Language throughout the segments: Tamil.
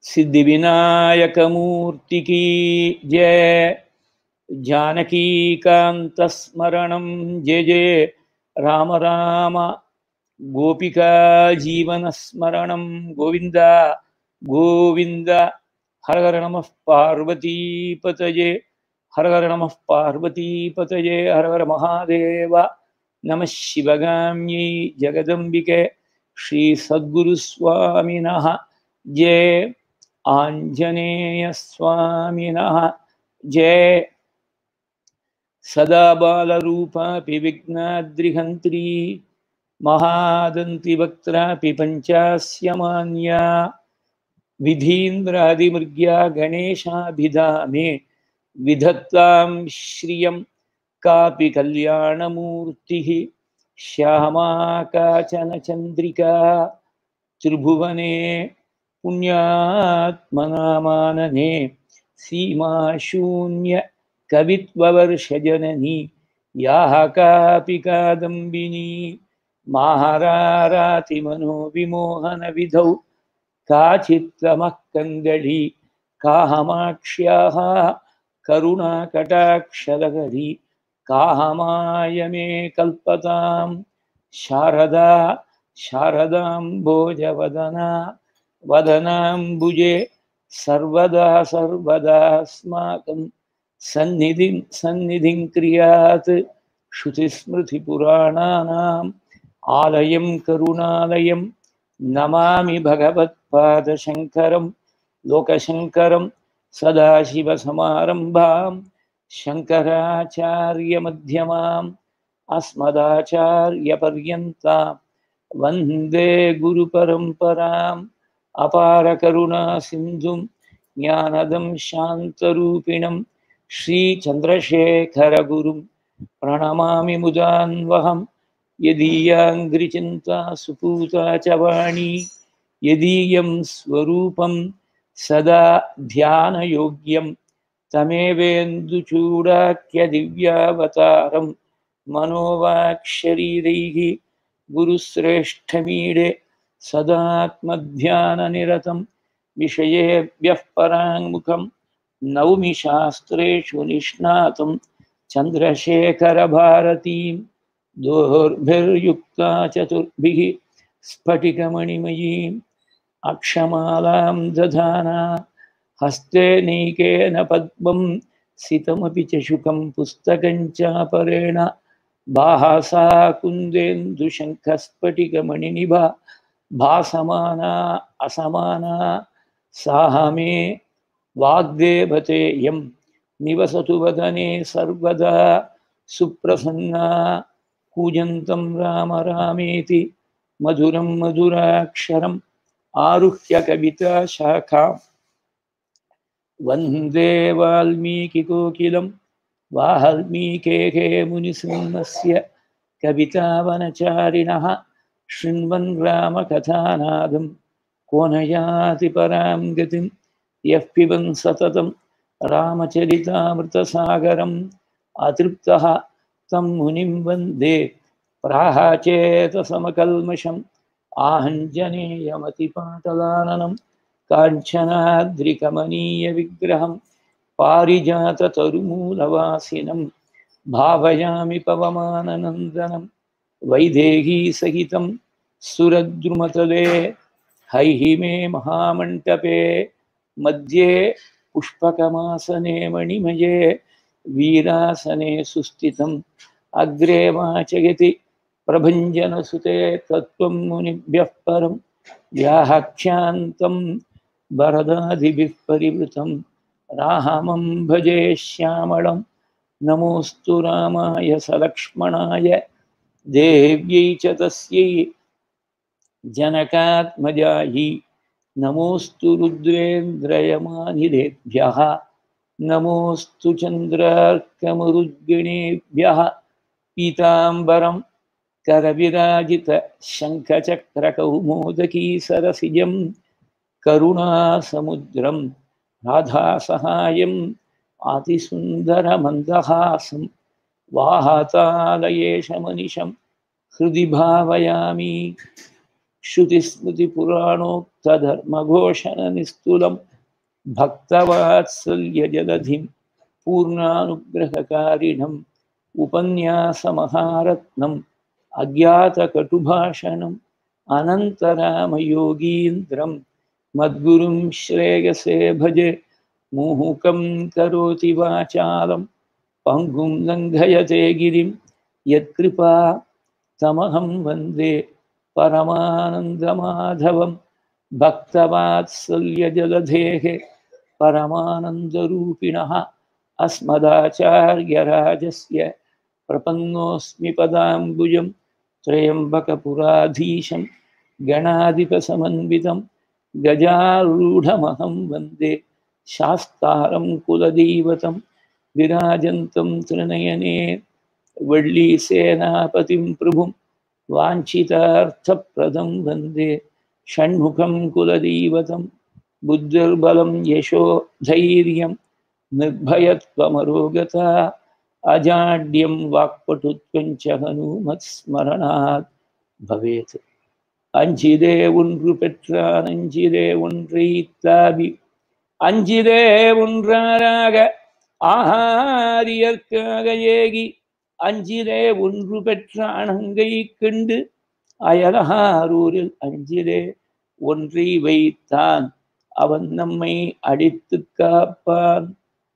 सिद्धिविनायकमूर्ति की जय जानकीकान्तस्मरणं जय जय राम राम गोपिका जीवनस्मरणं गोविन्द गोविन्द हर हर नमः पार्वतीपतये हर हर नमः पार्वतीपतये हर हर महादेव नमः शिवगाम्यै जगदम्बिके श्रीसद्गुरुस्वामिनः जय आञ्जनेयस्वामिनः जय सदा बालरूपापि विघ्नाद्रिहन्त्री महादन्तिवक्त्रापि पञ्चास्यमान्या विधीन्द्रादिमृग्या गणेशाभिधामे विधत्तां श्रियं कापि कल्याणमूर्तिः श्यामा काचन चन्द्रिका त्रिभुवने पुण्यात्मनामानने सीमाशून्य कवित्ववर्षजननी याः कापि कादम्बिनी माहारारातिमनोविमोहनविधौ काचित्तमः कङ्गळी काहमाक्ष्याः करुणाकटाक्षलहरी काहमाय मे कल्पतां शारदा शारदाम्बोजवदना वदनाम्बुजे सर्वदा सर्वदास्माकं सन्निधिं सन्निधिं क्रियात् श्रुतिस्मृतिपुराणानाम् आलयं करुणालयं नमामि भगवत्पादशङ्करं लोकशङ्करं सदाशिवसमारम्भां शङ्कराचार्यमध्यमाम् अस्मदाचार्यपर्यन्तां वन्दे गुरुपरम्पराम् अपारकरुणासिन्धुं ज्ञानदं शान्तरूपिणं श्रीचन्द्रशेखरगुरुं प्रणमामि मुदान्वहं यदीयाङ्घ्रिचिन्ता सुपूता च वाणी यदीयं स्वरूपं सदा ध्यानयोग्यं तमेवेन्दुचूडाख्यदिव्यावतारं मनोवाक्शरीरैः गुरुश्रेष्ठमीडे सदात्मध्याननिरतं विषयेभ्यः पराङ्मुखं नौमि शास्त्रेषु निष्णातं चन्द्रशेखरभारतीं दोर्भिर्युक्ता चतुर्भिः स्फटिकमणिमयीम् अक्षमालां दधाना हस्ते नैकेन पद्मं सितमपि च शुकं पुस्तकं चापरेण भासा कुन्देन्दुशङ्खस्फटिकमणिनिभा भासमाना असमाना साह मे वाग्देवतेयं निवसतु वदने सर्वदा सुप्रसन्ना कूजन्तं राम रामेति मधुरं मधुराक्षरम् आरुह्य कविताशाखां वन्दे वाल्मीकिकोकिलं वाल्मीकेः मुनिसिंहस्य कवितावनचारिणः शृण्वन् रामकथानादं को न याति परां गतिं यः पिबन् सततं रामचरितामृतसागरम् अतृप्तः तं मुनिं वन्दे प्राहाचेतसमकल्मषम् आहञ्जनेयमतिपाटलाननं काञ्चनाद्रिकमनीयविग्रहं पारिजाततरुमूलवासिनं भावयामि पवमाननन्दनं वैदेहीसहितं सुरद्रुमतले हैहिमे महामण्टपे मध्ये पुष्पकमासने मणिमये वीरासने सुस्थितम् अग्रे वाचयति प्रभञ्जनसुते तत्त्वं मुनिभ्यः परं व्याहख्यान्तं वरदादिभिः परिवृतं रामं भजे श्यामलं नमोऽस्तु रामाय सलक्ष्मणाय देव्यै च तस्यै जनकात्मजायै नमोऽस्तु रुद्रेन्द्रयमानिदेभ्यः नमोऽस्तु चन्द्रार्कमरुद्गिणेभ्यः पीताम्बरं करविराजितशङ्खचक्रकौमोदकीसरसिजं करुणासमुद्रं राधासहायम् आतिसुन्दरमन्दहासं वाहतालयेशमनिशं हृदि भावयामि श्रुतिस्मृतिपुराणोक्तधर्मघोषणनिस्तुलं भक्तवात्सल्यजलधिं पूर्णानुग्रहकारिणम् उपन्यासमहारत्नम् अज्ञातकटुभाषणम् अनन्तरामयोगीन्द्रं मद्गुरुं श्रेयसे भजे मुहुकं करोति वाचालं पङ्गुं लङ्घयते गिरिं यत्कृपा तमहं वन्दे परमानन्दमाधवं भक्तवात्सल्यजलधेः परमानन्दरूपिणः अस्मदाचार्यराजस्य प्रपन्नोऽस्मि पदाम्बुजं त्र्यम्बकपुराधीशं गणाधिपसमन्वितं गजारूढमहं वन्दे शास्तारं कुलदैवतं विराजन्तं त्रिनयने वल्लीसेनापतिं प्रभुं वाञ्छितार्थप्रदं वन्दे षण्मुखं कुलदैवतं बुद्धिर्बलं यशो धैर्यं निर्भयत्वमरोगता अजाड्यं वाक्पटुत्वञ्च हनुमत्स्मरणात् भवेत् அஞ்சிதே ஒன்று பெற்றான் அஞ்சிதே ஒன்றை தாவி அஞ்சிதே ஒன்றாராக ஆகாரியற்காக ஏகி அஞ்சிதே ஒன்று பெற்ற அணங்கை கண்டு அயலகாரூரில் அஞ்சிதே ஒன்றை வைத்தான் அவன் நம்மை அடித்து காப்பான்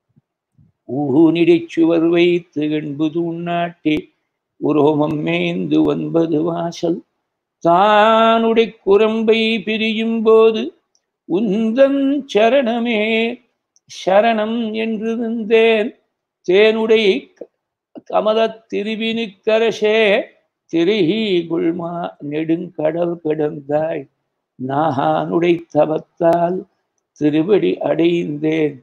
ஊனிடைச் சுவர் வைத்து எண்பது உண்ணாட்டி உரோமம் மேய்ந்து ஒன்பது வாசல் தானுடை குரம்பை பிரியும் போது உந்தன் சரணமே சரணம் என்று நின்றேன் தேனுடை கமலத் திருவினுக்கரசே திரிகி குள்மா நெடுங்கடல் கிடந்தாய் நாகானுடை தவத்தால் திருவடி அடைந்தேன்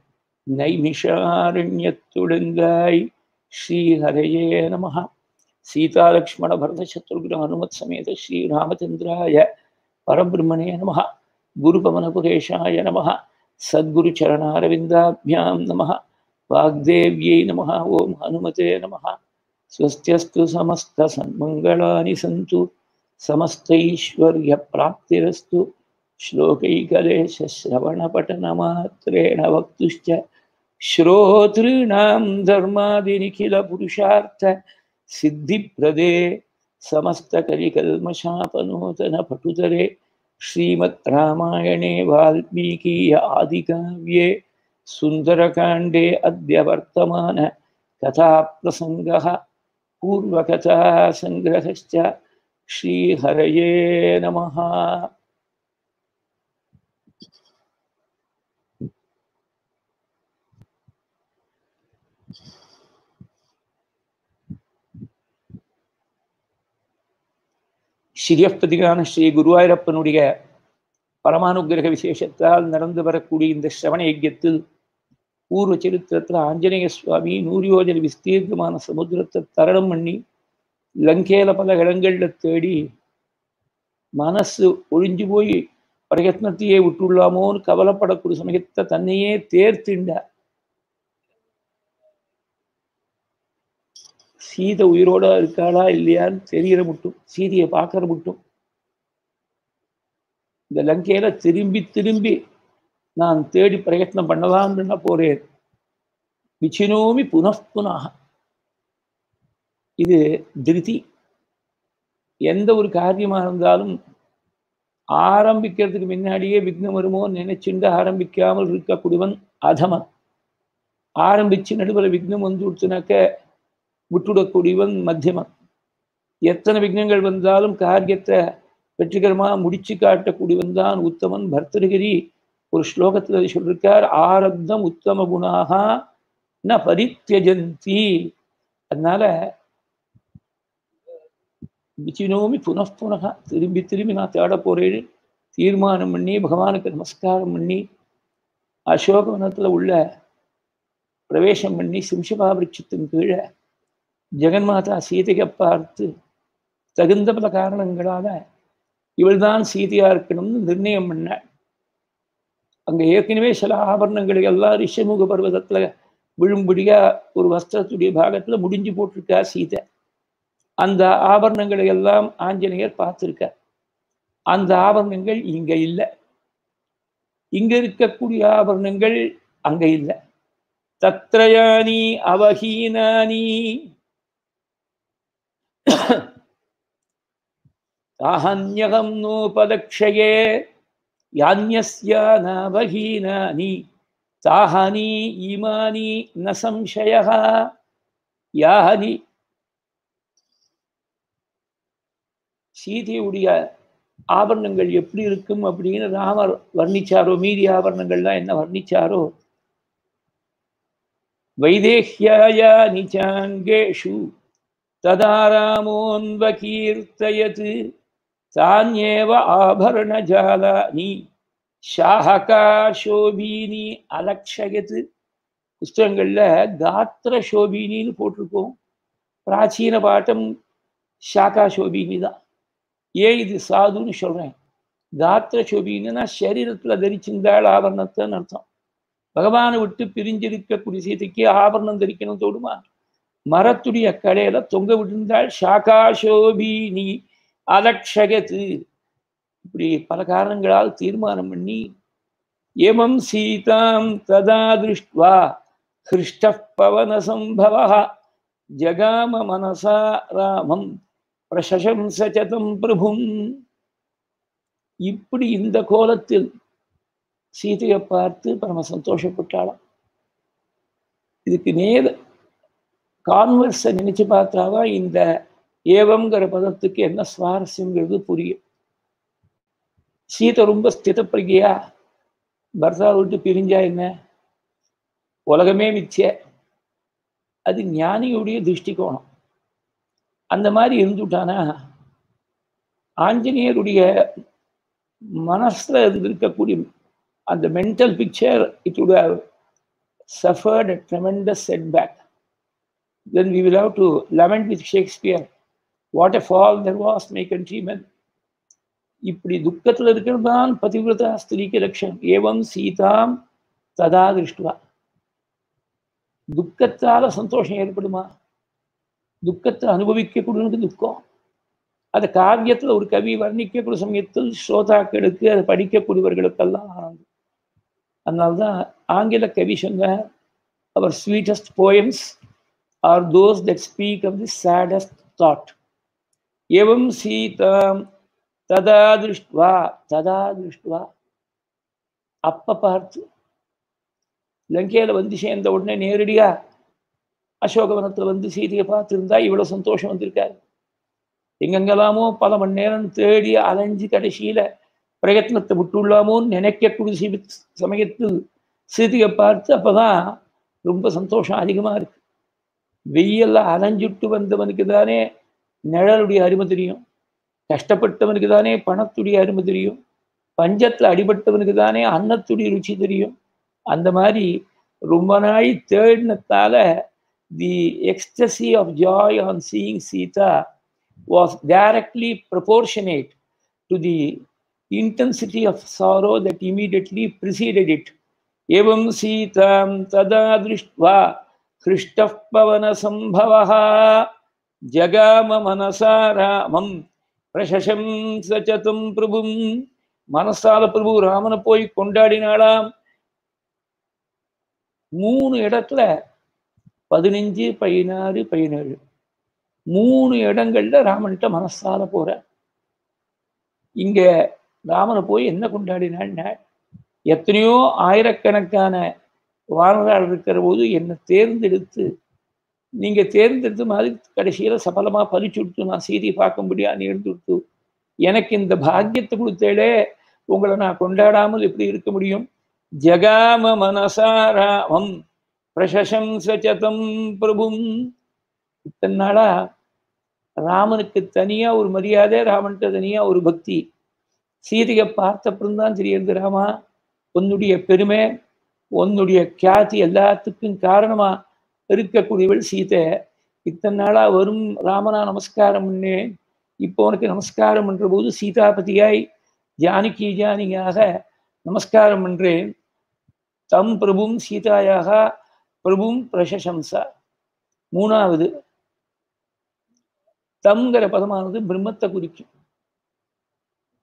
நைமிஷாரண்யத்துடங்காய் ஸ்ரீஹரையே நம சீதாலக்ஷ்மண பரத சத்ருகுண ஹனுமத் சமேத ஸ்ரீராமச்சந்திராய பரபிரம்மணே நம குருபவனபுரேஷாய நம சத்குரு சரணாரவிந்தாபியாம் நம வாக்தேவ்யை நம ஓம் ஹனுமதே நம ஸ்வஸ்தியஸ்து சமஸ்த சன்மங்களானி சந்து समस्तैश्वर्यप्राप्तिरस्तु श्लोकैकलेशश्रवणपठनमात्रेण वक्तुश्च श्रोतॄणां धर्मादिनिखिलपुरुषार्थ सिद्धिप्रदे समस्तकलिकल्मषापनूतनपटुतरे श्रीमद् रामायणे वाल्मीकीय आदिकाव्ये सुन्दरकाण्डे अद्य वर्तमान कथाप्रसङ्गः पूर्वकथासङ्ग्रहश्च श्रीहरये नमः சிரியப்பதிகான ஸ்ரீ குருவாயூரப்பனுடைய பரமானுகிரக விசேஷத்தால் நடந்து வரக்கூடிய இந்த சிரவண யஜ்யத்தில் பூர்வ சரித்திரத்தில் ஆஞ்சநேய சுவாமி நூறியோஜன விஸ்தீர்க்கமான சமுத்திரத்தை தரணம் பண்ணி லங்கேல பல இடங்கள்ல தேடி மனசு ஒழிஞ்சு போய் பிரயத்னத்தையே விட்டுள்ளாமோன்னு கவலைப்படக்கூடிய சமயத்தை தன்னையே தேர்த்திண்டார் சீதை உயிரோட இருக்காளா இல்லையான்னு தெரியற மட்டும் சீதையை பார்க்கற மட்டும் இந்த லங்கையில திரும்பி திரும்பி நான் தேடி பிரயத்னம் பண்ணலாம்னு போறேன் விச்சினோமி புனఃப்புனாக இது திருதி எந்த ஒரு காரியமாக இருந்தாலும் ஆரம்பிக்கிறதுக்கு முன்னாடியே விக்னம் வருமோ நினைச்சுண்டு ஆரம்பிக்காமல் இருக்கக்கூடியவன் அதமன் ஆரம்பிச்சு நடுவில் விக்னம் வந்து விடுத்துனாக்க விட்டுடக்கூடியவன் மத்தியமன் எத்தனை விக்னங்கள் வந்தாலும் காரியத்தை வெற்றிகரமாக முடிச்சு காட்டக்கூடியவன் தான் உத்தமன் பர்தகிரி ஒரு ஸ்லோகத்தில் சொல்லியிருக்கார் ஆரப்தம் உத்தம குணாக ந பரித்தியஜந்தி அதனால விச்சினோமி புனఃப்புனகா திரும்பி திரும்பி நான் தேட போறேன்னு தீர்மானம் பண்ணி பகவானுக்கு நமஸ்காரம் பண்ணி அசோகவனத்தில் உள்ள பிரவேசம் பண்ணி சிம்சபாபிருட்சத்தின் கீழே ஜெகன்மாதா சீதையை பார்த்து தகுந்த பல காரணங்களால இவள்தான் சீதையா இருக்கணும்னு நிர்ணயம் பண்ண அங்க ஏற்கனவே சில ஆபரணங்களை எல்லாம் ரிஷமுக பர்வதத்துல விழும்படியா ஒரு வஸ்திரத்துடைய பாகத்துல முடிஞ்சு போட்டிருக்கா சீதை அந்த ஆபரணங்களை எல்லாம் ஆஞ்சநேயர் பார்த்திருக்கார் அந்த ஆபரணங்கள் இங்க இல்லை இங்க இருக்கக்கூடிய ஆபரணங்கள் அங்க இல்லை தத்ரயானி அவஹீனானி தாஹன்யகம் நோபதக்ஷயே யான்யஸ்யானவஹீனானி தாஹனி இமானி ந சம்சயः யாஹனி சீதையுடைய ஆபரணங்கள் எப்படி இருக்கும் அப்படின்னு ராமர் வர்ணிச்சாரோ மீதி ஆபரணங்கள்லாம் என்ன வர்ணிச்சாரோ வைதேஹ்யாயா நிச்சாங்கேஷு ததா ராமோன்வகீர்த்தயத் தானியேவ ஆபரணஜாலானி ஷாஹகா சோபீனி அலக்ஷயத் புஸ்தகங்கள்ல காத்திர சோபினின்னு போட்டிருக்கோம் பிராச்சீன பாட்டம் ஷாக்கா சோபினி தான் ஏன் இது சாதுன்னு சொல்றேன் காத்திர சோபின்னா சரீரத்துல தரிச்சிருந்தாள் ஆபரணத்தைன்னு அர்த்தம் பகவானை விட்டு பிரிஞ்சிருக்கக்கூடிய சீதைக்கு ஆபரணம் தரிக்கணும் தோடுமா மரத்துடைய கடையில தொங்க விட்டிருந்தாள் ஷாக்கா சோபினி அலக்ஷகத்து இப்படி பல காரணங்களால் தீர்மானம் பண்ணி ஏமம் சீதாம் ததா திருஷ்டுவா ஹிருஷ்ட பவன சம்பவ ஜகாம மனசா ராமம் பிரசம்சதம் பிரபும் இப்படி இந்த கோலத்தில் சீதையை பார்த்து பரம சந்தோஷப்பட்டாளாம் இதுக்கு நேர கான்வர்ஸை நினைச்சு பார்த்தாவா இந்த ஏவம்ங்கிற பதத்துக்கு என்ன சுவாரஸ்யங்கிறது புரியும் சீதை ரொம்ப ஸ்திதப்பிரகியா பர்தா விட்டு பிரிஞ்சா என்ன உலகமே மிச்ச அது ஞானியுடைய திருஷ்டிகோணம் அந்த மாதிரி இருந்துட்டானா ஆஞ்சநேயருடைய மனசுல இருக்கக்கூடிய அந்த mental picture it would have suffered a tremendous setback. Then we will have to lament with Shakespeare. What a fall there was, my countrymen. இப்படி துக்கத்தில் இருக்கிறது தான் பதிவிரதா ஸ்திரீக்கு லட்சணம் ஏவம் சீதாம் ததா திருஷ்டுவா துக்கத்தால சந்தோஷம் ஏற்படுமா துக்கத்தை அனுபவிக்கக்கூடியவனுக்கு துக்கம் அதை காவியத்தில் ஒரு கவி வர்ணிக்கக்கூடிய சமயத்தில் ஸ்ரோதாக்களுக்கு அதை படிக்கக்கூடியவர்களுக்கெல்லாம் ஆனந்தம் அதனால்தான் ஆங்கில கவி சொன்னார் அவர் sweetest poems are those that speak of the saddest thought எவம் சீதாம் ததா திருஷ்டுவா ததா திருஷ்டுவா அப்ப பார்த்து லங்கையில வந்து சேர்ந்த உடனே நேரடியா அசோகவனத்துல வந்து சீதையை பார்த்துருந்தா இவ்வளவு சந்தோஷம் வந்திருக்காரு எங்கெங்கெல்லாமோ பல மணி நேரம் தேடி அலைஞ்சு கடைசியில பிரயத்னத்தை விட்டுள்ளாமோன்னு நினைக்கக்கூடிய சி சமயத்தில் சீதையை பார்த்து அப்பதான் ரொம்ப சந்தோஷம் அதிகமா இருக்கு வெயில்ல அலைஞ்சுட்டு வந்தவனுக்கு தானே நிழலுடைய அருமை தெரியும் கஷ்டப்பட்டவனுக்கு தானே பணத்துடைய அருமை தெரியும் பஞ்சத்துல அடிபட்டவனுக்கு தானே அன்னத்துடைய ருச்சி தெரியும் அந்த மாதிரி ரொம்ப நாள் தேடினத்தால the ecstasy of joy on seeing Sita was directly proportionate to the intensity of sorrow that immediately preceded it. Evam Sitam tada drishtva Krishtah pavana sambhavaha jagama manasa ramam பிரசசம்சச்சதும் பிரபும் மனசால பிரபு ராமனை போய் கொண்டாடினாளாம் மூணு இடத்துல பதினஞ்சு பதினாறு பதினேழு மூணு இடங்கள்ல ராமன்கிட்ட மனசால போற இங்க ராமனை போய் என்ன கொண்டாடினாள் எத்தனையோ ஆயிரக்கணக்கான வானரால் இருக்கிற போது என்னை தேர்ந்தெடுத்து நீங்க தேர்ந்தெடுத்த மாதிரி கடைசியில சபலமா பறிச்சு விட்டு நான் செய்தி பார்க்கும்படியா நேர்ந்து விட்டு எனக்கு இந்த பாக்கியத்தை கொடுத்தேளே உங்களை நான் கொண்டாடாமல் எப்படி இருக்க முடியும் ஜகாம மனசாராமம் பிரசசம்சச்சதம் பிரபும் இத்தனை நாளா ராமனுக்கு தனியா ஒரு மரியாதை ராமன்கிட்ட தனியா ஒரு பக்தி சீதையை பார்த்தப்புறம் தான் தெரியுது ராமா உன்னுடைய பெருமை உன்னுடைய கியாதி எல்லாத்துக்கும் காரணமா இருக்கக்கூடியவள் சீதை இத்தனை நாளா வரும் ராமனா நமஸ்காரம் பண்ணு இப்போ உனக்கு நமஸ்காரம் பண்ற போது சீதாபதியாய் ஜானகி ஜானியாக நமஸ்காரம் பண்றேன் தம் பிரபும் சீதாயாக பிரபும் பிரசசம்சா மூணாவது தம்ங்கிற பதமானது பிரம்மத்தை குறிக்கும்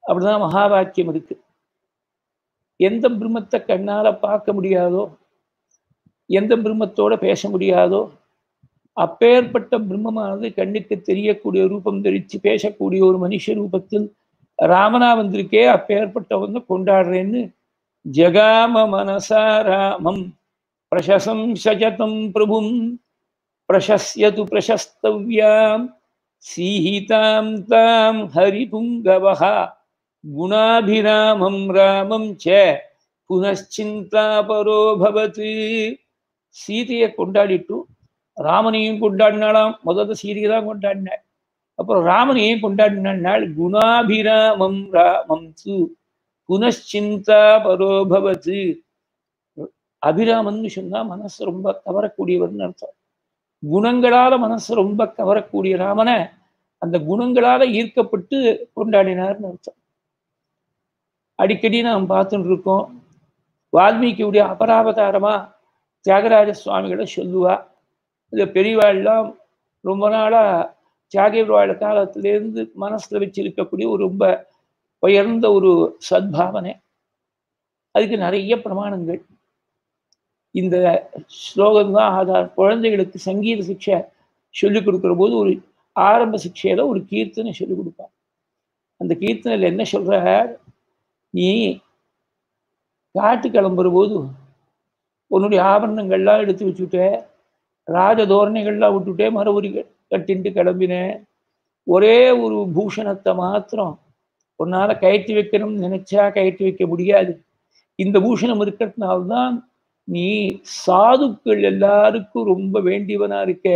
அப்படிதான் மகா வாக்கியம் இருக்கு எந்த பிரம்மத்தை கண்ணால பார்க்க முடியாதோ எந்த பிரம்மத்தோட பேச முடியாதோ அப்பேற்பட்ட பிரம்மமானது கண்ணுக்கு தெரியக்கூடிய ரூபம் தரித்து பேசக்கூடிய ஒரு மனுஷ ரூபத்தில் ராமனா வந்திருக்கே அப்பேற்பட்டவங்க கொண்டாடுறேன்னு ஜகாம மனசா ராமம் பிரசசம் சஜதம் பிரபும் பிரசஸ்யது பிரசஸ்தவ்யாம் சீஹிதாம் தாம் ஹரிபுங்கவஹா குணாபிராமம் ராமம் ச புனச்சிந்தாபரோ பவத்து சீதையை கொண்டாடிட்டு ராமனையும் கொண்டாடினாலாம் முதல்ல சீதையை தான் கொண்டாடினாள் அப்புறம் ராமனையும் கொண்டாடினாள் குணாபிராமம் ராமம் து புனச்சிந்தா பரோபவத்து அபிராமன்னு சொன்னா மனசு ரொம்ப கவரக்கூடியவர்னு அர்த்தம் குணங்களால மனசு ரொம்ப கவரக்கூடிய ராமனை அந்த குணங்களால ஈர்க்கப்பட்டு கொண்டாடினார்னு அர்த்தம் அடிக்கடி நாம் பார்த்துட்டு இருக்கோம் வால்மீகியுடைய அபராவதாரமா தியாகராஜ சுவாமிகளை சொல்லுவா இந்த பெரியவாள்லாம் ரொம்ப நாளா தியாகவாழ் காலத்திலேருந்து மனசுல வச்சிருக்கக்கூடிய ஒரு ரொம்ப உயர்ந்த ஒரு சத்பாவனை அதுக்கு நிறைய பிரமாணங்கள் இந்த ஸ்லோகம் தான் ஆதார் குழந்தைகளுக்கு சங்கீத சிக்ஷை சொல்லிக் கொடுக்குற போது ஒரு ஆரம்ப சிக்ஷையில ஒரு கீர்த்தனை சொல்லிக் கொடுப்பார் அந்த கீர்த்தனையில் என்ன சொல்ற நீ காட்டு கிளம்புற போது உன்னுடைய ஆபரணங்கள்லாம் எடுத்து வச்சுட்ட ராஜ தோரணைகள்லாம் விட்டுட்டே மறுபடி கட்டின்ட்டு கிளம்பினேன் ஒரே ஒரு பூஷணத்தை மாத்திரம் உன்னால கயற்றி வைக்கணும்னு நினைச்சா கயற்றி வைக்க முடியாது இந்த பூஷணம் இருக்கிறதுனால்தான் நீ சாதுக்கள் எல்லாருக்கும் ரொம்ப வேண்டியவனா இருக்க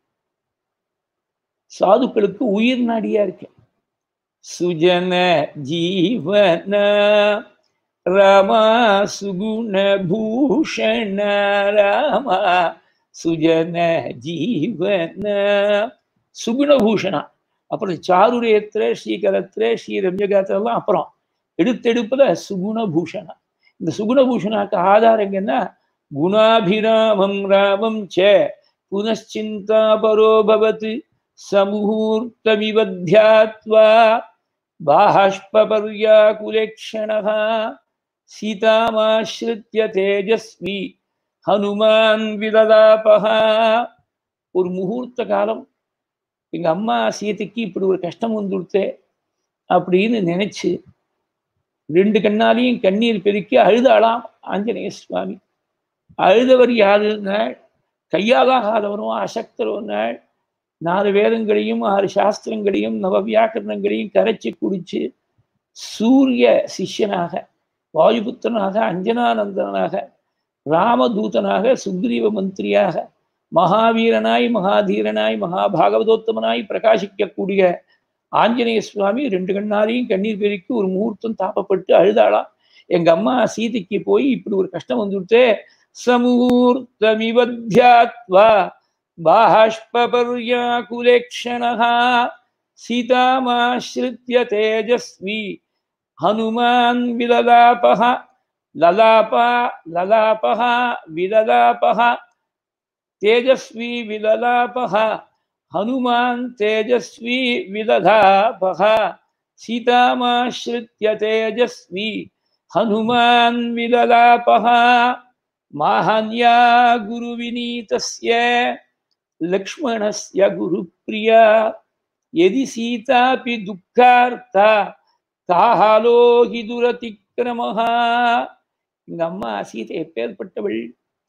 சாதுக்களுக்கு உயிர் நாடியா இருக்க சுஜன ஜீவன ராமா சுகுண பூஷண ராமா சுஜன ஜீவன சுகுணபூஷணா அப்புறம் சாருரேத்திர ஸ்ரீகரத்திர ஸ்ரீ ரம்யகாத்திரெல்லாம் அப்புறம் எடுத்தெடுப்புல சுகுணபூஷணா இந்த சுகுணபூஷணாக்கு ஆதாரம் என்ன குணாபிராமம் ராமம் ச புனச்சிந்தா பரோபவத் சமுகூர்த்தமிவத்யாத்வா பாஷ்பபர்யாகுலேக்ஷணः சீதாமாஸ்ருத்ய தேஜஸ்வி ஹனுமான் விததாபஹா ஒரு முகூர்த்த காலம் எங்க அம்மா சீதைக்கு இப்படி ஒரு கஷ்டம் வந்துடுத்தே அப்படின்னு நினைச்சு ரெண்டு கண்ணாலையும் கண்ணீர் பெருக்கி அழுதாளாம் ஆஞ்சநேய சுவாமி அழுதவர் யாருன்னாள் கையாலாகாதவரும் அசக்தரவனாள் நாலு வேதங்களையும் ஆறு சாஸ்திரங்களையும் நவ வியாக்கரணங்களையும் கரைச்சி குடிச்சு சூரிய சிஷ்யனாக வாயுபுத்திரனாக அஞ்சனானந்தனாக ராமதூதனாக சுக்ரீவ மந்திரியாக மகாவீரனாய் மகாதீரனாய் மகாபாகவதோத்தமனாய் பிரகாசிக்கக்கூடிய ஆஞ்சநேய சுவாமி ரெண்டு கண்ணாலையும் கண்ணீர் பெருக்கி ஒரு முகூர்த்தம் தாப்பப்பட்டு அழுதாளாம் எங்க அம்மா சீதைக்கு போய் இப்படி ஒரு கஷ்டம் வந்துவிட்டே சமூர்த்தமிவத்யாத்வா बाष्पपर्याकुलेक्षणः सीतामाश्रित्य तेजस्वी हनुमान् विललापः ललापा ललापः विललापः तेजस्वी विललापः हनुमान् तेजस्वी विललापः सीतामाश्रित्य तेजस्वी हनुमान् विललापः माहान्या गुरुविनीतस्य लक्ष्मणस्य गुरुप्रिया यदि सीतापि दुःखार्ता தாஹாலோகி துரதிக்கிரமஹா எங்க அம்மா சீதை எப்பேற்பட்டவள்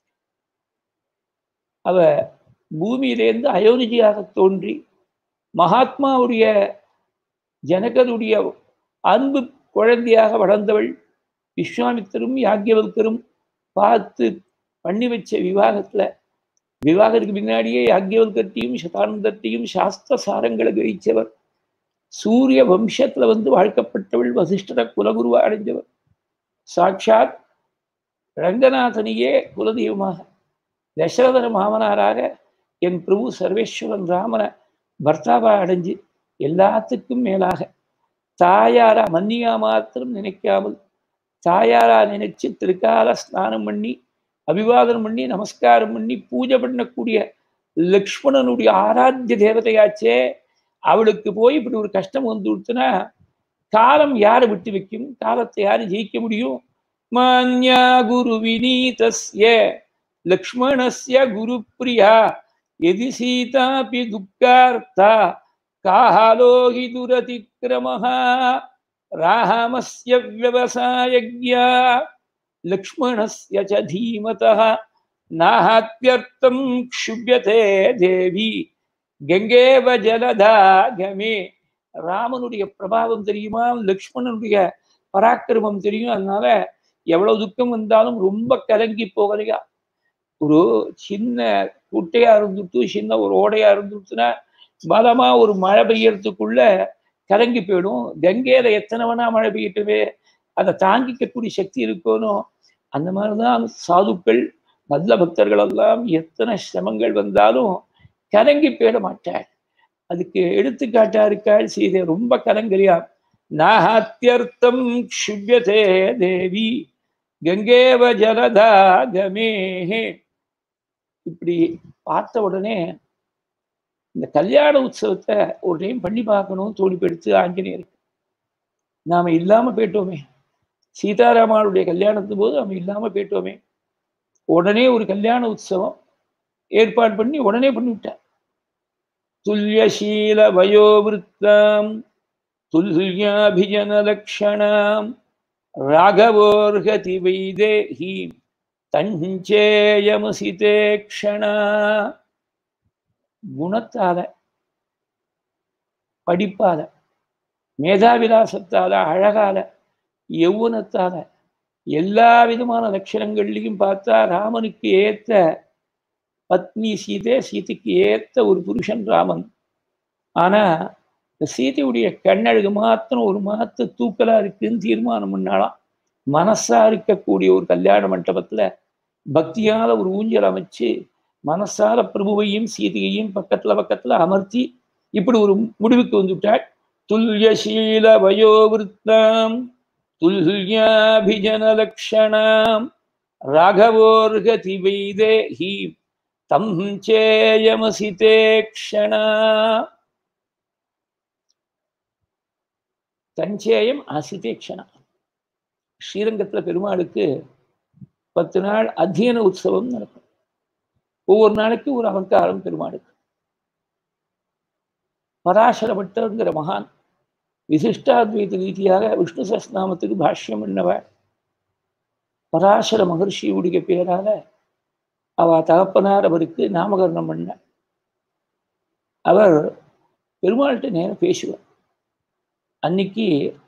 அவ பூமியிலேருந்து அயோனிஜியாக தோன்றி மகாத்மாவுடைய ஜனகருடைய அன்பு குழந்தையாக வளர்ந்தவள் விஸ்வாமித்தரும் யாக்கியவல்கரும் பார்த்து பண்ணி வச்ச விவாகத்துல விவாகத்துக்கு பின்னாடியே யாக்கியவல்கத்தையும் சதானந்தத்தையும் சாஸ்திர சாரங்களை கிரகிச்சவர் சூரிய வம்சத்துல வந்து வாழ்க்கப்பட்டவள் வசிஷ்டர குலகுருவா அடைஞ்சவர் சாட்சாத் ரங்கநாதனையே குலதெய்வமாக தசரதர மாமனாராக என் பிரபு சர்வேஸ்வரன் ராமனை பர்த்தாவா அடைஞ்சு எல்லாத்துக்கும் மேலாக தாயாரா மன்னியா மாத்திரம் நினைக்காமல் தாயாரா நினைச்சு திருக்கால ஸ்நானம் பண்ணி அபிவாதனம் பண்ணி நமஸ்காரம் பண்ணி பூஜை பண்ணக்கூடிய லக்ஷ்மணனுடைய ஆராத்திய தேவதையாச்சே அவளுக்கு போய் இப்படி ஒரு கஷ்டம் வந்து கொடுத்தனா காலம் யாரை விட்டு வைக்கும் காலத்தை யாரு ஜெயிக்க முடியும் மான்யா குரு வினீதஸ்ய லக்ஷ்மணஸ்ய குரு பிரியா எதி சீதாபி துக்கார்த்தா காலோகி துரதிக்கிரமः ராமஸ்ய விவசாயஜ்யா லக்ஷ்மணஸ்ய ச தீமதः நாஹாத்யர்த்தம் க்ஷுப்யதே தேவி கங்கேவ ஜலதா கமே ராமனுடைய பிரபாவம் தெரியுமா லக்ஷ்மணனுடைய பராக்கிரமம் தெரியும் அதனால எவ்வளவு துக்கம் வந்தாலும் ரொம்ப கலங்கி போகலையா ஒரு சின்ன குட்டையா இருந்துட்டு சின்ன ஒரு ஓடையா இருந்துச்சுன்னா பலமா ஒரு மழை பெய்யறதுக்குள்ள கலங்கி போயிடும் கங்கையில எத்தனை வேணா மழை பெய்யட்டுமே அதை தாங்கிக்கக்கூடிய சக்தி இருக்கணும் அந்த மாதிரிதான் சாதுக்கள் நல்ல பக்தர்கள் எல்லாம் எத்தனை சிரமங்கள் வந்தாலும் கலங்கி போயிட மாட்டார் அதுக்கு எடுத்துக்காட்டா இருக்காள் சீதை ரொம்ப கலங்கரியா நாஹாத்தியர்த்தம் க்ஷுபியதே தேவி கங்கேவ ஜலதா கமேஹே இப்படி பார்த்த உடனே இந்த கல்யாண உற்சவத்தை ஒரு டைம் பண்ணி பார்க்கணும் தோடி எடுத்து ஆஞ்சநேயருக்கு நாம இல்லாம போயிட்டோமே சீதாராமாவுடைய கல்யாணத்து போது நம்ம இல்லாம போயிட்டோமே உடனே ஒரு கல்யாண உற்சவம் ஏற்பாடு பண்ணி உடனே பண்ணிவிட்டார் துல்யசீல வயோவிருத்தாம் துல்யாபிஜன லக்ஷணாம் ராகவோர்கதி வைதேஹி தஞ்சேயமசிதே க்ஷணா குணத்தால படிப்பால மேதாவிலாசத்தால அழகால யௌவனத்தால எல்லா விதமான லட்சணங்கள்லையும் பார்த்தா ராமனுக்கு ஏத்த பத்னி சீதை சீதைக்கு ஏத்த ஒரு புருஷன் ராமன் ஆனா இந்த சீதையுடைய கண்ணழகு மாத்திரம் ஒரு மாத்த தூக்கலா இருக்குன்னு தீர்மானம் பண்ணாலாம் மனசா இருக்கக்கூடிய ஒரு கல்யாண மண்டபத்துல பக்தியால ஒரு ஊஞ்சல் அமைச்சு மனசால பிரபுவையும் சீதையையும் பக்கத்துல பக்கத்துல அமர்த்தி இப்படி ஒரு முடிவுக்கு வந்துவிட்டாள் துல்யசீல வயோவிருத்தாம் துல்யாபிஜன லக்ஷணாம் ராகவோர்கதி வைதேஹி தம் சேயமசிதே க்ஷணா தஞ்சேயம் அசிதே க்ஷணா ஸ்ரீரங்கத்துல பெருமாளுக்கு பத்து நாள் அத்தியன உற்சவம் நடக்கும் ஒவ்வொரு நாளைக்கு ஒரு அலங்காரம் பெருமாளுக்கு பராசர பட்டருங்கிற மகான் விசிஷ்டாத்வைத ரீதியாக விஷ்ணு சஸ்நாமத்துக்கு பாஷ்யம் பண்ணவர் பராசர மகர்ஷியுடைய பேரால அவ தகப்பனார் அவருக்கு நாமகரணம் பண்ண அவர் பெருமாள்கிட்ட நேரம் பேசுவார் அன்னைக்கு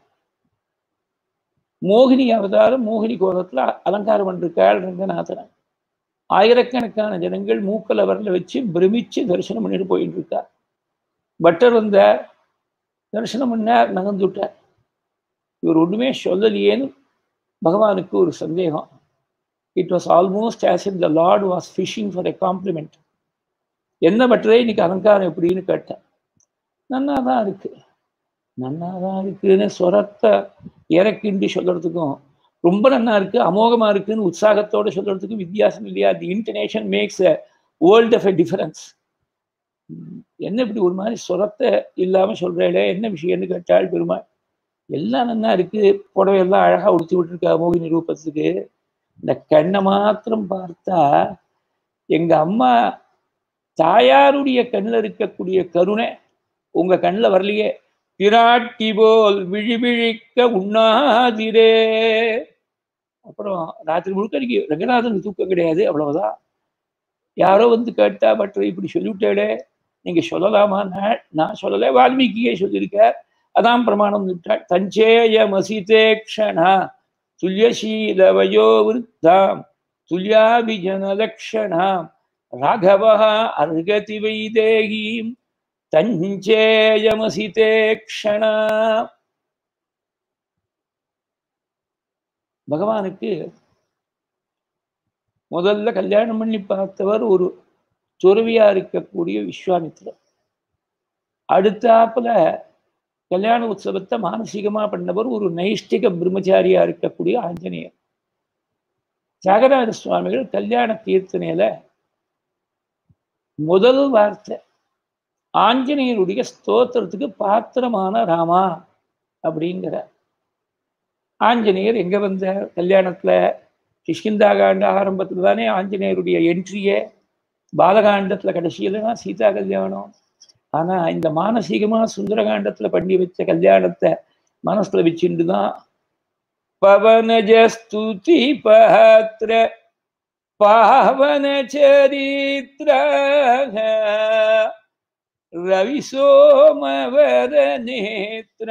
மோகினி அவதாரம் மோகினி கோலத்துல அலங்காரம் பண்ணிருக்காள் ரங்கநாதன் ஆயிரக்கணக்கான ஜனங்கள் மூக்கல வரல வச்சு பிரமிச்சு தரிசனம் பண்ணிட்டு போயிட்டு இருக்கா பட்டர் வந்த தரிசனம் பண்ணார் நகர்ந்துட்டார் இவர் ஒண்ணுமே சொல்லலையேன்னு பகவானுக்கு ஒரு சந்தேகம் it was almost as in the lord was fishing for a compliment என்ன பட்டரே இன்னைக்கு அலங்காரம் எப்படின்னு கேட்டேன் நன்னா தான் இருக்கு நன்னா தான் இருக்குன்னு சொரத்தை இறக்கிண்டு சொல்றதுக்கும் ரொம்ப நன்னா இருக்கு அமோகமா இருக்குன்னு உற்சாகத்தோட சொல்றதுக்கும் வித்தியாசம் இல்லையா the intonation makes a world of a difference என்ன இப்படி ஒரு மாதிரி சொரத்தை இல்லாம சொல்றேளே என்ன விஷயம்னு கேட்டாள் பெருமாள் எல்லாம் நன்னா இருக்கு புடவையெல்லாம் அழகா உடுத்தி விட்டுருக்கா மோகினி ரூபத்துக்கு இந்த கண்ணை மாத்திரம் பார்த்தா எங்க அம்மா தாயாருடைய கண்ணில் இருக்கக்கூடிய கருணை உங்க கண்ணில் வரலையே பிராட்டி போல் விழிவிழிக்க உண்ணாதிரே அப்புறம் ராத்திரி முழுக்க இன்னைக்கு ரங்கநாதன் தூக்கம் கிடையாது அவ்வளவுதான் யாரோ வந்து கேட்டா பட் இப்படி சொல்லிவிட்டேடே நீங்க சொல்லலாமா நான் சொல்லலை வால்மீகியே சொல்லியிருக்கார் அதான் பிரமாணம் விட்டாள் தஞ்சேய மசிதே க்ஷணா துல்யசீல வயோவிருத்தாம் துல்யாபிஜனலக்ஷணாம் ராகவா அர்கதி வைதேகீம் தஞ்சேயமசிதே க்ஷணா பகவானுக்கு முதல்ல கல்யாணம் பண்ணி பார்த்தவர் ஒரு துறவியா இருக்கக்கூடிய விஸ்வாமித்திரர் அடுத்தாப்புல கல்யாண உற்சவத்தை மானசீகமா பண்ணவர் ஒரு நைஷ்டிக பிரம்மச்சாரியா இருக்கக்கூடிய ஆஞ்சநேயர் தியாகராஜ சுவாமிகள் கல்யாண கீர்த்தனையில முதல் வார்த்தை ஆஞ்சநேயருடைய ஸ்தோத்திரத்துக்கு பாத்திரமான ராமா அப்படிங்கிற ஆஞ்சநேயர் எங்க வந்த கல்யாணத்துல கிஷ்கிந்தா காண்ட ஆரம்பத்துல தானே ஆஞ்சநேயருடைய என்ட்ரியே பாலகாண்டத்துல கடைசியில தான் சீதா கல்யாணம் ஆனா இந்த மானசீகமா சுந்தரகாண்டத்துல பண்ணி வச்ச கல்யாணத்தை மனசுல வச்சுட்டு தான் பவனஜ ஸ்துதி பாத்திர பாவன சரித்திர ரவி சோமவர நேத்திர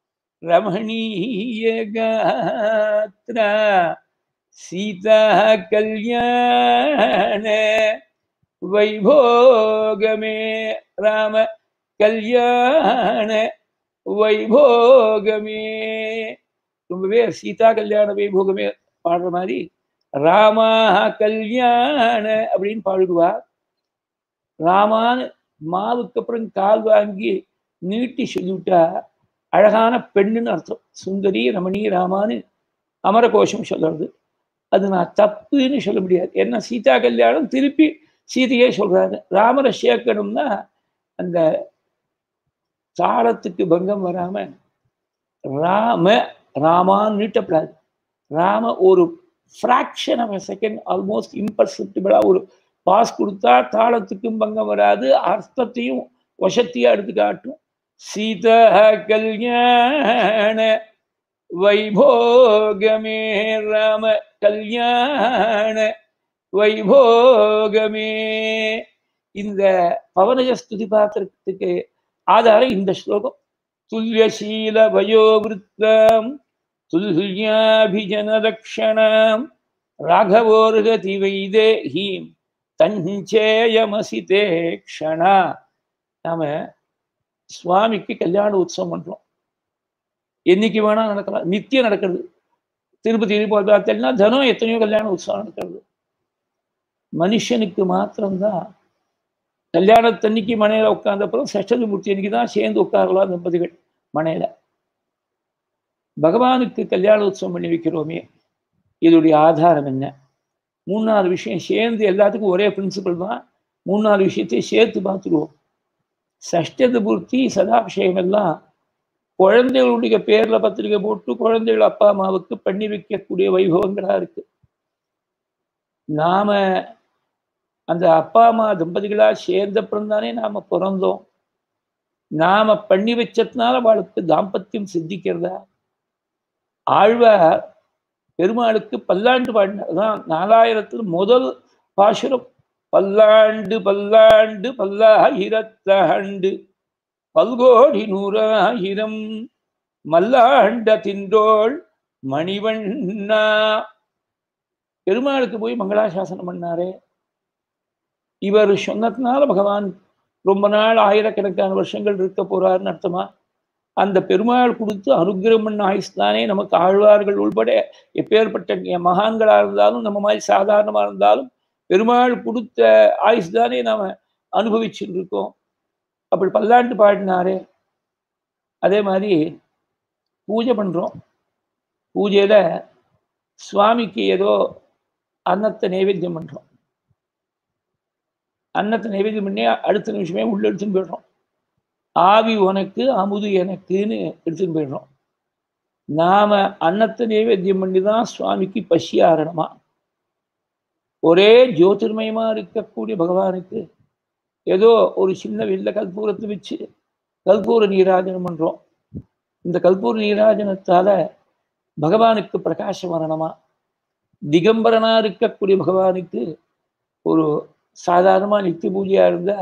ரமணீய காத்திர சீதா கல்யாண வைபோகமே ராம கல்யாண வைபோகமே ரொம்பவே சீதா கல்யாண வைபோகமே பாடுற மாதிரி ராமா கல்யாண அப்படின்னு பாடுவா ராமான்னு மாவுக்கு அப்புறம் கால் வாங்கி நீட்டி சொல்லிவிட்டா அழகான பெண்ணுன்னு அர்த்தம் சுந்தரி ரமணி ராமான்னு அமரகோஷம் சொல்றது அது நான் தப்புன்னு சொல்ல முடியாது ஏன்னா சீதா கல்யாணம் திருப்பி சீதையே சொல்றாரு ராமரை சேர்க்கணும்னா அந்த தாளத்துக்கு பங்கம் வராம ராம ராமான்னு நீட்டப்படாது ராம ஒரு ஃப்ராக்ஷன் ஆஃப் செகண்ட் ஆல்மோஸ்ட் இம்பர்செப்டிபிளா ஒரு பாஸ் கொடுத்தா தாளத்துக்கும் பங்கம் வராது அர்த்தத்தையும் வசத்தையும் எடுத்து காட்டும் சீதா கல்யாண வைபோகமே ராம கல்யாண வைபோகமே இந்த பவனஜ ஸ்துதி பாத்திரத்துக்கு ஆதாரம் இந்த ஸ்லோகம் துல்யசீல வயோவிருத்தம் துல்யாபிஜனதக்ஷணம் ராகவோர்கதி வைதேஹீம் தஞ்சேயமசிதே க்ஷணா நாம சுவாமிக்கு கல்யாண உற்சவம் பண்றோம் என்னைக்கு வேணா நடக்கலாம் நித்தியம் நடக்கிறது திருப்பதி திருப்பதி பார்த்தீங்கன்னா தினம் எத்தனையோ கல்யாண உற்சவம் நடக்கிறது மனுஷனுக்கு மாத்திரம்தான் கல்யாணத்தன்னைக்கு மனையில உட்கார்ந்தப்புறம் சஷ்டதி மூர்த்தி அன்னைக்கு தான் சேர்ந்து உட்காரலாம் தம்பதிகள் மனையில பகவானுக்கு கல்யாண உற்சவம் பண்ணி வைக்கிறோமே இதோடைய ஆதாரம் என்ன மூணு நாலு விஷயம் சேர்ந்து எல்லாத்துக்கும் ஒரே பிரின்சிபல் தான் மூணு நாலு விஷயத்தையும் சேர்த்து பார்த்துருவோம் சஷ்டத பூர்த்தி சதாபிஷேகம் எல்லாம் குழந்தைகளுடைய பேர்ல பத்திரிக்கை போட்டு குழந்தைகள் அப்பா அம்மாவுக்கு பண்ணி வைக்கக்கூடிய வைபவங்களா இருக்கு நாம அந்த அப்பா அம்மா தம்பதிகளா சேர்ந்தப்புறம் தானே நாம பிறந்தோம் நாம பண்ணி வச்சதுனால அவளுக்கு தாம்பத்தியம் சித்திக்கிறதா ஆழ்வார் பெருமாளுக்கு பல்லாண்டு பாடினார் தான் நாலாயிரத்துல முதல் பாசுரம் பல்லாண்டு பல்லாண்டு பல்லாயிரத்தாண்டு பல்கோடி நூறாயிரம் மல்லாண்ட தின்றோள் மணிவண்ணா பெருமாளுக்கு போய் மங்களாசாசனம் பண்ணாரே இவர் சொன்னதுனால பகவான் ரொம்ப நாள் ஆயிரக்கணக்கான வருஷங்கள் இருக்க போறாருன்னு அர்த்தமா அந்த பெருமாள் கொடுத்து அனுகிரகம் பண்ண ஆயுஸ் தானே நமக்கு ஆழ்வார்கள் உள்பட எப்பேற்பட்ட மகான்களா இருந்தாலும் நம்ம மாதிரி சாதாரணமா இருந்தாலும் பெருமாள் கொடுத்த ஆயுஸ் தானே நாம அனுபவிச்சுட்டு இருக்கோம் அப்படி பல்லாண்டு பாடினாரே அதே மாதிரி பூஜை பண்றோம் பூஜையில சுவாமிக்கு ஏதோ அன்னத்தை நைவேத்தியம் பண்றோம் அன்னத்தை நைவேத்தியம் பண்ணி அடுத்த நிமிஷமே உள்ள எடுத்துன்னு போயிடுறோம் ஆவி உனக்கு அமுது எனக்குன்னு எடுத்துன்னு போயிடுறோம் நாம அன்னத்தை நைவேத்தியம் பண்ணி தான் சுவாமிக்கு பசி ஆரணமா ஒரே ஜோதிர்மயமா இருக்கக்கூடிய பகவானுக்கு ஏதோ ஒரு சின்ன வெள்ள கற்பூரத்தை வச்சு கற்பூர நீராஜனம் பண்றோம் இந்த கற்பூர நீராஜனத்தால பகவானுக்கு பிரகாசம் வரணுமா திகம்பரனா இருக்கக்கூடிய பகவானுக்கு ஒரு சாதாரணமா நித்திய பூஜையா இருந்தா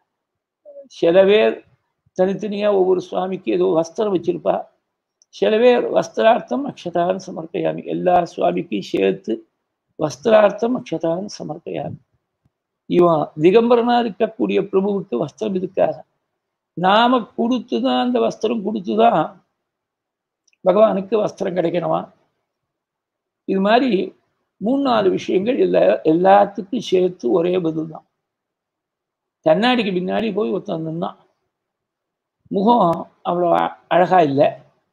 சில பேர் தனித்தனியா ஒவ்வொரு சுவாமிக்கு ஏதோ வஸ்திரம் வச்சிருப்பா சில பேர் வஸ்திரார்த்தம் அக்ஷதான் சமர்ப்பயாமி எல்லா சுவாமிக்கும் சேர்த்து வஸ்திரார்த்தம் அக்ஷதான் சமர்ப்பயாமி இவன் திகம்பரனா இருக்கக்கூடிய பிரபுவுக்கு வஸ்திரம் இருக்காது நாம கொடுத்துதான் அந்த வஸ்திரம் கொடுத்துதான் பகவானுக்கு வஸ்திரம் கிடைக்கணுமா இது மாதிரி மூணு நாலு விஷயங்கள் எல்லா எல்லாத்துக்கும் சேர்த்து ஒரே பதில் தான் கண்ணாடிக்கு பின்னாடி போய் ஒருத்தன் நின்னான் முகம் அவ்வளோ அழகா இல்லை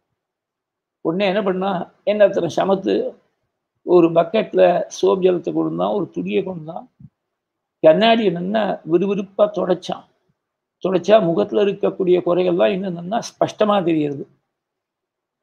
உடனே என்ன பண்ணா என்ன அத்தனை சமத்து ஒரு பக்கெட்ல சோப் ஜலத்தை கொண்டுதான் ஒரு துணியை கொண்டுதான் கண்ணாடியை நல்லா விறுவிறுப்பா தொடச்சான் தொடச்சா முகத்துல இருக்கக்கூடிய குறைகள்லாம் இன்னும் நல்லா ஸ்பஷ்டமா தெரியுது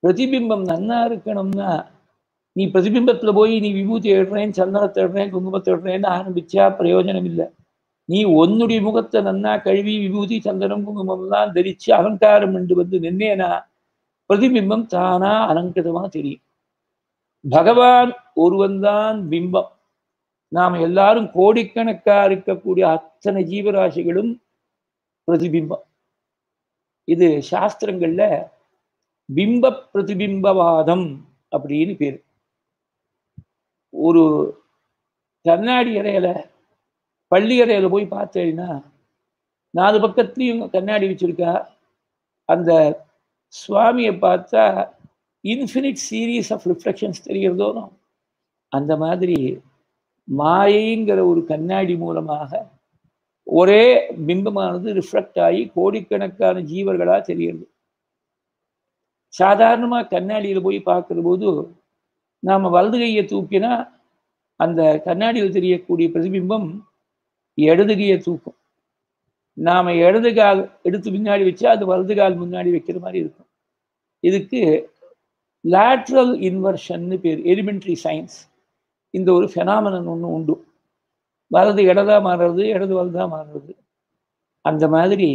பிரதிபிம்பம் நன்னா இருக்கணும்னா நீ பிரதிபிம்பத்துல போய் நீ விபூதி எடுறேன் சந்தனத்தை எடுறேன் குங்குமத்தை எடுறேன்னு ஆரம்பிச்சா பிரயோஜனம் இல்லை நீ உன்னுடைய முகத்தை நன்னா கழுவி விபூதி சந்தனம் குங்குமம்லாம் தரிச்சு அலங்காரம் என்று வந்து நின்னேனா பிரதிபிம்பம் தானா அலங்கிருதமா தெரியும் பகவான் ஒருவன்தான் பிம்பம் நாம் எல்லாரும் கோடிக்கணக்கா இருக்கக்கூடிய அத்தனை ஜீவராசிகளும் பிரதிபிம்பம் இது சாஸ்திரங்கள்ல பிம்ப பிரதிபிம்பவாதம் அப்படின்னு பேர் ஒரு கண்ணாடி அறையில பள்ளி அறையில போய் பார்த்தேன்னா நாலு பக்கத்துலையும் கண்ணாடி வச்சிருக்கா அந்த சுவாமியை பார்த்தா இன்ஃபினிட் சீரீஸ் ஆஃப் ரிஃப்ளெக்ஷன்ஸ் தெரிகிறதோ அந்த மாதிரி மாயைங்கிற ஒரு கண்ணாடி மூலமாக ஒரே பிம்பமானது ரிஃப்ளெக்ட் ஆகி கோடிக்கணக்கான ஜீவர்களா தெரியுது சாதாரணமா கண்ணாடியில போய் பார்க்கிற போது நாம வலது கையை தூக்கினா அந்த கண்ணாடியில் தெரியக்கூடிய பிரதிபிம்பம் இடது கையை தூக்கும் நாம இடது கால் எடுத்து முன்னாடி வச்சா அது வலது கால் முன்னாடி வைக்கிற மாதிரி இருக்கும் இதுக்கு லேட்ரல் இன்வர்ஷன்னு பேர் எலிமெண்ட்ரி சயின்ஸ் இந்த ஒரு ஃபெனாமனன் ஒன்று உண்டு வலது இடதா மாறுறது இடது வலதா மாறுறது அந்த மாதிரி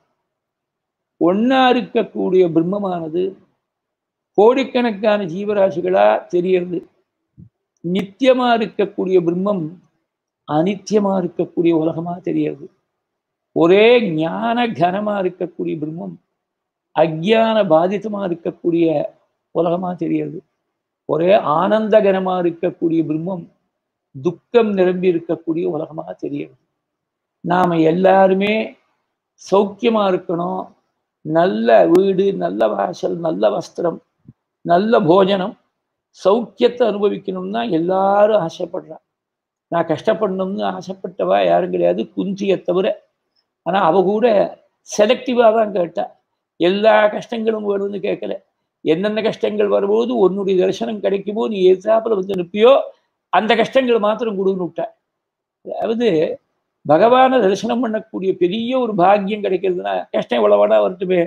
ஒன்னா இருக்கக்கூடிய பிரம்மமானது கோடிக்கணக்கான ஜீவராசிகளா தெரியறது நித்தியமா இருக்கக்கூடிய பிரம்மம் அனித்தியமா இருக்கக்கூடிய உலகமா தெரியறது ஒரே ஞான கனமா இருக்கக்கூடிய பிரம்மம் அஜான பாதித்தமா இருக்கக்கூடிய உலகமா தெரியறது ஒரே ஆனந்த கனமா இருக்கக்கூடிய பிரம்மம் துக்கம் நிரம்பி இருக்கக்கூடிய உலகமாக தெரியுது நாம எல்லாருமே சௌக்கியமா இருக்கணும் நல்ல வீடு நல்ல வாசல் நல்ல வஸ்திரம் நல்ல போஜனம் சௌக்கியத்தை அனுபவிக்கணும்னா எல்லாரும் ஆசைப்படுறா நான் கஷ்டப்படணும்னு ஆசைப்பட்டவா யாரும் கிடையாது குந்தியை தவிர ஆனா அவ கூட செலக்டிவா தான் கேட்டா எல்லா கஷ்டங்களும் வேணும்னு கேட்கல என்னென்ன கஷ்டங்கள் வரும்போது உன்னுடைய தரிசனம் கிடைக்குமோ நீ எதிர்த்தாப்புல வந்து நிற்பியோ அந்த கஷ்டங்கள் மாத்திரம் கொடுன்னு விட்ட அதாவது பகவான தரிசனம் பண்ணக்கூடிய பெரிய ஒரு பாக்கியம் கிடைக்கிறதுனா கஷ்டம் இவ்வளவாடா வரட்டுமே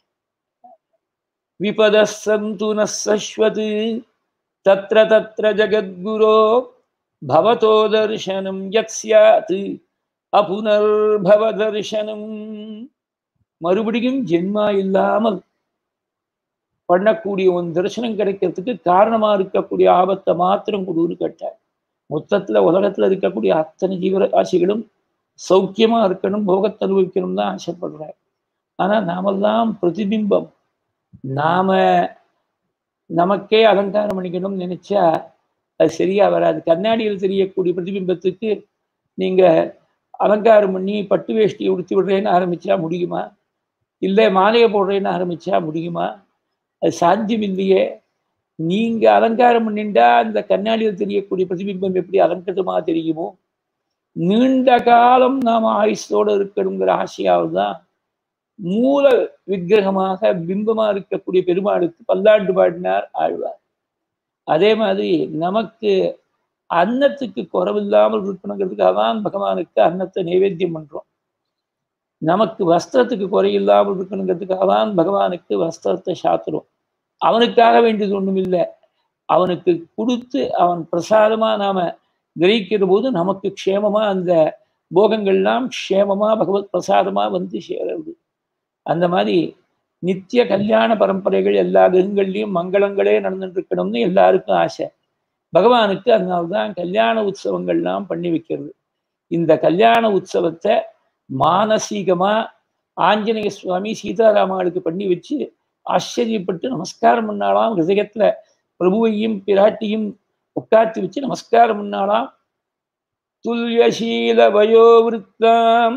விபத சந்து நஸ்வத் தத்ர தத்ர ஜகத்குரோ பவதோ தர்சனம் யத் சியாத் அபுனர்பவ தர்சனம் மறுபடியும் ஜென்மா இல்லாமல் பண்ணக்கூடிய உன் தரிசனம் கிடைக்கிறதுக்கு காரணமா இருக்கக்கூடிய ஆபத்தை மாத்திரம் கொடுன்னு கேட்டார் மொத்தத்துல உலகத்துல இருக்கக்கூடிய அத்தனை ஜீவராசிகளும் சௌக்கியமா இருக்கணும் போகத்தை அனுபவிக்கணும் தான் ஆசைப்படுறார் ஆனா நாமெல்லாம் பிரதிபிம்பம் நாம நமக்கே அலங்காரம் பண்ணிக்கணும்னு நினைச்சா அது சரியா வராது கண்ணாடியில் தெரியக்கூடிய பிரதிபிம்பத்துக்கு நீங்க அலங்காரம் பண்ணி பட்டு வேஷ்டியை உடுத்தி விடுறேன்னு ஆரம்பிச்சா முடியுமா இல்லை மாலையை போடுறேன்னு ஆரம்பிச்சா முடியுமா அது சாத்தியம் இல்லையே நீங்க அலங்காரம் பண்ணிண்டா அந்த கண்ணாடியில் தெரியக்கூடிய பிரதிபிம்பம் எப்படி அலங்கரிதமா தெரியுமோ நீண்ட காலம் நாம் ஆயுஷோடு இருக்கணுங்கிற ஆசையாவது தான் மூல விக்கிரகமாக பிம்பமா இருக்கக்கூடிய பெருமாளுக்கு பல்லாண்டு பாடினார் ஆழ்வார் அதே மாதிரி நமக்கு அன்னத்துக்கு குறவில்லாமல் இருக்கணுங்கிறதுக்காக தான் பகவானுக்கு அன்னத்தை நைவேத்தியம் பண்றோம் நமக்கு வஸ்திரத்துக்கு குறையில்லாமல் இருக்கணுங்கிறதுக்காக தான் பகவானுக்கு வஸ்திரத்தை சாத்துறோம் அவனுக்காக வேண்டியது ஒன்றும் இல்லை அவனுக்கு கொடுத்து அவன் பிரசாதமா நாம கிரகிக்கிற போது நமக்கு க்ஷேமமா அந்த போகங்கள்லாம் க்ஷேமமா பகவத் பிரசாதமா வந்து சேருது அந்த மாதிரி நித்திய கல்யாண பரம்பரைகள் எல்லா கிரகங்கள்லையும் மங்களங்களே நடந்துட்டு இருக்கணும்னு எல்லாருக்கும் ஆசை பகவானுக்கு அதனால்தான் கல்யாண உற்சவங்கள்லாம் பண்ணி வைக்கிறது இந்த கல்யாண உற்சவத்தை மானசீகமா ஆஞ்சநேய சுவாமி சீதாராமாளுக்கு பண்ணி வச்சு ஆச்சரியப்பட்டு நமஸ்காரம் பண்ணாலாம் ஹிருதயத்துல பிரபுவையும் பிராட்டியும் உட்கார்த்தி வச்சு நமஸ்காரம் பண்ணாலாம் துல்யசீல வயோவிருத்தாம்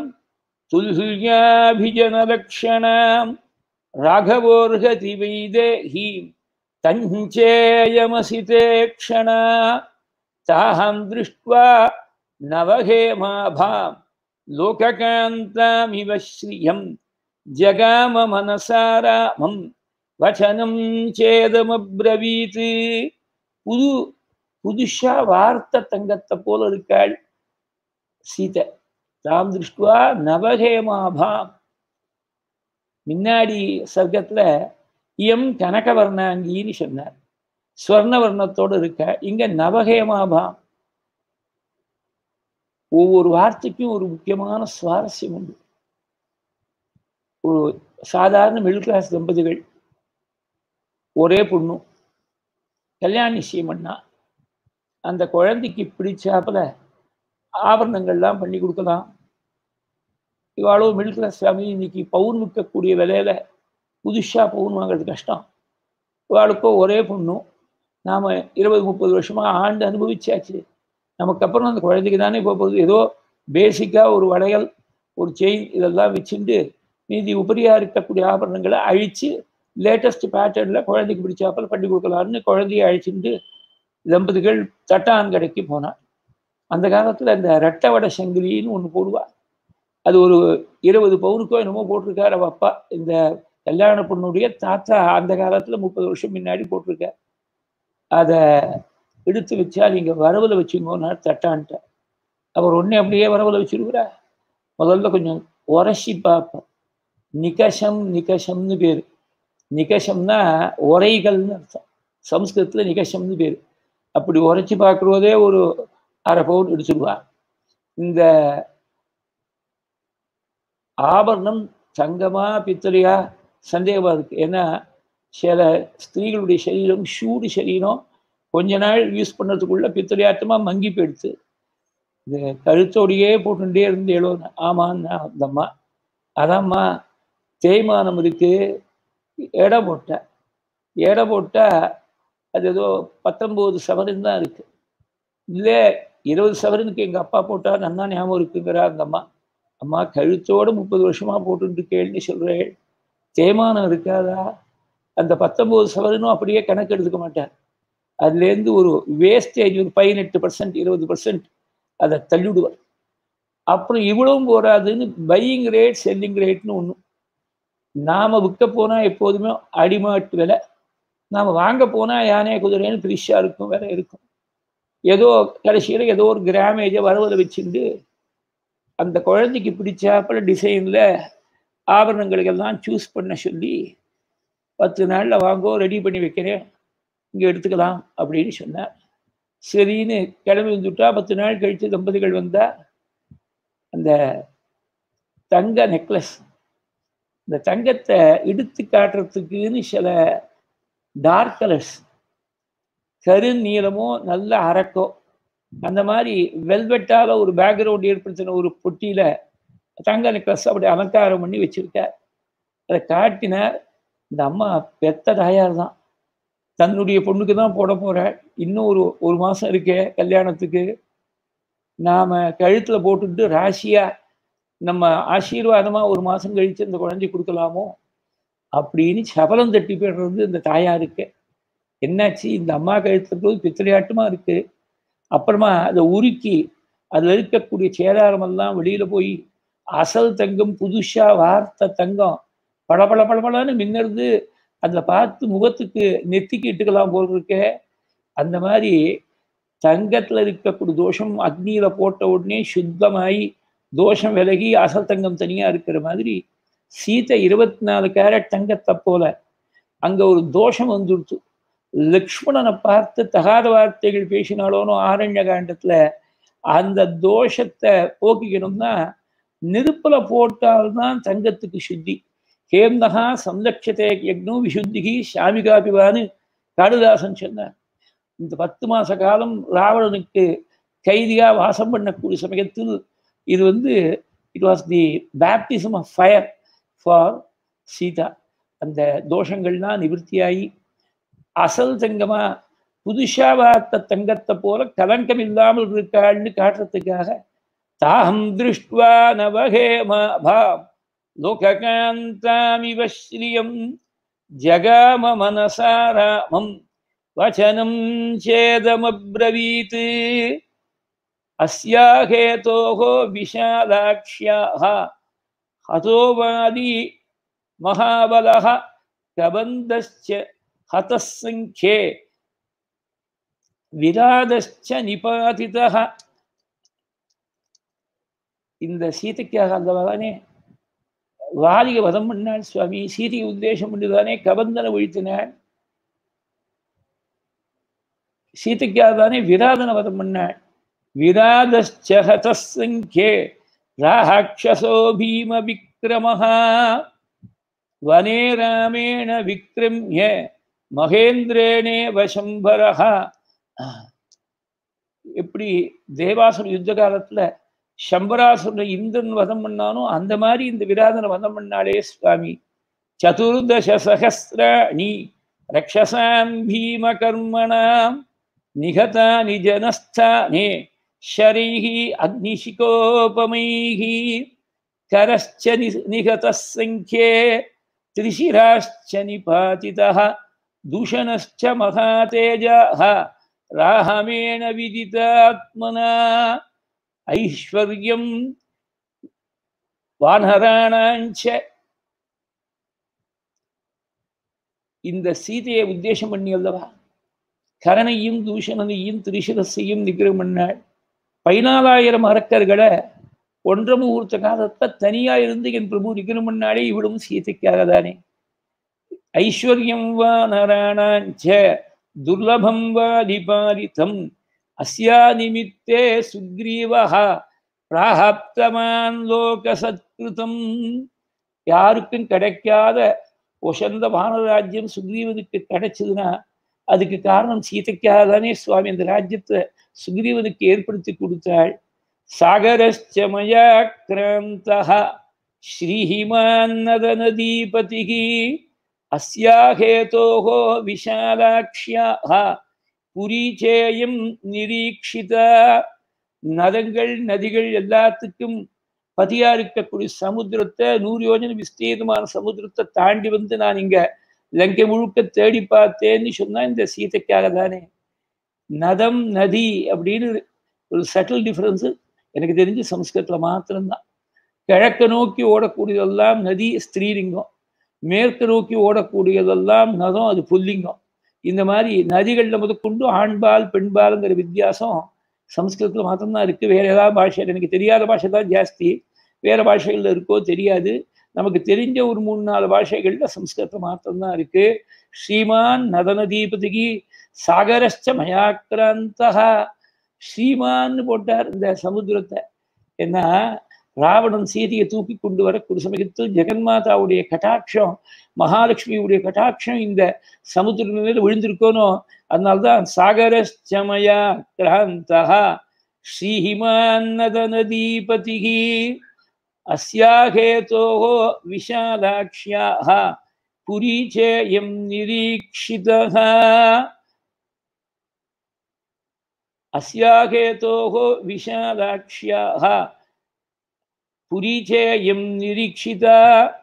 துல்யாபிஜனலக்ஷணாம் ராகவோர்கதி வைதேஹி தஞ்சேயமசிதே க்ஷணா தாஹம் திருஷ்ட்வா நவஹேமாபாம் லோககாந்தாமிவ ஸ்ரீயம் ஜகாம மனசாராமம் வச்சனம் சேதமப்ரவீத் புது புதுஷா வார்த்த தங்கத்தை போல இருக்காள் சீதை தாம் திருஷ்டுவா நவஹேமாபாம் முன்னாடி சர்க்கத்துல இயம் கனகவர்ணாங்கின்னு சொன்னார் ஸ்வர்ணவர்ணத்தோடு இருக்க இங்க நவகேமாபா ஒவ்வொரு வார்த்தைக்கும் ஒரு முக்கியமான சுவாரஸ்யம் உண்டு ஒரு சாதாரண மிடில் கிளாஸ் தம்பதிகள் ஒரே பொண்ணும் கல்யாண நிச்சயம் பண்ணா அந்த குழந்தைக்கு பிடிச்சாப்புல ஆபரணங்கள்லாம் பண்ணி கொடுக்கலாம் இவாளோ மிடில் கிளாஸ் ஃபேமிலி இன்னைக்கு பவுன் விற்கக்கூடிய விலையில புதுசாக பவுன் வாங்குறது கஷ்டம் இவாளுக்கோ ஒரே பொண்ணும் நாம் இருபது முப்பது வருஷமாக ஆண்டு அனுபவிச்சாச்சு நமக்கு அப்புறம் அந்த குழந்தைக்கு தானே இப்போ போகுது ஏதோ பேசிக்காக ஒரு வளையல் ஒரு செயின் இதெல்லாம் வச்சுட்டு மீதி உபரியாக இருக்கக்கூடிய ஆபரணங்களை அழித்து லேட்டஸ்ட் பேட்டர்னில் குழந்தைக்கு பிடிச்சாப்பில் பண்ணி கொடுக்கலான்னு குழந்தைய அழிச்சுட்டு தம்பதிகள் தட்டான் கடைக்கு போனார் அந்த காலத்தில் இந்த ரெட்டை வடை சங்கிலின்னு ஒன்று போடுவாள் அது ஒரு இருபது பவுனுக்கோ என்னமோ போட்டிருக்கார் அவ அப்பா இந்த கல்யாண பொண்ணுடைய தாத்தா அந்த காலத்தில் முப்பது வருஷம் முன்னாடி போட்டிருக்கார் அதை எடுத்து வச்சா நீங்கள் வரவில் வச்சுங்கோன்னார் தட்டான்ட்ட அவர் ஒன்றே அப்படியே வரவில் வச்சுருக்குறா முதல்ல கொஞ்சம் உரசி பார்ப்போம் நிகஷம் நிகஷம்னு பேர் நிகஷம்னா உரைகள்னு அர்த்தம் சம்ஸ்கிருதத்தில் நிகஷம்னு பேர் அப்படி உரைச்சி பார்க்குறதே ஒரு அரை பவுன் எடுத்துடுவா இந்த ஆபரணம் தங்கமா பித்தளையா சந்தேகமாக இருக்கு ஏன்னா சில ஸ்திரீகளுடைய சரீரம் சூடு சரீரம் கொஞ்ச நாள் யூஸ் பண்ணுறதுக்குள்ள பித்தளையாட்டமாக மங்கி போயிடுத்து இந்த கழுத்தோடையே போட்டுட்டே இருந்தேளோ ஆமான்னா அந்தம்மா அதாம்மா தேய்மானம் இருக்கு எடை போட்டேன் எடை போட்டால் அது ஏதோ பத்தொம்போது சவரன் தான் இருக்கு இல்லை இருபது சவரனுக்கு எங்கள் அப்பா போட்டால் நன்னா ஞாபகம் இருக்குங்கிறா அந்த அம்மா அம்மா கழுத்தோடு முப்பது வருஷமாக போட்டுட்டு கேள்வி சொல்கிறேன் தேய்மானம் இருக்காதா அந்த பத்தொம்போது சவரனும் அப்படியே கணக்கு எடுத்துக்க மாட்டார் அதுலேருந்து ஒரு வேஸ்டேஜ் ஒரு பதினெட்டு பர்சன்ட் இருபது பர்சன்ட் அதை தள்ளிவிடுவார் அப்புறம் இவ்வளவும் போராதுன்னு பையிங் ரேட் செல்லிங் ரேட்னு ஒன்று நாம் விற்க போனால் எப்போதுமே அடிமாட்டு விலை நாம் வாங்க போனால் யானை குதிரைன்னு பிரிஷாக இருக்கும் விலை இருக்கும் ஏதோ கடைசியில் ஏதோ ஒரு கிராமேஜை வரவில் வச்சுட்டு அந்த குழந்தைக்கு பிடிச்சாப்புல டிசைனில் ஆபரணங்களுக்கெல்லாம் சூஸ் பண்ண சொல்லி பத்து நாளில் வாங்கோ ரெடி பண்ணி வைக்கிறேன் இங்கே எடுத்துக்கலாம் அப்படின்னு சொன்னார் சரின்னு கிளம்பி வந்துட்டா பத்து நாள் கழித்து தம்பதிகள் வந்தால் அந்த தங்க நெக்லஸ் இந்த தங்கத்தை எடுத்து காட்டுறதுக்குன்னு சில டார்க் கலர்ஸ் கரு நீளமோ நல்ல அரக்கோ அந்த மாதிரி வெல்வெட்டால ஒரு பேக்ரவுண்ட் ஏற்படுத்தின ஒரு பொட்டியில தங்க நெக்லஸ் அப்படி அலங்காரம் பண்ணி வச்சிருக்கார் அதை காட்டினார் இந்த அம்மா பெத்த தாயார் தான் தன்னுடைய பொண்ணுக்கு தான் போட போறாள் இன்னும் ஒரு ஒரு மாசம் இருக்கே கல்யாணத்துக்கு நாம கழுத்துல போட்டுட்டு ராசியா நம்ம ஆசீர்வாதமா ஒரு மாசம் கழிச்சு இந்த குழந்தை கொடுக்கலாமோ அப்படின்னு சபலம் தட்டி போடுறது இந்த தாயாருக்கு என்னாச்சு இந்த அம்மா கழுத்துல போது பித்தளையாட்டமா இருக்கு அப்புறமா அதை உருக்கி அதில் இருக்கக்கூடிய சேதாரமெல்லாம் வெளியில போய் அசல் தங்கம் புதுசா வார்த்த தங்கம் பளபள பளபளன்னு மின்னறது அதில் பார்த்து முகத்துக்கு நெத்திக்கு இட்டுக்கலாம் போல் இருக்கே அந்த மாதிரி தங்கத்தில் இருக்கக்கூடிய தோஷம் அக்னியில போட்ட உடனே சுத்தமாயி தோஷம் விலகி அசல் தங்கம் தனியா இருக்கிற மாதிரி சீத்தை இருபத்தி நாலு கேரட் தங்கத்தை போல அங்க ஒரு தோஷம் வந்துடுச்சு லக்ஷ்மணனை பார்த்து தகாத வார்த்தைகள் பேசினாலோனோ ஆரண்ய காண்டத்துல அந்த தோஷத்தை போக்கிக்கணும்னா நெருப்புல போட்டால்தான் தங்கத்துக்கு சுத்தி ஹேம்தகா சம்லட்சத்தை யக்னோ விசுத்திகி சாமிகாபிவான்னு காளிதாசன் சொன்னார் இந்த பத்து மாச காலம் ராவணனுக்கு கைதியா வாசம் பண்ணக்கூடிய சமயத்தில் இது வந்து it was the baptism of fire for Sita அந்த தோஷங்கள்லாம் நிவர்த்தியாகி அசல் தங்கமா புதுஷா வார்த்த தங்கத்தை போல கலங்கம் இல்லாமல் இருக்காள்னு காட்டுறதுக்காக தாகம் திருஷ்டுவா நவகேமாபாம் லோககாந்தாமிவ ஸ்ரீயம் ஜகாம மனசா ராமம் வச்சனம் சேதமப்ரவீத் अस्याहेतोः विशालाक्ष्याः हतोवादी महाबलः कबन्धश्च हतः सङ्ख्ये விராதச்ச நிபாதிதா இந்த சீதைக்காக அல்லவானே வாலிக வதம் பண்ணாள் சுவாமி சீதையை உத்தேசம் பண்ணிதானே கபந்தனை ஒழித்தினாள் சீதைக்காக தானே விராதன வதம் பண்ணாள் விராதச்சே ராட்சசோ பீம விக்ரமஹா வனே ராமேண விக்ரம்ய மகேந்திரேனே வசம்பரஹா எப்படி தேவாசுர யுத்த காலத்துல சம்பராசுர இந்திரன் வதம் பண்ணானோ அந்த மாதிரி இந்த விராதன வதம் பண்ணாலே சுவாமி சதுர்தச சகசிராணி ரக்ஷசாம் பீம கர்மணாம் நிகதானி ஜனஸ்தானே ஷரைः அக்னிஷிகோபமைः करश्च नि निहतः सङ्ख्ये त्रिशिराश्च निपातितः दूषणश्च महातेजः राहमेण विदितात्मना ऐश्वर्यं வானராணாஞ்ச இந்த சீதையை உத்தேசம் பண்ணி அல்லவா கரணையும் தூஷணனையும் திரிசிரசையும் நிகிரம் பண்ணாள் பதினாலாயிரம் அரக்கர்களை ஒன்ற முகூர்த்த காலத்தை தனியா இருந்து என் பிரபு நிகிரம் பண்ணாலே இவிடும் சீதைக்காக தானே ஐஸ்வர்யம் வா நராணாஞ்ச துர்லபம் வா நிபாரிதம் அஸ்யா நிமித்தே சுக்ரீவஹா பிராப்தமான் லோக சத்கிருதம் யாருக்கும் கிடைக்காத ஒசந்த வானராஜ்யம் சுக்ரீவனுக்கு கிடைச்சதுன்னா அதுக்கு காரணம் சீதைக்காக தானே சுவாமி அந்த ராஜ்யத்தை சுக்ரீவனுக்கு ஏற்படுத்தி கொடுத்தாள் சாகரஸ்ச மயா கிராந்தः श्रीहिमान्नदनदीपतिः अस्या हेतोः विशालाक्ष्याः புரீச்சேயம் நிரீட்சிதா நதங்கள் நதிகள் எல்லாத்துக்கும் பதியா இருக்கக்கூடிய சமுத்திரத்தை நூறு யோஜனை விஸ்தீர்ணமான சமுத்திரத்தை தாண்டி வந்து நான் இங்க லங்கை முழுக்க தேடி பார்த்தேன்னு சொன்னா இந்த சீதைக்காக தானே நதம் நதி அப்படின்னு ஒரு சட்டில் டிஃபரன்ஸு எனக்கு தெரிஞ்சு சம்ஸ்கிருதத்தில் மாத்திரம்தான் கிழக்க நோக்கி ஓடக்கூடியதெல்லாம் நதி ஸ்திரீலிங்கம் மேற்கு நோக்கி ஓடக்கூடியதெல்லாம் நதம் அது புல்லிங்கம் இந்த மாதிரி நதிகளில் முதற்கொண்டு ஆண்பால் பெண்பாலுங்கிற வித்தியாசம் சம்ஸ்கிருதத்தில் மாத்திரம்தான் இருக்குது வேற ஏதாவது பாஷையில் எனக்கு தெரியாத பாஷை தான் ஜாஸ்தி வேற பாஷைகளில் இருக்கோ தெரியாது நமக்கு தெரிஞ்ச ஒரு மூணு நாலு பாஷைகளில் சம்ஸ்கிருதம் மாத்திரம்தான் இருக்கு ஸ்ரீமான் நதனதீபதிகி சாகரஸ்ச மயாக்கிராந்தா ஸ்ரீமான்னு போட்டார் இந்த சமுத்திரத்தை ஏன்னா ராவணன் சீதையை தூக்கி கொண்டு வரக்கூடிய சமயத்தில் ஜெகன்மாதாவுடைய கட்டாட்சம் மகாலட்சுமியுடைய கட்டாட்சம் இந்த சமுத்திர மேல விழுந்திருக்கணும் அதனால்தான் சாகரஸ்சமயா கிராந்தா ஸ்ரீஹிமான்னதனதீபதிகி अस्याहेतोः विशालाक्ष्याः पुरीचेयं निरीक्षितः अस्याहेतोः विशालाक्ष्याः புரீச்சேயம் நிரீட்சிதா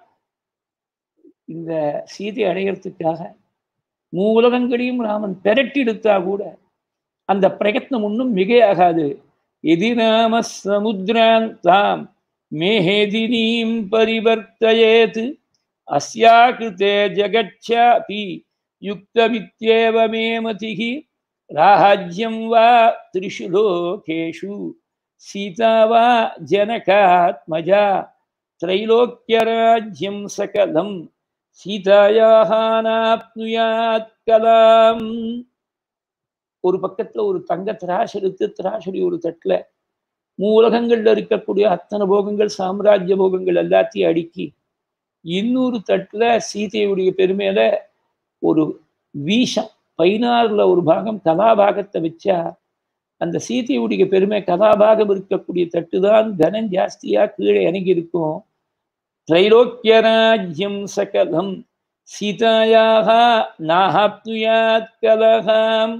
இந்த சீதை அடையறதுக்காக மூலகங்களையும் ராமன் பெரட்டிடுத்தா கூட அந்த பிரயத்னம் ஒன்றும் மிகையாகாது எதி நாம சமுத்திராந்தாம் मेहेदिनीं परिवर्तयेत् अस्या कृते जगच्छापि युक्तमित्येव मे मतिः राज्यं वा त्रिषु लोकेषु सीता वा जनकात्मजा त्रैलोक्यराज्यं सकलं சீதாயாக நாப்னுயாத் கலாம் ஒரு பக்கத்துல ஒரு தங்க திராசு எடுத்து திராசடி ஒரு தட்டுல மூலகங்கள்ல இருக்கக்கூடிய அத்தனை போகங்கள் சாம்ராஜ்ய போகங்கள் எல்லாத்தையும் அடுக்கி இன்னொரு தட்டுல சீதையுடைய பெருமையில ஒரு வீஷம் பதினாறுல ஒரு பாகம் கதாபாகத்தை வச்சா அந்த சீதையுடைய பெருமை கதாபாகம் இருக்கக்கூடிய தட்டு தான் கனம் ஜாஸ்தியா கீழே இறங்கி இருக்கும் திரைலோக்கியராஜ்யம் சகலம் சீதாயாக நாஹாப்னுயாத் கலகாம்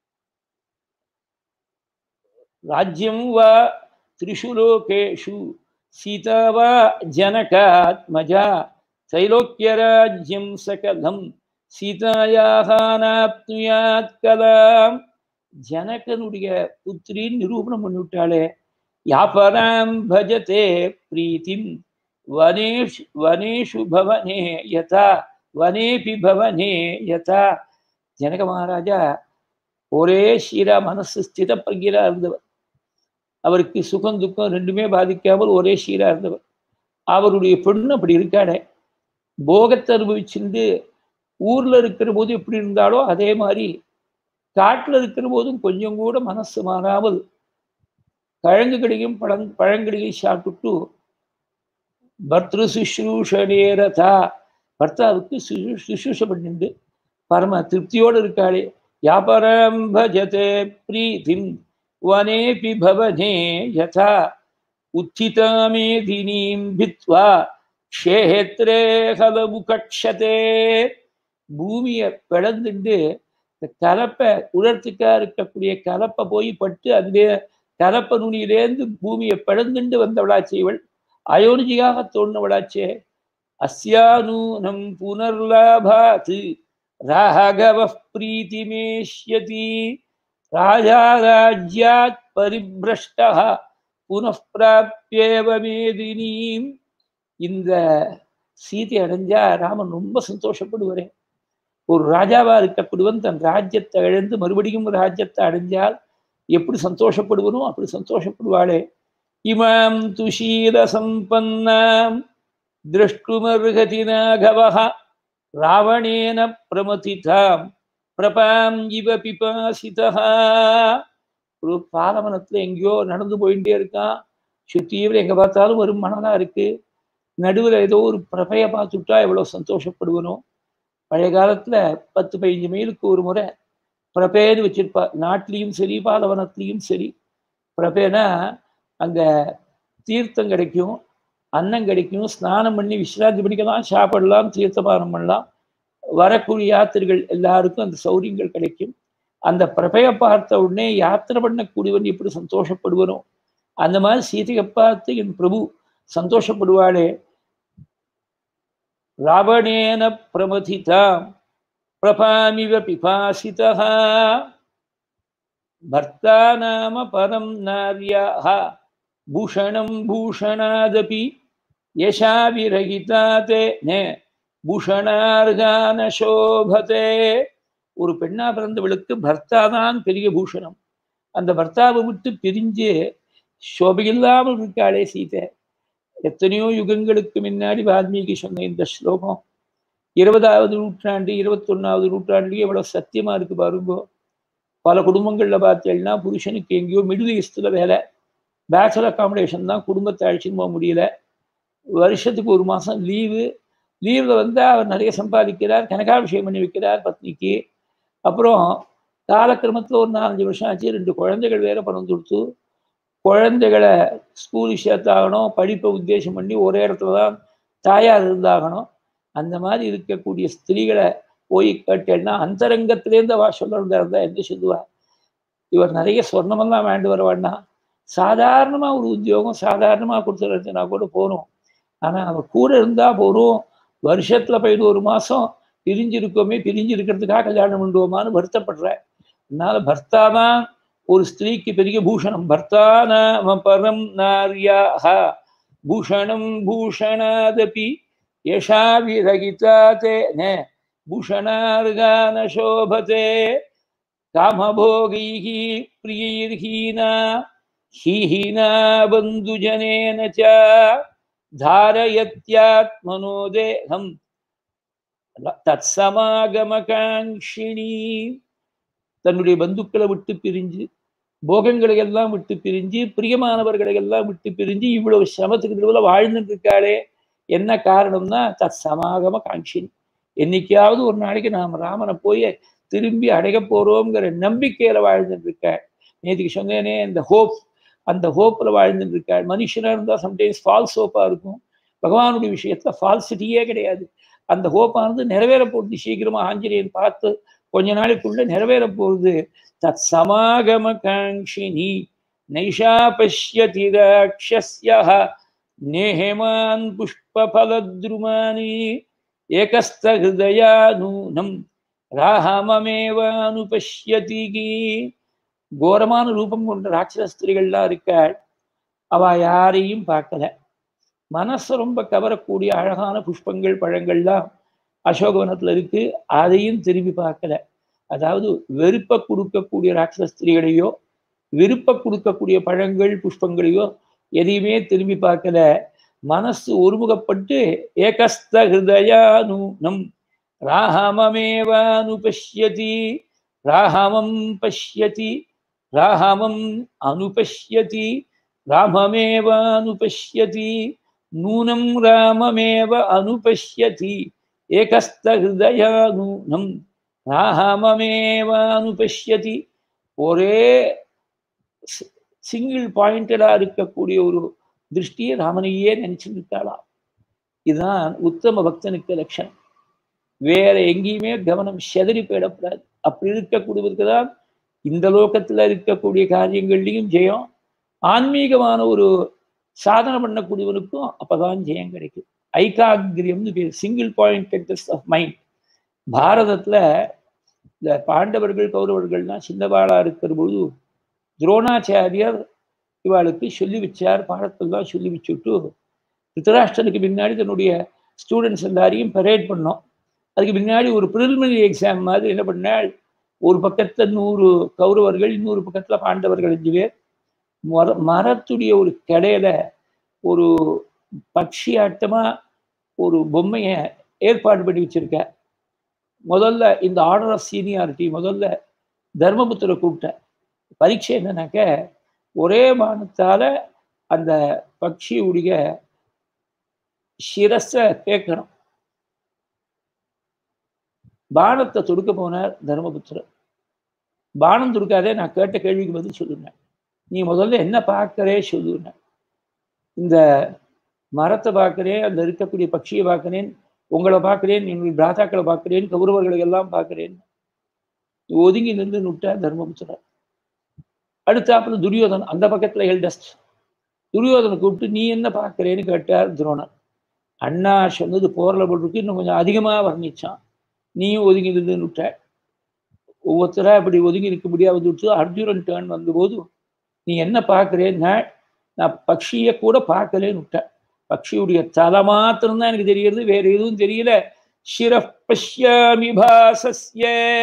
राज्यं वा त्रिषु लोकेषु सीता वा जनकात्मजा त्रैलोक्यराज्यं सकलं சீதாயாக நாப்னுயாத் கலாம் ஜனகனுடைய புத்திரின் நிரூபணம் பண்ணிவிட்டாளே யாபராம் பஜதே பிரீத்திம் வனேஷு வனேஷு பவனே யதா வனேபி பவனே யதா ஜனக மகாராஜா ஒரே ஷீரா மனசு ஸ்தித பிரகிரா இருந்தவர் அவருக்கு சுகம் துக்கம் ரெண்டுமே பாதிக்காமல் ஒரே ஷீரா இருந்தவர் அவருடைய பெண்ணு அப்படி இருக்காடே போகத்தை அனுபவிச்சுட்டு ஊர்ல இருக்கிற போது எப்படி இருந்தாலோ அதே மாதிரி காட்டுல இருக்கிற போதும் கொஞ்சம் கூட மனசு மாறாமல் கிழங்குகளையும் பழங் பழங்களையும் சாப்பிட்டுட்டு பர்திரு சுஷ்ரூஷனேரதா பர்த்தாவுக்கு சுஷு சுஷ்ரூஷ பண்ணிண்டு பரம திருப்தியோடு இருக்காளே யாபரம் பஜதே பிரீதிம் வனேபி பவனே யதா உத்திதாமேதினீம் பித்வா க்ஷேத்ரே கலமுகட்சதே பூமியை பிளந்துண்டு இந்த கலப்பை உலர்த்துக்கா இருக்கக்கூடிய கலப்பை போய் பட்டு அந்த கலப்ப நுனியிலேருந்து பூமியை பிளந்துண்டு வந்தவளாச்சே இவள் அயோனிஜியாக தோன்றவளாச்சே அஸ்யானூனம் புனர்லாபாத் ராகவ பிரீத்திமேஷ்யதி ராஜா ராஜ்யாத் பரிபிரஷ்டா புனப்பிராப்தியேவ மேதினீம் இந்த சீதை அடைஞ்சா ராமன் ரொம்ப சந்தோஷப்படுவாரே ஒரு ராஜாவா இருக்கக்கூடியவன் தன் ராஜ்யத்தை இழந்து மறுபடியும் ராஜ்யத்தை அடைஞ்சால் எப்படி சந்தோஷப்படுவனோ அப்படி சந்தோஷப்படுவாளே இமாம் துஷீர சம்பன்னாம் திரஷ்டுமர்ஹதி நாகவः ராவணேன பிரமதிதாம் பிரபாம் இவ பிபாசிதா ஒரு பாலவனத்துல எங்கேயோ நடந்து போயிட்டே இருக்கான் சுத்தியில் எங்க பார்த்தாலும் ஒரு மணலா இருக்கு நடுவில் ஏதோ ஒரு பிரபையை பார்த்துட்டா எவ்வளவு சந்தோஷப்படுவனோ பழைய காலத்துல பத்து பதினஞ்சு மைலுக்கு ஒரு முறை பிரபேன்னு வச்சிருப்பா நாட்டிலையும் சரி பாலவனத்திலையும் சரி பிரபேனா அங்க தீர்த்தம் கிடைக்கும் அன்னம் கிடைக்கும் ஸ்நானம் பண்ணி விஸ்ராந்தி பண்ணிக்கலாம் சாப்பிடலாம் தீர்த்தபானம் பண்ணலாம் வரக்கூடிய யாத்திரைகள் எல்லாருக்கும் அந்த சௌரியங்கள் கிடைக்கும் அந்த பிரபையை பார்த்த உடனே யாத்திரை பண்ணக்கூடியவன் எப்படி சந்தோஷப்படுவனோ அந்த மாதிரி சீதையை பார்த்து என் பிரபு சந்தோஷப்படுவாளே ராவணேன பிரமதிதா பிரபாமிவ பிபாசிதா பர்த்தா நாம பரம் நாரியாக பூஷணம் பூஷணாதபி யசா விரகிதா தே நே பூஷணார்கான சோபதே ஒரு பெண்ணா பிறந்தவளுக்கு பர்த்தா தான் பெரிய பூஷணம் அந்த பர்த்தாவை விட்டு பிரிஞ்சு சோபையில்லாமல் இருக்காளே சீதை எத்தனையோ யுகங்களுக்கு முன்னாடி வால்மீகி சொன்ன இந்த ஸ்லோகம் இருபதாவது நூற்றாண்டு இருபத்தொன்னாவது நூற்றாண்டுலயே எவ்வளவு சத்தியமா இருக்கு பாருங்கோ பல குடும்பங்கள்ல பார்த்தேன்னா புருஷனுக்கு எங்கேயோ மிடில் ஈஸ்ட்ல வேலை பேச்சுலர் அகாமடேஷன் தான் குடும்பத்தை அழைச்சின்னு போக முடியல வருஷத்துக்கு ஒரு மாசம் லீவு லீவில் வந்து அவர் நிறைய சம்பாதிக்கிறார் கனகாபிஷேகம் பண்ணி வைக்கிறார் பத்னிக்கு அப்புறம் காலக்கிரமத்தில் ஒரு நாலஞ்சு வருஷம் ஆச்சு ரெண்டு குழந்தைகள் வேற பிறந்து கொடுத்து குழந்தைகளை ஸ்கூலுக்கு சேர்த்தாகணும் படிப்பை உத்தேசம் பண்ணி ஒரே இடத்துல தான் தாயார் இருந்தாகணும் அந்த மாதிரி இருக்கக்கூடிய ஸ்திரீகளை போய் கேட்டேன்னா அந்தரங்கத்திலேருந்து அவ சொல்லுறதா இருந்தா என்ன சொல்லுவா இவர் நிறைய சொர்ணமெல்லாம் வேண்டு வரவான்னா சாதாரணமாக ஒரு உத்தியோகம் சாதாரணமாக கொடுத்துருச்சுனா கூட போகிறோம் ஆனால் அவர் கூட இருந்தால் போகிறோம் வருஷத்தில் போயிட்டு ஒரு மாதம் பிரிஞ்சிருக்கோமே பிரிஞ்சு இருக்கிறதுக்காக கல்யாணம் பண்ணுவோமான்னு வருத்தப்படுறேன் அதனால பர்த்தா தான் ஒரு ஸ்திரீக்கு பெரிய பூஷணம் பர்த்தா நாம பரம் நாரியாக பூஷணம் பூஷணாதபி யஷா விரகிதா தே நே பூஷணார்கான சோபதே காமபோகைः பிரியைர்ஹீனா ஹீஹீனா பந்துஜனேன ச தாரயத்யாத்மனோ தேகம் தத்சமாகமகாங்கிணி தன்னுடைய பந்துக்களை விட்டு பிரிஞ்சு போகங்களை எல்லாம் விட்டு பிரிஞ்சு பிரியமானவர்களை எல்லாம் விட்டு பிரிஞ்சு இவ்வளவு சிரமத்துக்கு நடுவில் வாழ்ந்துட்டு இருக்காளே என்ன காரணம்னா தத் சமாகம காங்கினி என்னைக்காவது ஒரு நாளைக்கு நாம் ராமனை போய் திரும்பி அடைய போறோங்கிற நம்பிக்கையில வாழ்ந்துட்டு இருக்காள் நேற்றுக்கு சொன்னேனே இந்த ஹோப் அந்த ஹோப்ல வாழ்ந்துட்டு இருக்காள் மனுஷனா இருந்தா சம்டைம்ஸ் ஃபால்ஸ் ஹோப்பா இருக்கும் பகவானுடைய விஷயத்துல ஃபால்சிட்டியே கிடையாது அந்த ஹோப்பானது நிறைவேற போகுது சீக்கிரமா ஆஞ்சநேயன் பார்த்து கொஞ்ச நாளைக்குள்ள நிறைவேற போகுது தத் சமாகம காங்கினி நைஷா பஷ்யதி ராட்சஸ்ய நேஹமான் புஷ்பலத்ருமானி ஏகஸ்த ஹிருதயா நூனம் ராமமேவானுபஷ்யதி கோரமான ரூபம் கொண்ட ராட்சத ஸ்திரிகள்லாம் இருக்காள் அவ யாரையும் பார்க்கல மனசு ரொம்ப கவரக்கூடிய அழகான புஷ்பங்கள் பழங்கள்லாம் அசோகவனத்துல இருக்கு அதையும் திரும்பி பார்க்கல அதாவது வெறுப்ப கொடுக்கக்கூடிய ராட்சத ஸ்திரீகளையோ விருப்ப கொடுக்கக்கூடிய பழங்கள் புஷ்பங்களையோ எதையுமே திரும்பி பார்க்கல மனசு ஒருமுகப்பட்டு ஏகஸ்த ஹிருதயானூனம் ராகமமேவானுபஷ்யதி ராகமம் பஷ்யதி ராகமம் அனுபஷ்யதி ராமமேவானுபஷ்யதி நூனம் ராமமேவ அனுபஷ்யதி ஏகஸ்த ஹிருதயானூனம் ராகமமேவானுபஷ்யதி ஒரே சிங்கிள் பாயிண்டடா இருக்கக்கூடிய ஒரு திருஷ்டியை ராமனையே நினைச்சுட்டு இருக்காளாம் இதுதான் உத்தம பக்தனுக்கு லட்சணம் வேற எங்கேயுமே கவனம் செதறி போயிடக்கூடாது அப்படி இருக்கக்கூடியவருக்கு தான் இந்த லோகத்துல இருக்கக்கூடிய காரியங்கள்லையும் ஜெயம் ஆன்மீகமான ஒரு சாதனை பண்ணக்கூடியவனுக்கும் அப்பதான் ஜெயம் கிடைக்கும் ஐகாகிரியம்னு பேர் சிங்கிள் பாயிண்ட் ஆஃப் மைண்ட் பாரதத்துல இந்த பாண்டவர்கள் கௌரவர்கள்லாம் சின்னவாளா இருக்கிற பொழுது துரோணாச்சாரியர் இவாளுக்கு சொல்லி வச்சார் பாடத்தெல்லாம் சொல்லி வச்சுட்டு திருத்தராஷ்டனுக்கு பின்னாடி தன்னுடைய ஸ்டூடெண்ட்ஸ் எல்லாரையும் பரேட் பண்ணோம் அதுக்கு பின்னாடி ஒரு ப்ரிலிமினரி எக்ஸாம் மாதிரி என்ன பண்ணால் ஒரு பக்கத்தில் நூறு கௌரவர்கள் இன்னொரு பக்கத்தில் பாண்டவர்கள் அஞ்சு பேர் மர மரத்துடைய ஒரு கடையில ஒரு பட்சி ஆட்டமா ஒரு பொம்மையை ஏற்பாடு பண்ணி வச்சிருக்க முதல்ல இந்த ஆர்டர் ஆஃப் சீனியாரிட்டி முதல்ல தர்மபுத்திர கூப்பிட்டேன் பரீட்சை என்னன்னாக்க ஒரே மானத்தால அந்த பக்ஷியுடைய சிரஸை கேட்கணும் பானத்தை தொடுக்க போனார் தர்மபுத்திரர் பானம் தொடுக்காதே நான் கேட்ட கேள்விக்கு பதில் சொல்லுங்க நீ முதல்ல என்ன பார்க்கறே சொல்லுங்க இந்த மரத்தை பார்க்கிறேன் அந்த இருக்கக்கூடிய பட்சியை பார்க்கிறேன் உங்களை பார்க்கிறேன் என்னுடைய பிராதாக்களை பார்க்கிறேன் கௌரவர்களை எல்லாம் பார்க்கிறேன் ஒதுங்கி நின்று நுட்டா தர்மபுத்திரர் அடுத்தாப்புல துரியோதன் அந்த பக்கத்துல எல்டஸ்ட் துரியோதனை கூப்பிட்டு நீ என்ன பார்க்கிறேன்னு கேட்டார் துரோணர் அண்ணா சொன்னது போரில் போட்டிருக்கு இன்னும் கொஞ்சம் அதிகமாக வர்ணிச்சான் நீயும் ஒதுங்கி நின்று விட்ட ஒவ்வொருத்தரா இப்படி ஒதுங்கி நிற்க முடியாது விட்டு அர்ஜுனன் டேர்ன் வந்தபோது நீ என்ன பார்க்கிறேன்னா நான் பக்ஷியை கூட பார்க்கலேன்னு விட்டேன் பக்ஷியுடைய தலை மாத்திரம்தான் எனக்கு தெரியறது வேற எதுவும் தெரியல சிரப்பஷ்யாமி பாசஸ்ய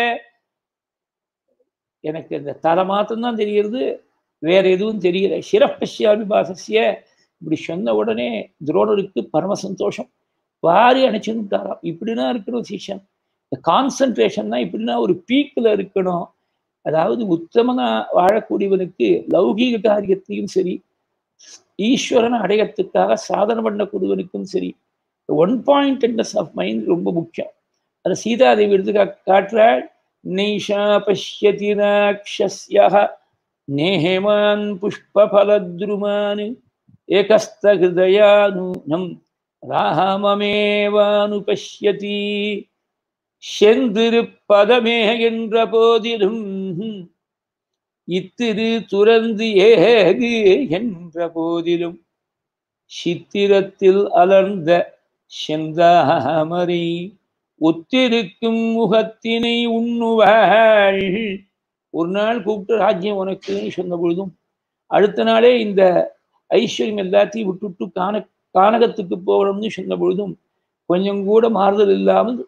எனக்கு இந்த தலை மாத்திரம்தான் தெரியறது வேற எதுவும் தெரியல சிரப்பஷ்யாமி பாசஸ்ய இப்படி சொன்ன உடனே துரோணருக்கு பரம சந்தோஷம் வாரி அணைச்சுட்டாராம் இப்படிதான் இருக்கணும் சீஷன் இந்த கான்சன்ட்ரேஷன் தான் இப்படின்னா ஒரு பீக்கில் இருக்கணும் அதாவது உத்தமனா வாழக்கூடியவனுக்கு லௌகீக காரியத்தையும் சரி ஈஸ்வரனை அடையத்துக்காக சாதனை பண்ணக்கூடியவனுக்கும் சரி ஒன் பாயிண்டட்னஸ் ஆஃப் மைண்ட் ரொம்ப முக்கியம் அதை சீதாதேவி எடுத்து காட்டுறாள் நைஷா பஷ்யதி ராட்சஸ்யா நேஹேமான் புஷ்பலத்ருமான் ஏகஸ்த ஹிருதயானூனம் ராமமேவானுபஷ்யதி செந்திருப்பதமே என்ற போதிலும் இத்திரு துறந்து ஏகு என்ற போதிலும் சித்திரத்தில் அலர்ந்த செந்தாமரை ஒத்திருக்கும் முகத்தினை உண்ணுவாள் ஒரு நாள் கூப்பிட்டு ராஜ்யம் உனக்குன்னு சொன்ன பொழுதும் அடுத்த நாளே இந்த ஐஸ்வர்யம் எல்லாத்தையும் விட்டுட்டு காண கானகத்துக்கு போகணும்னு சொன்ன பொழுதும் கொஞ்சம் கூட மாறுதல் இல்லாமல்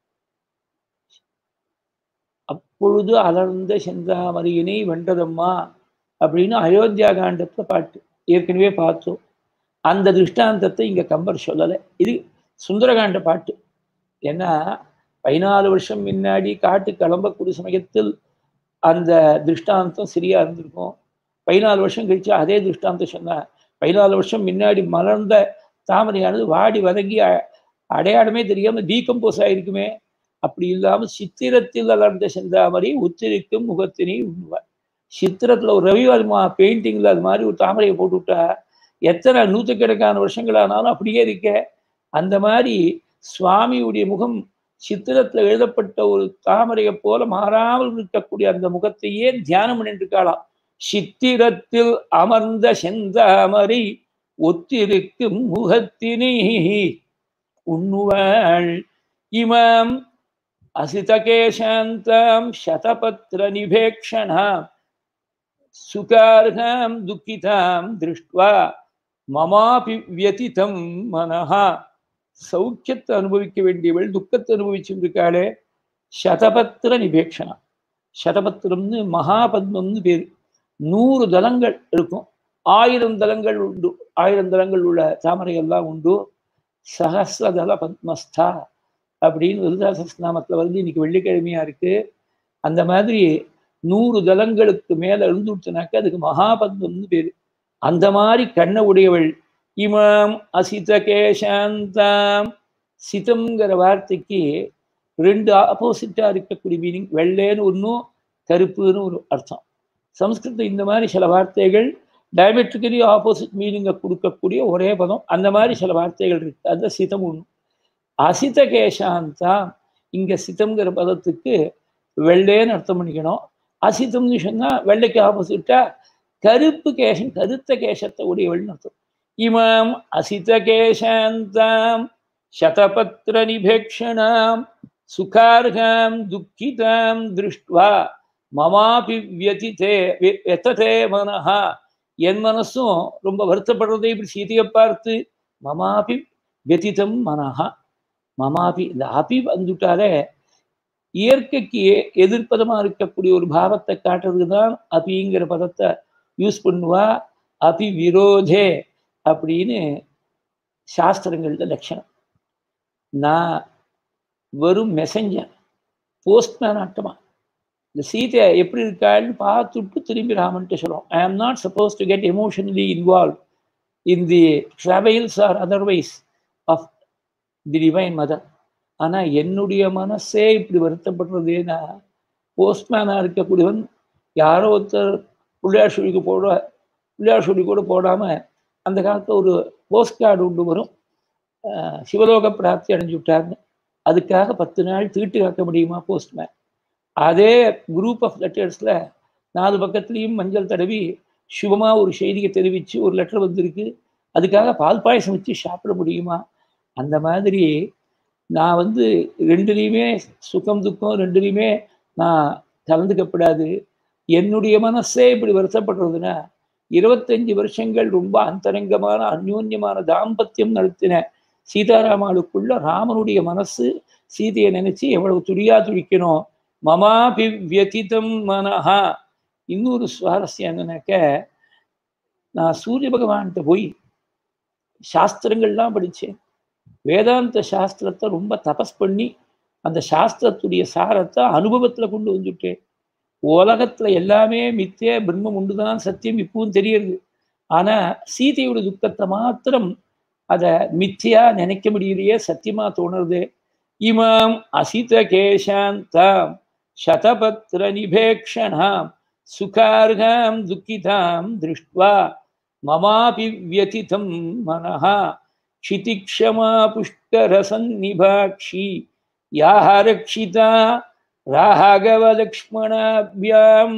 அப்பொழுது அலர்ந்த செந்தாமரையினை வென்றதம்மா அப்படின்னு அயோத்தியா காண்டத்தை பாட்டு ஏற்கனவே பார்த்தோம் அந்த திருஷ்டாந்தத்தை இங்க கம்பர் சொல்லலை இது சுந்தரகாண்ட பாட்டு ஏன்னா பதினாலு வருஷம் முன்னாடி காட்டு கிளம்பக்கூடிய சமயத்தில் அந்த திருஷ்டாந்தம் சரியா இருந்திருக்கும் பதினாலு வருஷம் கழிச்சு அதே திருஷ்டாந்தம் சொன்ன பதினாலு வருஷம் முன்னாடி மலர்ந்த தாமரையானது வாடி வதங்கி அடையாளமே தெரியாம டீகம்போஸ் ஆயிருக்குமே அப்படி இல்லாமல் சித்திரத்தில் அலர்ந்த செந்தாமரை உத்திரிக்கும் முகத்தினை உண்ணுவார் சித்திரத்துல ஒரு ரவிவர்மா பெயிண்டிங்ல அது மாதிரி ஒரு தாமரையை போட்டு விட்டா எத்தனை நூற்றுக்கணக்கான வருஷங்கள் ஆனாலும் அப்படியே இருக்க அந்த மாதிரி சுவாமியுடைய முகம் சித்திரத்துல எழுதப்பட்ட ஒரு தாமரையை போல மாறாமல் இருக்கக்கூடிய அந்த முகத்தையே தியானம் பண்ணிட்டு இருக்காளாம் சித்திரத்தில் அமர்ந்த செந்தாமரை ஒத்திருக்கும் முகத்தினை உண்ணுவாள் இமாம் அசிதகேசாந்தாம் சதபத்ர நிபேக்ஷணாம் சுகார்காம் துக்கிதாம் திருஷ்டுவா மமாபி வியதிதம் மனஹா சௌக்கியத்தை அனுபவிக்க வேண்டியவள் துக்கத்தை அனுபவிச்சுருக்காளே சதபத்திர நிபேக்ஷனா சதபத்திரம்னு மகாபத்மம்னு பேர் நூறு தலங்கள் இருக்கும் ஆயிரம் தலங்கள் உண்டு ஆயிரம் தலங்கள் உள்ள தாமரை எல்லாம் உண்டு சகசிரதல பத்மஸ்தா அப்படின்னு விருதாசஸ்நாமத்தில் வந்து இன்னைக்கு வெள்ளிக்கிழமையா இருக்கு அந்த மாதிரி நூறு தலங்களுக்கு மேல எழுந்துட்டுனாக்க அதுக்கு மகாபத்மம்னு பேரு அந்த மாதிரி கண்ணை உடையவள் இமாம் அசித கேசாந்தாம் சிதம்ங்கிற வார்த்தைக்கு ரெண்டு ஆப்போசிட்டா இருக்கக்கூடிய மீனிங் வெள்ளைன்னு ஒன்றும் கருப்புன்னு ஒரு அர்த்தம் சம்ஸ்கிருதம் இந்த மாதிரி சில வார்த்தைகள் டயமெட்ரிக்கலி ஆப்போசிட் மீனிங்கை கொடுக்கக்கூடிய ஒரே பதம் அந்த மாதிரி சில வார்த்தைகள் இருக்கு அந்த சிதம் ஒன்று அசித கேசாந்தாம் இங்க சிதம்ங்கிற பதத்துக்கு வெள்ளைன்னு அர்த்தம் பண்ணிக்கணும் அசிதம்னு சொன்னா வெள்ளைக்கு ஆப்போசிட்டா கருப்பு கேசம் கருத்த கேசத்தை உடையவள்னு அர்த்தம் இமாம் அசித கேசாந்தாம் சதபத்திர நிபேக்ஷணாம் சுகார்காம் துக்கிதாம் திருஷ்டுவா மமாபி வியதிதே எத்ததே மனஹா என் மனசும் ரொம்ப வருத்தப்படுறதை இப்படி சீதையை பார்த்து மமாபி வியதிதம் மனஹா மமாபி இந்த அபி வந்துட்டாலே இயற்கைக்கு எதிர்ப்பதமா இருக்கக்கூடிய ஒரு பாவத்தை காட்டுறதுக்கு தான் அபிங்கிற பதத்தை யூஸ் பண்ணுவா அபி விரோதே அப்படின்னு சாஸ்திரங்கள்ல லட்சணம் நான் வெறும் மெசஞ்சர் போஸ்ட்மேன் ஆட்டமா இந்த சீதை எப்படி இருக்காள்னு பார்த்துட்டு திரும்பி ராமன்ட்டு சொல்கிறோம் I am not suppose to get emotionally involve in the travails or otherwise of the divine mother ஆனால் என்னுடைய மனசே இப்படி வருத்தப்படுறதுன்னா போஸ்ட்மேனாக இருக்கக்கூடியவன் யாரோ ஒருத்தர் பிள்ளையார் சொல்லிக்கு போட பிள்ளையார் சொல்லி கூட போடாமல் அந்த காலத்தில் ஒரு போஸ்ட் கார்டு உண்டு வரும் சிவலோக பிராப்தி அடைஞ்சு விட்டார்னு அதுக்காக பத்து நாள் தீட்டு காக்க முடியுமா போஸ்ட்மேன் அதே குரூப் ஆஃப் லெட்டர்ஸில் நாலு பக்கத்துலேயும் மஞ்சள் தடவி சுபமாக ஒரு செய்தியை தெரிவித்து ஒரு லெட்டர் வந்திருக்கு அதுக்காக பால் பாயசம் வச்சு சாப்பிட முடியுமா அந்த மாதிரி நான் வந்து ரெண்டுலேயுமே சுகம் துக்கம் ரெண்டுலேயுமே நான் கலந்துக்கப்படாது என்னுடைய மனசே இப்படி வருத்தப்படுறதுன்னா இருபத்தஞ்சு வருஷங்கள் ரொம்ப அந்தரங்கமான அந்யோன்யமான தாம்பத்தியம் நடத்தின சீதாராமாளுக்குள்ள ராமனுடைய மனசு சீதையை நினைச்சு எவ்வளவு துடியா துடிக்கணும் மமாபி வியதிதம் மனஹா இன்னொரு சுவாரஸ்யம் என்னன்னாக்க நான் சூரிய பகவான்கிட்ட போய் சாஸ்திரங்கள்லாம் படித்தேன் வேதாந்த சாஸ்திரத்தை ரொம்ப தபஸ் பண்ணி அந்த சாஸ்திரத்துடைய சாரத்தை அனுபவத்தில் கொண்டு வந்துட்டேன் உலகத்துல எல்லாமே மித்தே பிரம்மம் உண்டுதான் சத்தியம் இப்பவும் தெரியுது ஆனா சீதையோட துக்கத்தை மாத்திரம் அதை மித்தியா நினைக்க முடியலையே சத்தியமா தோணுறது இமாம் அசித கேசாந்தாம் சதபத்ர நிபேக்ஷணாம் சுகார்காம் துக்கிதாம் திருஷ்டுவா மமாபி வியதிதம் மனஹா क्षितिक्षमा पुष्करसन्निभाक्षी याः रक्षिता राघवलक्ष्मणाभ्याम्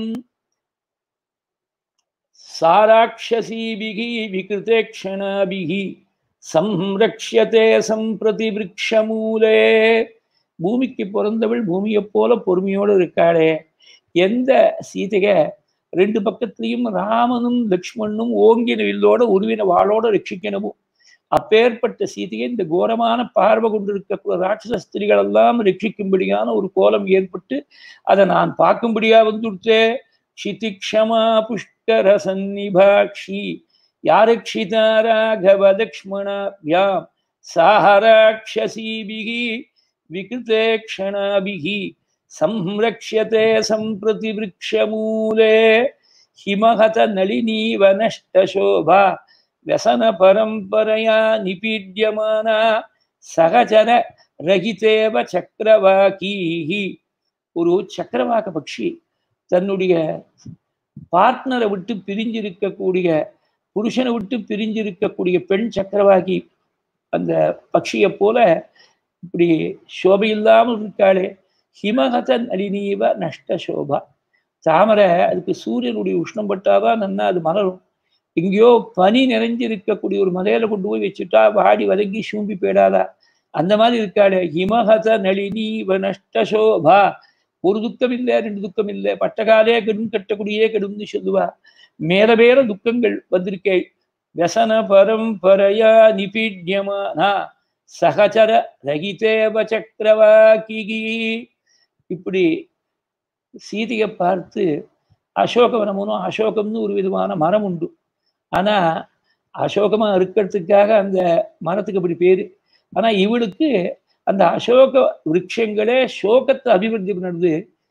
सा राक्षसीभिः विकृतेक्षणाभिः संरक्ष्यते सम्प्रति वृक्षमूले பூமிக்கு பிறந்தவள் பூமியை போல பொறுமையோடு இருக்காளே எந்த சீதைக ரெண்டு பக்கத்துலையும் ராமனும் லக்ஷ்மணனும் ஓங்கின வில்லோட உருவின வாளோட ரட்சிக்கணுமோ அப்பேற்பட்ட சீதையை இந்த கோரமான பார்வை கொண்டிருக்கக்கூடிய ராட்சச ஸ்திரிகள் எல்லாம் ரட்சிக்கும்படியான ஒரு கோலம் ஏற்பட்டு அதை நான் பார்க்கும்படியா வந்துடுத்தே க்ஷிதிக்ஷமா புஷ்கர சந்நிபாட்சி யாரக்ஷிதா ராகவ லக்ஷ்மணாபியாம் சாஹராட்சசீபிகி விகிருதே க்ஷணாபிகி संरक्ष्यते सम्प्रति वृक्षमूले हिमहत नलिनीव नष्टशोभा व्यसनपरम्परया निपीड्यमाना சகஜர ரகிதேவ சக்கரவாக்கீஹி ஒரு சக்கரவாக்க பட்சி தன்னுடைய பார்ட்னரை விட்டு பிரிஞ்சிருக்கக்கூடிய புருஷனை விட்டு பிரிஞ்சிருக்கக்கூடிய பெண் சக்கரவாகி அந்த பட்சியை போல இப்படி சோபை இல்லாமல் இருக்காளே ஹிமகத நளினீவ நஷ்ட சோபா தாமரை அதுக்கு சூரியனுடைய உஷ்ணம் பட்டாதான் நன்னா அது மலரும் எங்கேயோ பனி நிறைஞ்சிருக்கக்கூடிய ஒரு மலையில கொண்டு போய் வச்சுட்டா வாடி வதங்கி சூம்பி போயிடாதா அந்த மாதிரி இருக்காளே ஹிமஹத நளினீவ நஷ்ட சோபா ஒரு துக்கம் இல்லை ரெண்டு துக்கம் இல்லை பட்டகாலே கெடும் கட்டக்கூடியே கெடும்னு சொல்லுவா மேல மேல துக்கங்கள் வந்திருக்கே व्यसन பரம்பரையா நிபீட்யமானா சகச்சர ரகிதேவ சக்கரவாக்கி இப்படி சீதையை பார்த்து அசோகவனமுனும் அசோகம்னு ஒரு விதமான மரம் உண்டு ஆனா அசோகமா இருக்கிறதுக்காக அந்த மரத்துக்கு அப்படி பேரு ஆனா இவளுக்கு அந்த அசோக விருட்சங்களே சோகத்தை அபிவிருத்தி பண்ணுறது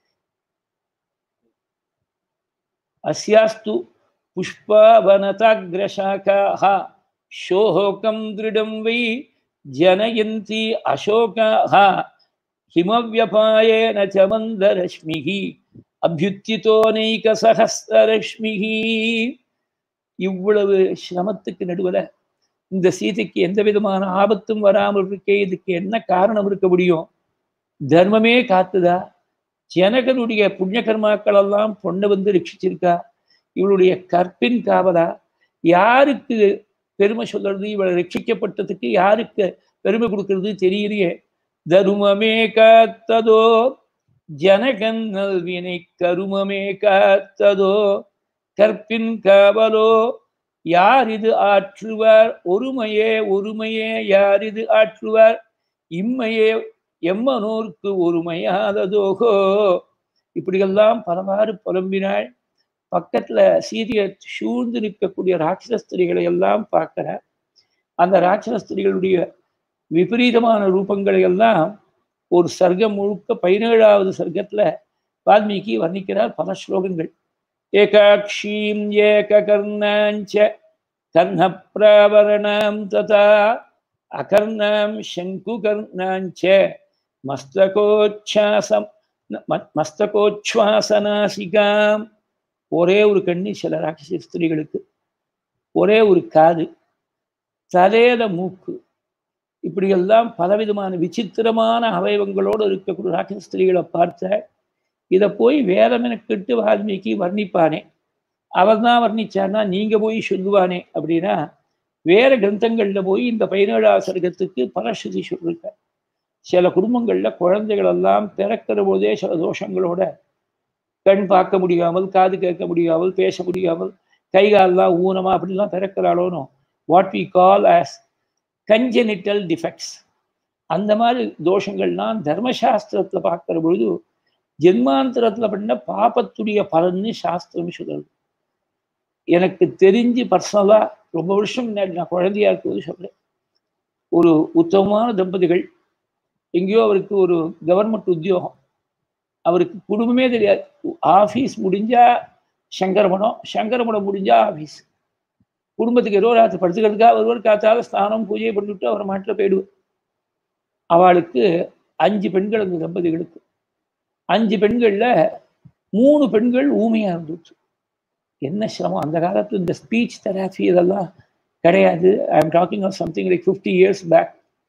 அஸ்யாஸ்து புஷ்பவனதாகிரசாக்காக शोहोकं दृढं वै जनयन्ति अशोकाः हिमव्यपायेन च मन्दरश्मिः அபியுத்தித்தோனைகசகஸ்தரஷ்மிஹ இவ்வளவு சிரமத்துக்கு நடுவில் இந்த சீதைக்கு எந்த விதமான ஆபத்தும் வராமல் இருக்கே இதுக்கு என்ன காரணம் இருக்க முடியும் தர்மமே காத்துதா ஜனகனுடைய புண்ணிய கர்மாக்கள் எல்லாம் பொண்ணை வந்து ரட்சிச்சிருக்கா இவளுடைய கற்பின் காவலா யாருக்கு பெருமை சொல்றது இவளை ரட்சிக்கப்பட்டதுக்கு யாருக்கு பெருமை கொடுக்கறது தெரியலையே தருமமே காத்ததோ ஜனகன்னல் வினை கருமமே காத்ததோ கற்பின் காவலோ யார் இது ஆற்றுவார் ஒருமையே ஒருமையே யார் இது ஆற்றுவார் இம்மையே எம்மனோருக்கு ஒருமையாததோகோ இப்படியெல்லாம் பலவாறு புலம்பினாள் பக்கத்துல சீதையை சூழ்ந்து நிற்கக்கூடிய ராட்சச ஸ்திரிகளை எல்லாம் பார்க்கிறார் அந்த ராட்சச ஸ்திரிகளுடைய விபரீதமான ரூபங்களை எல்லாம் ஒரு சர்க்கம் முழுக்க பதினேழாவது சர்க்கத்துல வால்மீகி வர்ணிக்கிறார் பல ஸ்லோகங்கள் ஏகாட்சீம் ஏககர்ணாஞ்ச கர்ணப்பிராவரணாம் ததா அகர்ணாம் சங்குகர்ணாஞ்ச மஸ்தகோச்சாசம் மஸ்தகோச்வாசனாசிகாம் ஒரே ஒரு கண்ணி சில ராட்சச ஸ்திரீகளுக்கு ஒரே ஒரு காது தலையில மூக்கு இப்படியெல்லாம் பலவிதமான விசித்திரமான அவயவங்களோடு இருக்கக்கூடிய ராட்சச ஸ்திரீகளை பார்த்த இதை போய் வேதமெனக்கிட்டு வால்மீகி வர்ணிப்பானே அவர் தான் வர்ணிச்சார்னா நீங்க போய் சொல்லுவானே அப்படின்னா வேற கிரந்தங்கள்ல போய் இந்த பதினேழாவது சர்க்கத்துக்கு பலஸ்ருதி சொல்லிருக்க சில குடும்பங்கள்ல குழந்தைகள் எல்லாம் பிறக்கிற போதே சில தோஷங்களோட கண் பார்க்க முடியாமல் காது கேட்க முடியாமல் பேச முடியாமல் கை கால்லாம் ஊனமா அப்படிலாம் பிறக்கிறாளோனோ what we call as congenital defects அந்த மாதிரி தோஷங்கள்லாம் தர்மசாஸ்திரத்துல பார்க்கிற பொழுது ஜென்மாந்திரத்துல பண்ண பாபத்துடைய பலன்னு சாஸ்திரம் சொல்லுது எனக்கு தெரிஞ்சு பர்சனலா ரொம்ப வருஷம் முன்னாடி நான் குழந்தையா இருக்கும்போது சொல்றேன் ஒரு உத்தமமான தம்பதிகள் எங்கேயோ அவருக்கு ஒரு கவர்மெண்ட் உத்தியோகம் அவருக்கு குடும்பமே தெரியாது ஆஃபீஸ் முடிஞ்சா சங்கரமடம் சங்கரமடம் முடிஞ்சா ஆஃபீஸ் குடும்பத்துக்கு ஏதோ ராத்திரி படுத்துக்கிறதுக்காக ஒருவர் காத்தால ஸ்நானம் பூஜை பண்ணிவிட்டு அவர் மாட்டில் போயிடுவார் அவளுக்கு அஞ்சு பெண்கள் அந்த தம்பதிகளுக்கு அஞ்சு பெண்கள்ல மூணு பெண்கள் ஊமையா இருந்துச்சு என்ன சிரமம் அந்த காலத்துல இந்த ஸ்பீச் தெராப்பி இதெல்லாம் கிடையாது I am talking of something like fifty years back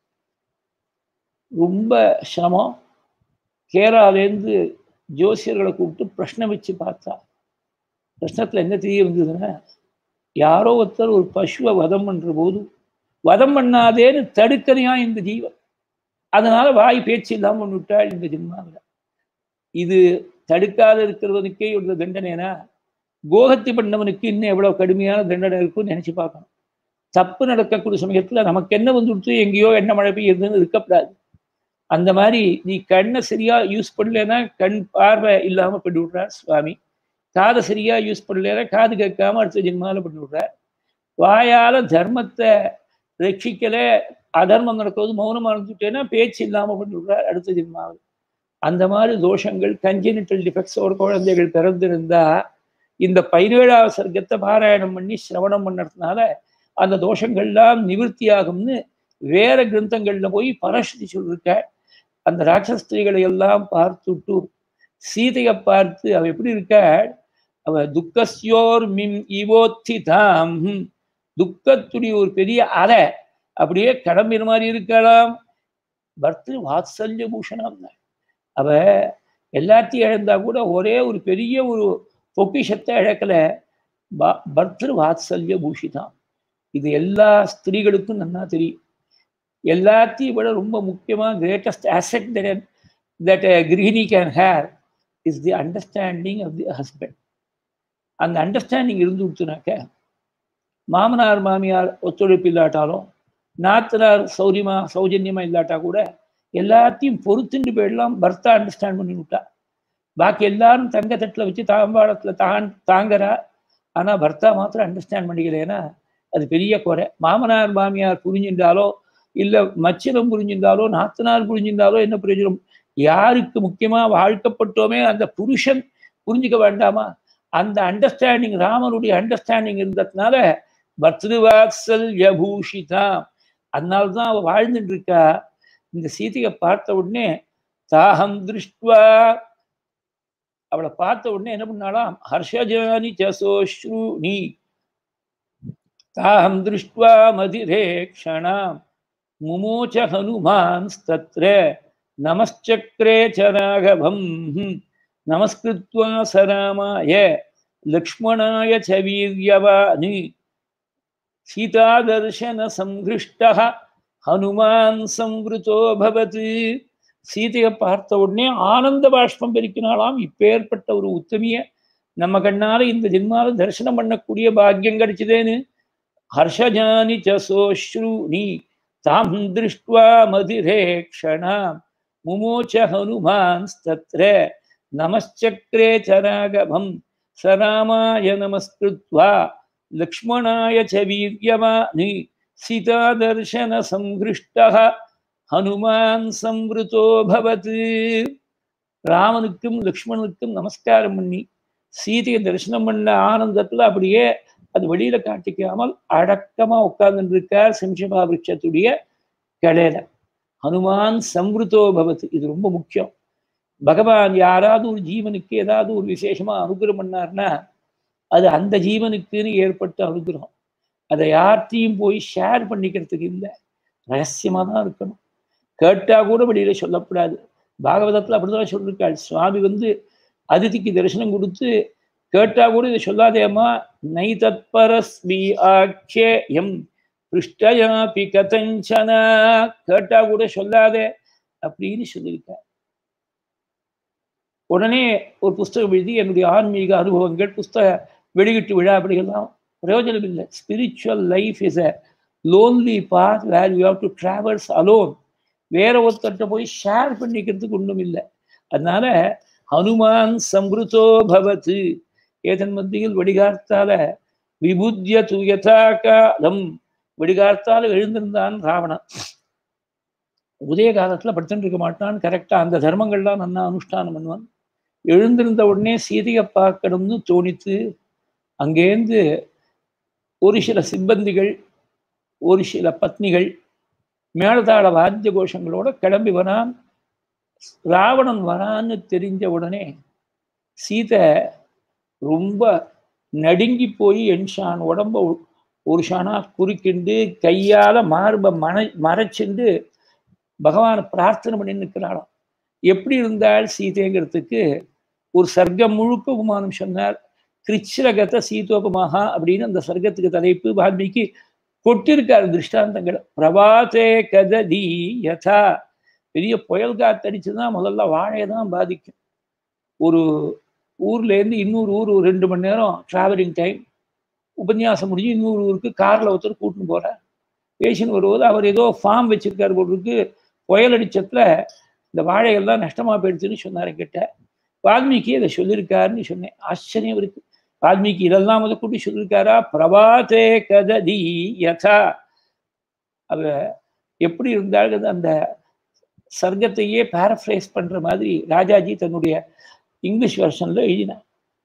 ரொம்ப சிரமம் கேரளாலேருந்து ஜோசியர்களை கூப்பிட்டு பிரஷ்னம் வச்சு பார்த்தா பிரஷ்னத்தில் என்ன தெரிய வந்ததுன்னா யாரோ ஒருத்தர் ஒரு பசுவை வதம் பண்ற போது வதம் பண்ணாதேன்னு தடுக்கறியா இந்த ஜீவன் அதனால வாய் பேச்சு இல்லாமல் பண்ணிவிட்டாள் இந்த ஜென்மாவில் இது தடுக்காத இருக்கிறவனுக்கே இவ்வளவு தண்டனைனா கோகத்தி பண்ணவனுக்கு இன்னும் எவ்வளவு கடுமையான தண்டனை இருக்கும்னு நினைச்சு பார்க்கணும் தப்பு நடக்கக்கூடிய சமயத்துல நமக்கு என்ன வந்துடுத்து எங்கேயோ என்ன மழை பெய்யுதுன்னு இருக்கப்படாது அந்த மாதிரி நீ கண்ணை சரியா யூஸ் பண்ணலன்னா கண் பார்வை இல்லாம பண்ணி விடுறார் சுவாமி காதை சரியா யூஸ் பண்ணலன்னா காது கேட்காம அடுத்த ஜென்மால பண்ணி விடுறார் வாயால தர்மத்தை ரட்சிக்கல அதர்மம் நடக்கும்போது மௌனமா இருந்துட்டேன்னா பேச்சு இல்லாம பண்ணி விடுறார் அடுத்த ஜென்மாவில் அந்த மாதிரி தோஷங்கள் கஞ்சனிட்டல் டிஃபெக்ட்ஸோட குழந்தைகள் பிறந்திருந்தா இந்த பதினேழாவது சர்க்கத்தை பாராயணம் பண்ணி சிரவணம் பண்ணதுனால அந்த தோஷங்கள்லாம் நிவர்த்தி ஆகும்னு வேற கிரந்தங்கள்ல போய் பரஸ்ருதி சொல்லிருக்க அந்த ராட்சஸ்திரிகளை எல்லாம் பார்த்துட்டு சீதையை பார்த்து அவ எப்படி இருக்க அவ துக்கஸ்யோர் மிம் இவோத்திதாம் துக்கத்துடைய ஒரு பெரிய அலை அப்படியே கிளம்பின மாதிரி இருக்கலாம் பர்த்து வாத்சல்ய பூஷணம் அவ எல்லாத்தையும் இழந்தா கூட ஒரே ஒரு பெரிய ஒரு பொக்கிஷத்தை இழக்கல பர்திரு வாத்சல்ய பூஷிதான் இது எல்லா ஸ்திரீகளுக்கும் நன்னா தெரியும் எல்லாத்தையும் விட ரொம்ப முக்கியமாக கிரேட்டஸ்ட் ஆசெட் தட் தட் கிரகிணி can have is the understanding of the husband அந்த அண்டர்ஸ்டாண்டிங் இருந்து கொடுத்துனாக்க மாமனார் மாமியார் ஒத்துழைப்பு இல்லாட்டாலும் நாத்தனார் சௌரியமா சௌஜன்யமா இல்லாட்டா கூட எல்லாத்தையும் பொறுத்துட்டு போயிடலாம் பர்த்தா அண்டர்ஸ்டாண்ட் பண்ணி விட்டா பாக்கி எல்லாரும் தங்க தட்டில் வச்சு தாம்பாளத்தில் தான் தாங்குறா ஆனா பர்த்தா மாத்திரம் அண்டர்ஸ்டாண்ட் பண்ணிக்கலைன்னா அது பெரிய குறை மாமனார் மாமியார் புரிஞ்சின்றாலோ இல்ல மச்சினம் புரிஞ்சிருந்தாலோ நாத்தனார் புரிஞ்சிருந்தாலோ என்ன பிரயோஜனம் யாருக்கு முக்கியமா வாழ்க்கப்பட்டோமே அந்த புருஷன் புரிஞ்சுக்க வேண்டாமா அந்த அண்டர்ஸ்டாண்டிங் ராமனுடைய அண்டர்ஸ்டாண்டிங் இருந்ததுனால பத்ருவாத்சல் யபூஷிதா அதனால்தான் அவ வாழ்ந்துட்டு இருக்கா இந்த சீதையை பார்த்த உடனே தாகம் திருஷ்டுவா அவளை பார்த்த உடனே என்ன பண்ணாலாம் ஹர்ஷஜானி சசோஸ்ரூனி தாகம் திருஷ்டுவா மதிரேக்ஷணாம் முமோச்ச ஹனுமான்ஸ்தத்ர நமஸ்சக்ரே ச ராகவம் நமஸ்கிருத்வா சராமாய லக்ஷ்மணாய ச வீரியவானி சீதாதர்சன சங்கிருஷ்ட ஹனுமான் சம்ருதோ பவத் சீதையை பார்த்த உடனே ஆனந்த பாஷ்பம் பெருக்கினாலாம் இப்பேற்பட்ட ஒரு உத்தமிய நம்ம கண்ணால இந்த ஜென்மால தரிசனம் பண்ணக்கூடிய பாக்கியம் கிடைச்சதேன்னு ஹர்ஷஜானி சோஸ்ரூனி தாம் திருஷ்டுவா மதிரேக்ஷணா முமோச்ச ஹனுமான்ஸ்தத்ர நமச்சக்ரே சராகவம் சராமாய நமஸ்கிருத்வா லக்ஷ்மணாய ச வீரியமானி சீதாதர்சன சங்கிருஷ்ட ஹனுமான் சம்ருதோ பவத் ராமனுக்கும் லக்ஷ்மணனுக்கும் நமஸ்காரம் பண்ணி சீதையை தரிசனம் பண்ண ஆனந்தத்துல அப்படியே அது வெளியில காட்டிக்காமல் அடக்கமா உட்கார்ந்து இருக்கார் சிம்சபா விருட்சத்துடைய கடையில ஹனுமான் சம்ருதோ பவத் இது ரொம்ப முக்கியம் பகவான் யாராவது ஒரு ஜீவனுக்கு ஏதாவது ஒரு விசேஷமா அனுகிரகம் பண்ணார்னா அது அந்த ஜீவனுக்குன்னு ஏற்பட்ட அனுகிரகம் அதை யார்த்தையும் போய் ஷேர் பண்ணிக்கிறதுக்கு இல்லை ரகசியமா தான் இருக்கணும் கேட்டா கூட வெளியில சொல்லக்கூடாது பாகவதத்துல அப்படிதான் சொல்லியிருக்காள் சுவாமி வந்து அதிதிக்கு தரிசனம் கொடுத்து கேட்டா கூட இதை சொல்லாதேம்மா நை தத்பரஸ்மி ஆட்சேயம் பிருஷ்டயாபி கதஞ்சனா கேட்டா கூட சொல்லாதே அப்படின்னு சொல்லியிருக்கார் உடனே ஒரு புஸ்தகம் எழுதி என்னுடைய ஆன்மீக அனுபவங்கள் புஸ்தக வெளியிட்டு விழா அப்படிகள்லாம் பிரயோஜனம் இல்லை spiritual life is a lonely path where you have to travels alone வேற ஒருத்தர்கிட்ட போய் ஷேர் பண்ணிக்கிறதுக்கு ஒன்றும் இல்லை அதனால ஹனுமான் சம்ருதோ பவத்து ஏதன் மத்தியில் வடிகார்த்தால விபுத்திய துயதா காலம் வடிகார்த்தால எழுந்திருந்தான் ராவணன் உதய காலத்துல படுத்துட்டு இருக்க மாட்டான் கரெக்டா அந்த தர்மங்கள்லாம் நன்னா அனுஷ்டானம் பண்ணுவான் எழுந்திருந்த உடனே சீதையை பார்க்கணும்னு தோணித்து அங்கேருந்து ஒரு சில சிப்பந்திகள் ஒரு சில பத்னிகள் மேலதாள வாத்திய கோஷங்களோட கிளம்பி வரான் ராவணன் வரான்னு தெரிஞ்ச உடனே சீதை ரொம்ப நடுங்கி போய் என்ஷான் உடம்ப ஒரு ஷானா குறுக்கிண்டு கையால மார்பை மன மறைச்சிண்டு பகவானை பிரார்த்தனை பண்ணி நிற்கிறாளாம் எப்படி இருந்தால் சீதைங்கிறதுக்கு ஒரு சர்க்கம் முழுக்க உபமானம் சொன்னார் கிருச்சிரகத சீதோபமஹா அப்படின்னு அந்த சர்க்கத்துக்கு தலைப்பு வால்மீகி கொட்டிருக்காரு திருஷ்டாந்தங்கள் பிரபாத்தே கததி யதா பெரிய புயல் காத்தடிச்சுதான் முதல்ல வாழையை தான் பாதிக்கும் ஒரு ஊர்ல இருந்து இன்னொரு ஊர் ஒரு ரெண்டு மணி நேரம் டிராவலிங் டைம் உபன்யாசம் முடிஞ்சு இன்னொரு ஊருக்கு கார்ல ஒருத்தர் கூட்டின்னு போறார் பேசின்னு வரும்போது அவர் ஏதோ ஃபார்ம் வச்சிருக்காரு போட்டுருக்கு புயல் அடிச்சத்துல இந்த வாழைகள்லாம் நஷ்டமா போயிடுச்சுன்னு சொன்னார் கிட்ட வால்மீகி அதை சொல்லியிருக்காருன்னு சொன்னேன் ஆச்சரியம் இருக்கு வால்மீகி இதெல்லாம் முத கூட்டி சொல்லியிருக்காரா பிரபாத்தே கததி யதா அவ எப்படி இருந்தாலும் அந்த சர்க்கத்தையே பேரஃப்ரைஸ் பண்ற மாதிரி ராஜாஜி தன்னுடைய இங்கிலீஷ் வெர்ஷன்ல எழுதினார்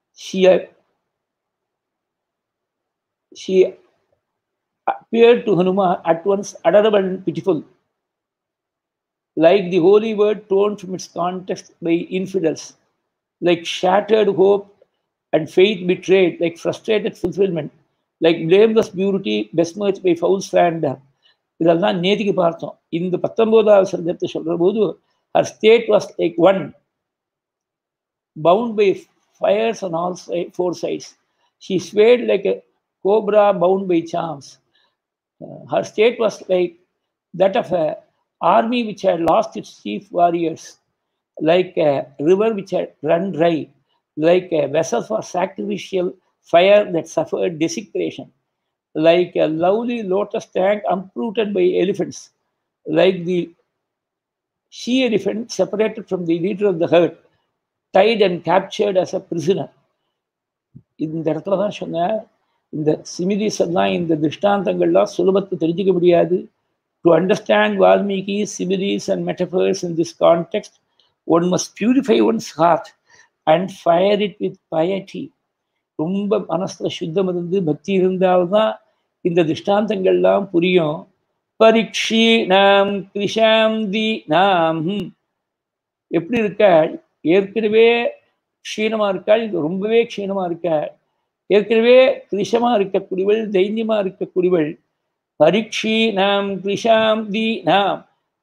she appeared to Hanuman at once adorable and pitiful, like the holy word torn from its context by infidels, like shattered hope and faith betrayed, like frustrated fulfillment, like blameless beauty besmirched by foul slander. இதெல்லாம் நேதிக்கு பார்த்தோம் இந்த பத்தொன்பதாவது சர்க்கத்தை சொல்ற போது her state was like one bound by fires on all four sides she swayed like cobra bound by charms. Uh, her state was like that of a army which had lost its chief warriors, like a river which had run dry, like a vessel for sacrificial fire that suffered desecration, like a lovely lotus tank uprooted by elephants, like the she elephant separated from the leader of the herd, tied and captured as a prisoner. இந்த இடத்துல தான் சொன்னேன் இந்த சிமிதிஸ் எல்லாம் இந்த திருஷ்டாந்தங்கள்லாம் சுலபத்தை தெரிஞ்சுக்க முடியாது to understand Valmiki similes and metaphors in this context one must purify one's heart and fire it with piety ரொம்ப மனசுல சுத்தம் இருந்து பக்தி இருந்தால்தான் இந்த திருஷ்டாந்தங்கள்லாம் புரியும் பரீட்சி நாம் கிருஷாந்தி நாம் எப்படி இருக்காள் ஏற்கனவே க்ஷீணமா இருக்காள் இது ரொம்பவே க்ஷீணமா இருக்காள் ஏற்கனவே கிருஷமா இருக்கக்கூடியவள் தைரியமா இருக்கக்கூடியவள் பரீட்சி நாம் கிருஷாம் தி நாம்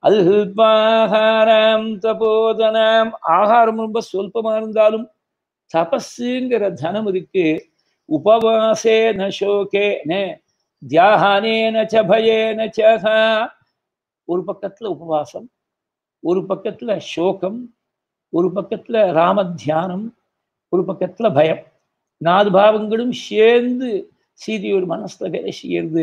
அல்பாகாரம் தபோதனம் ஆகாரம் ரொம்ப சொல்பமா இருந்தாலும் தபஸுங்கிற தனம் இருக்கு உபவாசே ந சோகே ந தியாகானேன ச பயேன ச ஒரு பக்கத்துல உபவாசம் ஒரு பக்கத்துல சோகம் ஒரு பக்கத்துல ராம தியானம் ஒரு பக்கத்துல பயம் நாலு பாவங்களும் சேர்ந்து சீதையோட மனசுல வேலை செய்யறது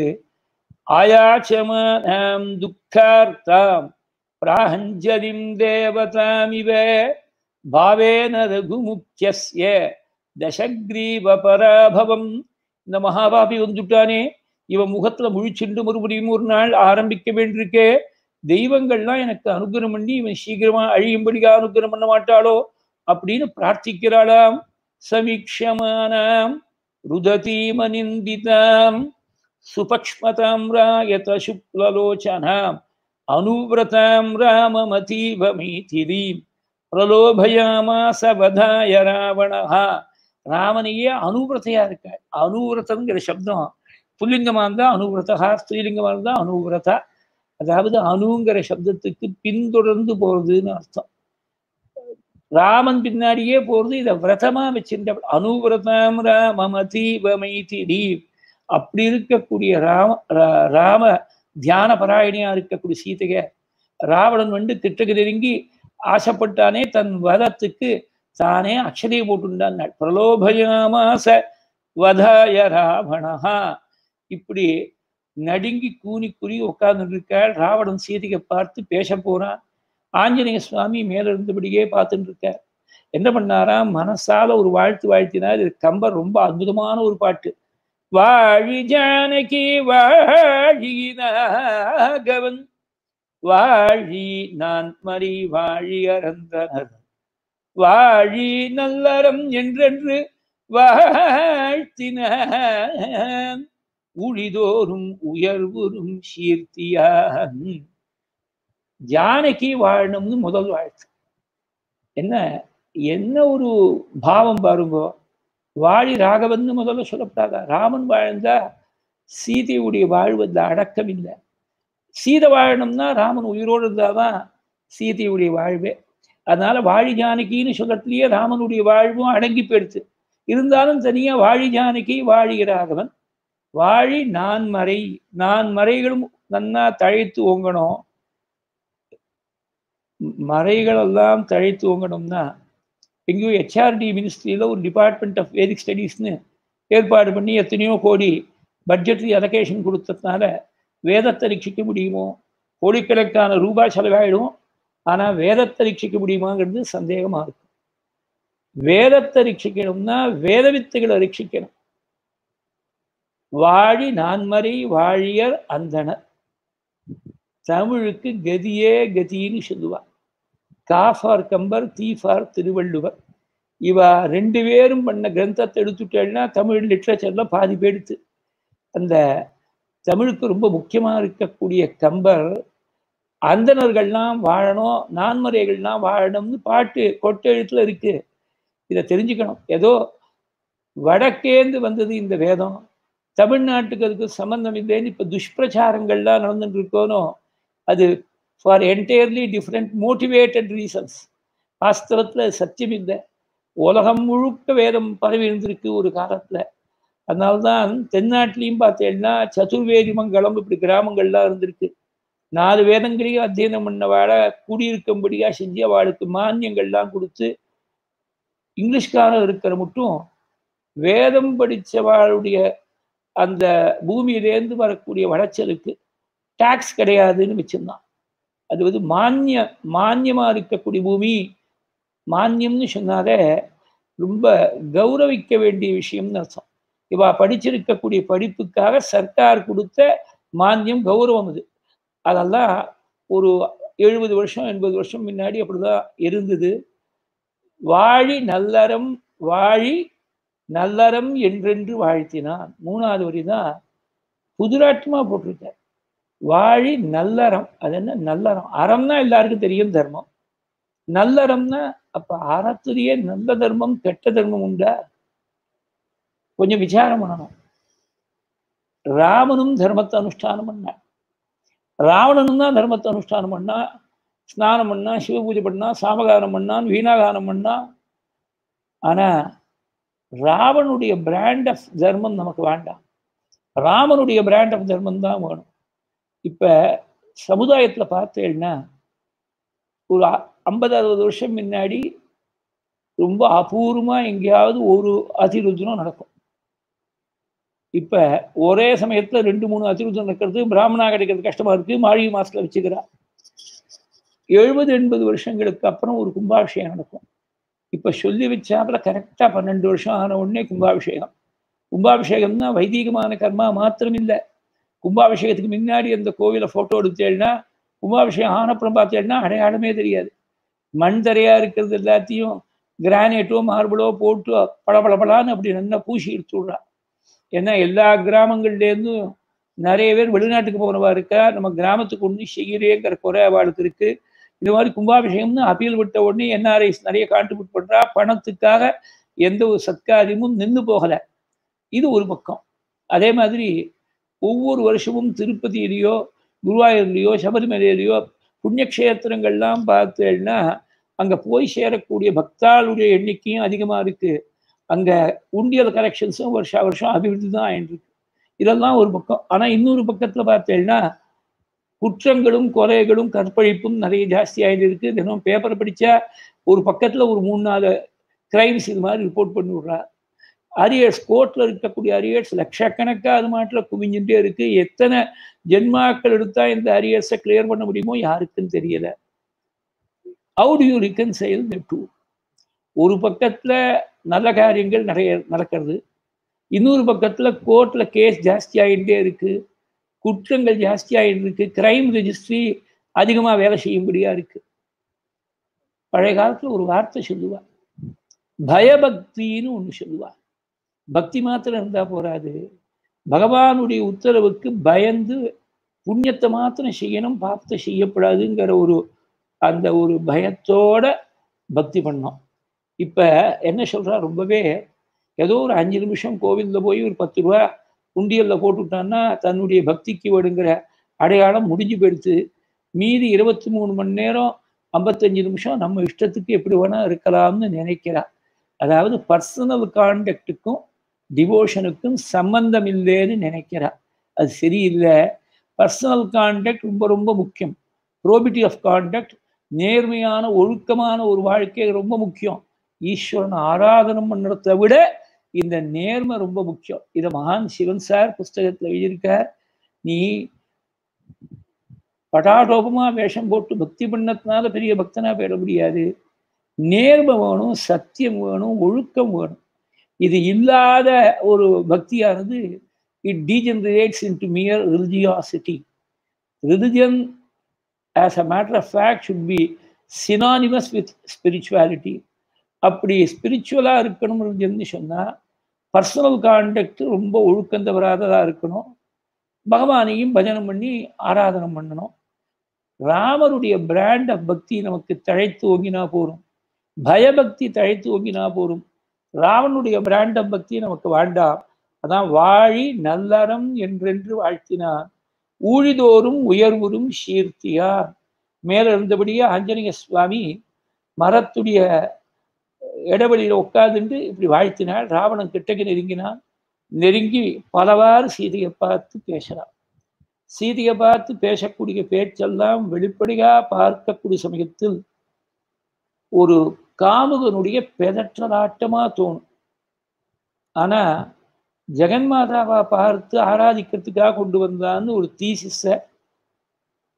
ஆயாச்சமாம் துக்கார்த்தாம் பிராஹஞ்சலிம் தேவதாமிவ பாவேன ரகுமுக்கிய தசக்ரீவ பராபவம் இந்த மகாபாபி வந்துட்டானே இவன் முகத்துல முழிச்சுண்டு மறுபடியும் ஒரு நாள் ஆரம்பிக்க வேண்டியிருக்கே தெய்வங்கள்லாம் எனக்கு அனுகிரம் பண்ணி இவன் சீக்கிரமா அழியும்படியா அனுகிரம் பண்ண மாட்டாளோ அப்படின்னு பிரார்த்திக்கிறாளாம் சமீக்ஷமானாம் ருததீமனிந்திதாம் சுபக்ஷ்மதாம் ராயத சுக்லலோச்சனாம் அனுவிரதாம் ராமமதீவமீதிரீம் பிரலோபயாமாச வதாய ராவணஹா ராமனையே அனுவிரதையா இருக்காள் அனுவிரதங்கிற சப்தம் புல்லிங்கமா இருந்தா அனுவிரதா ஸ்ரீலிங்கமா இருந்தா அனுவிரதா அதாவது அணுங்கிற சப்தத்துக்கு பின்தொடர்ந்து போறதுன்னு அர்த்தம் ராமன் பின்னாடியே போறது இதை விரதமா வச்சிருந்த அனுவிரதம் ராமமதீவமைதிரி அப்படி இருக்கக்கூடிய ராம ராம தியான பராயணியா இருக்கக்கூடிய சீதைய ராவணன் வந்து கிட்டக்கு நெருங்கி ஆசைப்பட்டானே தன் வதத்துக்கு தானே அக்ஷதையை போட்டுண்டான் பிரலோபயாமாச வதாய ராவணஹா இப்படி நடுங்கி கூனி குறி உட்கார்ந்து இருக்காள் ராவணன் சீதையை பார்த்து பேச போறான் ஆஞ்சநேய சுவாமி மேல இருந்தபடியே பார்த்துட்டு இருக்கார் என்ன பண்ணாராம் மனசால ஒரு வாழ்த்து வாழ்த்தினார் இது கம்பர் ரொம்ப அற்புதமான ஒரு பாட்டு வாழி ஜானகி வாழினாகவன் வாழி நான் மறி வாழி அறந்தனர் வாழி நல்லறம் என்றென்று வாழ்த்தின உழிதோறும் உயர்வுறும் சீர்த்தியான் ஜானகி வாழணும்னு முதல் வாழ்த்து என்ன என்ன ஒரு பாவம் பாருங்க வாழி ராகவன் முதல்ல சொல்லப்படாதா ராமன் வாழ்ந்தா சீதையுடைய வாழ்வு அந்த அடக்கம் இல்லை சீதை வாழணும்னா ராமன் உயிரோடு இருந்தாதான் சீதையுடைய வாழ்வே அதனால வாழி ஜானகின்னு சொல்லத்திலேயே ராமனுடைய வாழ்வும் அடங்கி போயிடுச்சு இருந்தாலும் தனியா வாழி ஜானகி வாழிகிறாகவன் வாழி நான் மறை நான் மறைகளும் நன்னா தழைத்து ஓங்கணும் மறைகளெல்லாம் தழைத்து ஓங்கணும்னா எங்கேயோ ஹெச்ஆர்டி மினிஸ்ட்ரியில் ஒரு டிபார்ட்மெண்ட் ஆஃப் வேதிக் ஸ்டடீஸ்னு ஏற்பாடு பண்ணி எத்தனையோ கோடி பட்ஜெட்ரி அலகேஷன் கொடுத்ததுனால வேதத்தை ரட்சிக்க முடியுமோ கோடிக்கணக்கான ரூபாய் செலவாயிடும் ஆனால் வேதத்தை ரட்சிக்க முடியுமாங்கிறது சந்தேகமாக இருக்கும் வேதத்தை ரட்சிக்கணும்னா வேத வித்துகளை ரட்சிக்கணும் வாழி நான்மறை வாழியர் அந்தனர் தமிழுக்கு கதியே கதின்னு சொல்லுவார் காஃபார் கம்பர் தீஃபார் திருவள்ளுவர் இவா ரெண்டு பேரும் பண்ண கிரந்தத்தை எடுத்துட்டேன்னா தமிழ் லிட்ரேச்சர்ல பாதி போயிடுத்து அந்த தமிழுக்கு ரொம்ப முக்கியமாக இருக்கக்கூடிய கம்பர் அந்தணர்கள்லாம் வாழணும் நான்மறைகள்லாம் வாழணும்னு பாட்டு கொட்டெழுத்துல இருக்கு இதை தெரிஞ்சுக்கணும் ஏதோ வடக்கேந்து வந்தது இந்த வேதம் தமிழ்நாட்டுக்கு அதுக்கு சம்பந்தம் இல்லைன்னு இப்போ துஷ்பிரச்சாரங்கள்லாம் நடந்துட்டு இருக்கோனோ அது for entirely different motivated reasons வாஸ்தவத்தில் சத்தியம் இல்லை உலகம் முழுக்க வேதம் பரவி இருந்திருக்கு ஒரு காலத்தில் அதனால்தான் தென்னாட்டிலையும் பார்த்தேன்னா சதுர்வேதி மங்கலம் இப்படி கிராமங்கள்லாம் இருந்திருக்கு நாலு வேதங்களையும் அத்தியனம் பண்ணவாழ குடியிருக்கும்படியா செஞ்சு அவளுக்கு மானியங்கள்லாம் கொடுத்து இங்கிலீஷ்காரன் இருக்கிற மட்டும் வேதம் படித்தவாளுடைய அந்த பூமியிலேருந்து வரக்கூடிய வளைச்சலுக்கு டாக்ஸ் கிடையாதுன்னு வச்சிருந்தான் அது வந்து மானிய மானியமாக இருக்கக்கூடிய பூமி மானியம்னு சொன்னாலே ரொம்ப கௌரவிக்க வேண்டிய விஷயம்னு அர்த்தம் இவா படிச்சிருக்கக்கூடிய படிப்புக்காக சர்க்கார் கொடுத்த மானியம் கௌரவம் இது அதெல்லாம் ஒரு எழுபது வருஷம் எண்பது வருஷம் முன்னாடி அப்படிதான் இருந்தது வாழி நல்லறம் வாழி நல்லறம் என்றென்று வாழ்த்தினான் மூணாவது வரி தான் புதுராட்டமா போட்டிருக்கார் வாழி நல்லறம் அது என்ன நல்லறம் அறம்னா எல்லாருக்கும் தெரியும் தர்மம் நல்லறம்னா அப்ப அறத்திலேயே நல்ல தர்மம் கெட்ட தர்மம் உண்டா கொஞ்சம் விசாரம் பண்ணணும் ராமனும் தர்மத்தை அனுஷ்டானம் பண்ண ராவணனும் தான் தர்மத்தை அனுஷ்டானம் பண்ணா ஸ்நானம் பண்ணா சிவபூஜை பண்ணா சாமகானம் பண்ணான் வீணாகானம் பண்ணா ஆனா ராவனுடைய பிராண்ட் ஆஃப் தர்மம் நமக்கு வேண்டாம் ராமனுடைய பிராண்ட் ஆஃப் தர்மம் தான் வேணும் இப்ப சமுதாயத்துல பார்த்தேன்னா ஒரு ஐம்பது அறுபது வருஷம் முன்னாடி ரொம்ப அபூர்வமா எங்கேயாவது ஒரு அதிருத்ரம் நடக்கும் இப்ப ஒரே சமயத்துல ரெண்டு மூணு அதிருத்ரம் நடக்கிறது பிராமணா கிடைக்கிறது கஷ்டமா இருக்கு மாழி மாசத்துல வச்சுக்கிறா எழுபது எண்பது வருஷங்களுக்கு அப்புறம் ஒரு கும்பாபிஷேகம் நடக்கும் இப்ப சொல்லி வச்சாப்புல கரெக்டா பன்னெண்டு வருஷம் ஆன உடனே கும்பாபிஷேகம் கும்பாபிஷேகம்னா வைதீகமான கர்மா மாத்திரம் இல்லை கும்பாபிஷேகத்துக்கு முன்னாடி அந்த கோவிலை போட்டோ எடுத்தேன்னா கும்பாபிஷேகம் ஆனப்புறம் பார்த்தேன்னா அடையாளமே தெரியாது மண் தரையா இருக்கிறது எல்லாத்தையும் கிரானைட்டோ மார்பிளோ போட்டு பளபளபளான்னு அப்படி நல்லா பூசி எடுத்து விட்றா ஏன்னா எல்லா கிராமங்கள்லேருந்தும் நிறைய பேர் வெளிநாட்டுக்கு போனவா இருக்கா நம்ம கிராமத்துக்கு ஒன்றும் செய்கிறேங்கிற குறை அவளுக்கு இருக்கு இது மாதிரி கும்பாபிஷேகம்னு அப்பீல் விட்ட உடனே என்ஆர்ஐஸ் நிறைய கான்ட்ரிபியூட் பண்றா பணத்துக்காக எந்த ஒரு சத்காரியமும் நின்று போகலை இது ஒரு பக்கம் அதே மாதிரி ஒவ்வொரு வருஷமும் திருப்பதியிலையோ குருவாயூர்லேயோ சபரிமலையிலையோ புண்ணியக்ஷேத்திரங்கள்லாம் பார்த்தேன்னா அங்கே போய் சேரக்கூடிய பக்தாளுடைய எண்ணிக்கையும் அதிகமாக இருக்கு அங்கே உண்டியல் கலெக்ஷன்ஸும் வருஷா வருஷம் அபிவிருத்தி தான் ஆயிட்டு இருக்கு இதெல்லாம் ஒரு பக்கம் ஆனால் இன்னொரு பக்கத்தில் பார்த்தேன்னா குற்றங்களும் குறைகளும் கற்பழிப்பும் நிறைய ஜாஸ்தி ஆகிட்டு இருக்கு தினம் பேப்பரை படித்தா ஒரு பக்கத்தில் ஒரு மூணு நாலு கிரைம்ஸ் இது மாதிரி ரிப்போர்ட் பண்ணி விட்றா அரியர்ஸ் கோர்ட்டில் இருக்கக்கூடிய அரியர்ஸ் லட்சக்கணக்காக அது மாட்டில் குவிஞ்சுட்டே இருக்கு எத்தனை ஜென்மாக்கள் எடுத்தா இந்த அரியர்ஸை கிளியர் பண்ண முடியுமோ யாருக்குன்னு தெரியல how do you reconcile the two ஒரு பக்கத்தில் நல்ல காரியங்கள் நிறைய நடக்கிறது இன்னொரு பக்கத்தில் கோர்ட்டில் கேஸ் ஜாஸ்தி ஆகிட்டே இருக்கு குற்றங்கள் ஜாஸ்தி ஆகிட்டு இருக்கு கிரைம் ரெஜிஸ்ட்ரி அதிகமாக வேலை செய்யும்படியா இருக்கு பழைய காலத்தில் ஒரு வார்த்தை சொல்லுவா பயபக்தின்னு ஒன்று சொல்லுவா பக்தி மாத்திரம் இருந்தா போராது பகவானுடைய உத்தரவுக்கு பயந்து புண்ணியத்தை மாத்திரம் செய்யணும் பாப்பத்தை செய்யப்படாதுங்கிற ஒரு அந்த ஒரு பயத்தோட பக்தி பண்ணோம் இப்ப என்ன சொல்றா ரொம்பவே ஏதோ ஒரு அஞ்சு நிமிஷம் கோவிலில் போய் ஒரு பத்து ரூபா உண்டியல்ல போட்டுவிட்டான்னா தன்னுடைய பக்திக்கு விடுங்கிற அடையாளம் முடிஞ்சு போயிடுத்து மீதி இருபத்தி மூணு மணி நேரம் ஐம்பத்தஞ்சு நிமிஷம் நம்ம இஷ்டத்துக்கு எப்படி வேணா இருக்கலாம்னு நினைக்கிறா அதாவது பர்சனல் கான்டக்டுக்கும் டிவோஷனுக்கும் சம்பந்தம் இல்லைன்னு நினைக்கிறா அது சரியில்லை பர்சனல் கான்டக்ட் ரொம்ப ரொம்ப முக்கியம் ப்ரோபிட்டி ஆஃப் கான்டக்ட் நேர்மையான ஒழுக்கமான ஒரு வாழ்க்கை ரொம்ப முக்கியம் ஈஸ்வரன் ஆராதனம் பண்ணுறதை விட இந்த நேர்மை ரொம்ப முக்கியம் இதை மகான் சிவன் சார் புஸ்தகத்தில் எழுதியிருக்கார் நீ பட்டாடோபமா வேஷம் போட்டு பக்தி பண்ணதுனால பெரிய பக்தனா போயிட முடியாது நேர்மை வேணும் சத்தியம் வேணும் ஒழுக்கம் வேணும் இது இல்லாத ஒரு பக்தியானது it degenerates in mere religiosity religion as a matter of fact should be synonymous with spirituality அப்படி ஸ்பிரிச்சுவலாக இருக்கணும் ரிலிஜன்னு சொன்னால் பர்சனல் கான்டக்ட் ரொம்ப ஒழுக்கந்தவராததாக இருக்கணும் பகவானையும் பஜனம் பண்ணி ஆராதனம் பண்ணணும் ராமருடைய பிராண்ட் ஆஃப் பக்தி நமக்கு தழைத்து ஓங்கினா போரும் பயபக்தி தழைத்து ஓங்கினா போரும் ராவனுடைய பிராண்ட் ஆஃப் பக்தி நமக்கு வேண்டாம் அதான் வாழி நல்லறம் என்றென்று வாழ்த்தினான் ஊழிதோறும் உயர்வுறும் சீர்த்தியார் மேல இருந்தபடியே ஆஞ்சநேய சுவாமி மரத்துடைய இடவெளியில உட்காந்துட்டு இப்படி வாழ்த்தினாள் ராவணன் கிட்டக்கு நெருங்கினான் நெருங்கி பலவாறு சீதையை பார்த்து பேசுறான் சீதையை பார்த்து பேசக்கூடிய பேச்செல்லாம் வெளிப்படையா பார்க்கக்கூடிய சமயத்தில் ஒரு காமுகனுடைய பெதற்றலாட்டமா தோணும் ஆனா ஜெகன்மாதாவா பார்த்து ஆராதிக்கிறதுக்காக கொண்டு வந்தான்னு ஒரு தீசிஸ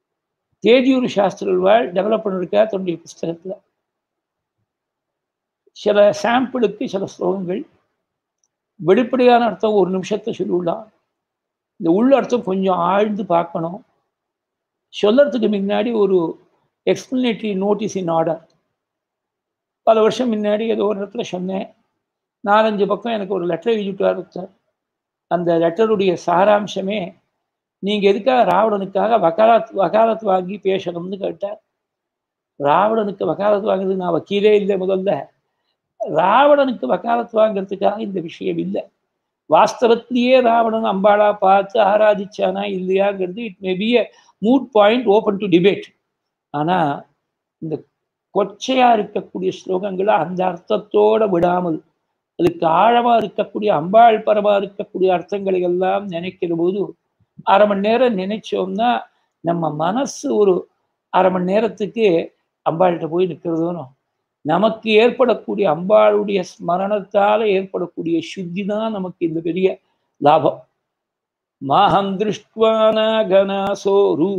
தேதியூர் சாஸ்திரவாள் டெவலப் பண்ணிருக்கா தன்னுடைய புஸ்தகத்துல சில சாம்பிளுக்கு சில ஸ்லோகங்கள் வெளிப்படையான அர்த்தம் ஒரு நிமிஷத்தை சொல்லிவிடலாம் இந்த உள்ள அர்த்தம் கொஞ்சம் ஆழ்ந்து பார்க்கணும் சொல்லறதுக்கு முன்னாடி ஒரு எக்ஸ்பிளனேட்டரி நோட்டீஸ் இன் ஆர்டர் பல வருஷம் முன்னாடி ஏதோ ஒரு இடத்துல சொன்னேன் நாலஞ்சு பக்கம் எனக்கு ஒரு லெட்டர் எழுதிட்டார் ஒருத்தர் அந்த லெட்டருடைய சாராம்சமே நீங்கள் எதுக்காக ராவணனுக்காக வக்காலத் வக்காலத் வாங்கி பேசணும்னு கேட்டார் ராவணனுக்கு வக்காலத் வாங்குறது நான் வக்கீலே இல்லை முதல்ல ராவணனுக்கு வக்காலத்து வாங்கிறதுக்காக இந்த விஷயம் இல்லை வாஸ்தவத்திலேயே ராவணன் அம்பாளா பார்த்து ஆராதிச்சானா இல்லையாங்கிறது it may be a moot point open to debate ஆனால் இந்த கொச்சையா இருக்கக்கூடிய ஸ்லோகங்களை அந்த அர்த்தத்தோட விடாமல் அதுக்கு ஆழமா இருக்கக்கூடிய அம்பாள் பரமா இருக்கக்கூடிய அர்த்தங்களை எல்லாம் நினைக்கிற போது அரை மணி நேரம் நினைச்சோம்னா நம்ம மனசு ஒரு அரை மணி நேரத்துக்கு அம்பாள்கிட்ட போய் நிற்கிறதுனோ நமக்கு ஏற்படக்கூடிய அம்பாளுடைய ஸ்மரணத்தால ஏற்படக்கூடிய சுத்தி தான் நமக்கு இந்த பெரிய லாபம் மாஹம் திருஷ்டுவானாகனாசோரு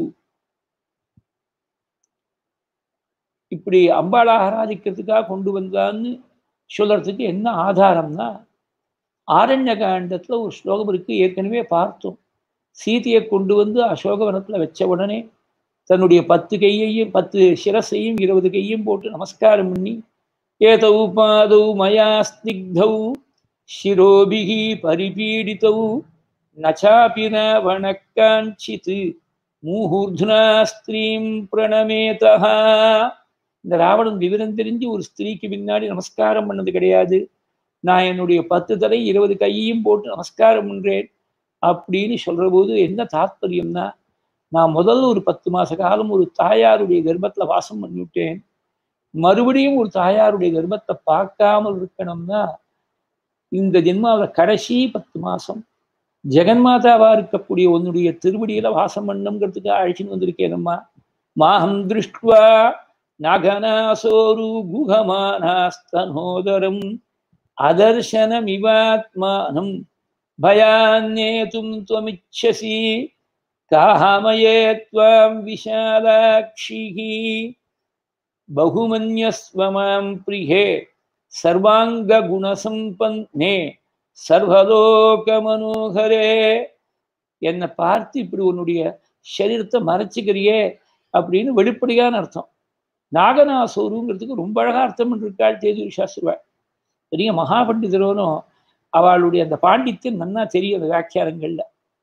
இப்படி அம்பாளை ஆராதிக்கிறதுக்காக கொண்டு வந்தான்னு சொல்றதுக்கு என்ன ஆதாரம்னா ஆரண்ய காண்டத்துல ஒரு ஸ்லோகம் இருக்கு ஏற்கனவே பார்த்தோம் சீதையை கொண்டு வந்து அசோகவனத்துல வச்ச உடனே தன்னுடைய பத்து கையையும் பத்து சிரசையும் இருபது கையும் போட்டு நமஸ்காரம் பண்ணி ஏதௌ பாதௌ மயா ஸ்னிக்தௌ சிரோபிகி பரிபீடித்தௌ நச்சாபி வணக்காஞ்சித் மூஹூர்துனா ஸ்திரீம் பிரணமேதா இந்த ராவணன் விவரம் தெரிஞ்சு ஒரு ஸ்திரீக்கு பின்னாடி நமஸ்காரம் பண்ணது கிடையாது நான் என்னுடைய பத்து தலை இருபது கையையும் போட்டு நமஸ்காரம் பண்றேன் அப்படின்னு சொல்ற போது என்ன தாத்பரியம்னா நான் முதல்ல ஒரு பத்து மாச காலம் ஒரு தாயாருடைய கர்ப்பத்துல வாசம் பண்ணிவிட்டேன் மறுபடியும் ஒரு தாயாருடைய கர்ப்பத்தை பார்க்காமல் இருக்கணும்னா இந்த ஜென்மாவில் கடைசி பத்து மாசம் ஜெகன்மாதாவா இருக்கக்கூடிய உன்னுடைய திருவடியில வாசம் பண்ணுங்கிறதுக்காக அழைச்சின்னு வந்திருக்கேனம்மா மாஹம் திருஷ்டுவா நகனாசோரு குஹமானாஸ்தனோதரம் அதர்சனமிவாத்மானம் பயான்னேதும் துவமிச்சசி காமயே त्वां विशालाक्षिः बहुमन्यस्वमां प्रिये சர்வாங்ககுணசம்பன்னே சர்வலோக மனோகரே என்னை பார்த்து இப்படி உன்னுடைய சரீரத்தை மறைச்சிக்கிறியே அப்படின்னு வெளிப்படையான அர்த்தம் நாகநாசோருங்கிறதுக்கு ரொம்ப அழகா அர்த்தம் பண்ணிருக்காள் தேதூர் சாஸ்திரிவாள் பெரிய மகாபண்டிதரோனும் அவளுடைய அந்த பாண்டித்யம் நன்னா தெரியும் அந்த வியாக்கியானங்கள்ல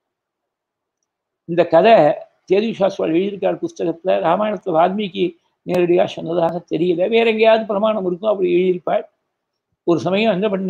இந்த கதை தேதி சாஸ்திரிவாள் எழுதியிருக்காள் புஸ்தகத்துல ராமாயணத்துல வால்மீகி நேரடியாக சொன்னதாக தெரியல வேற எங்கேயாவது பிரமாணம் இருக்கும் அப்படி எழுதியிருப்பாள் ஒரு சமயம் என்ன பண்ண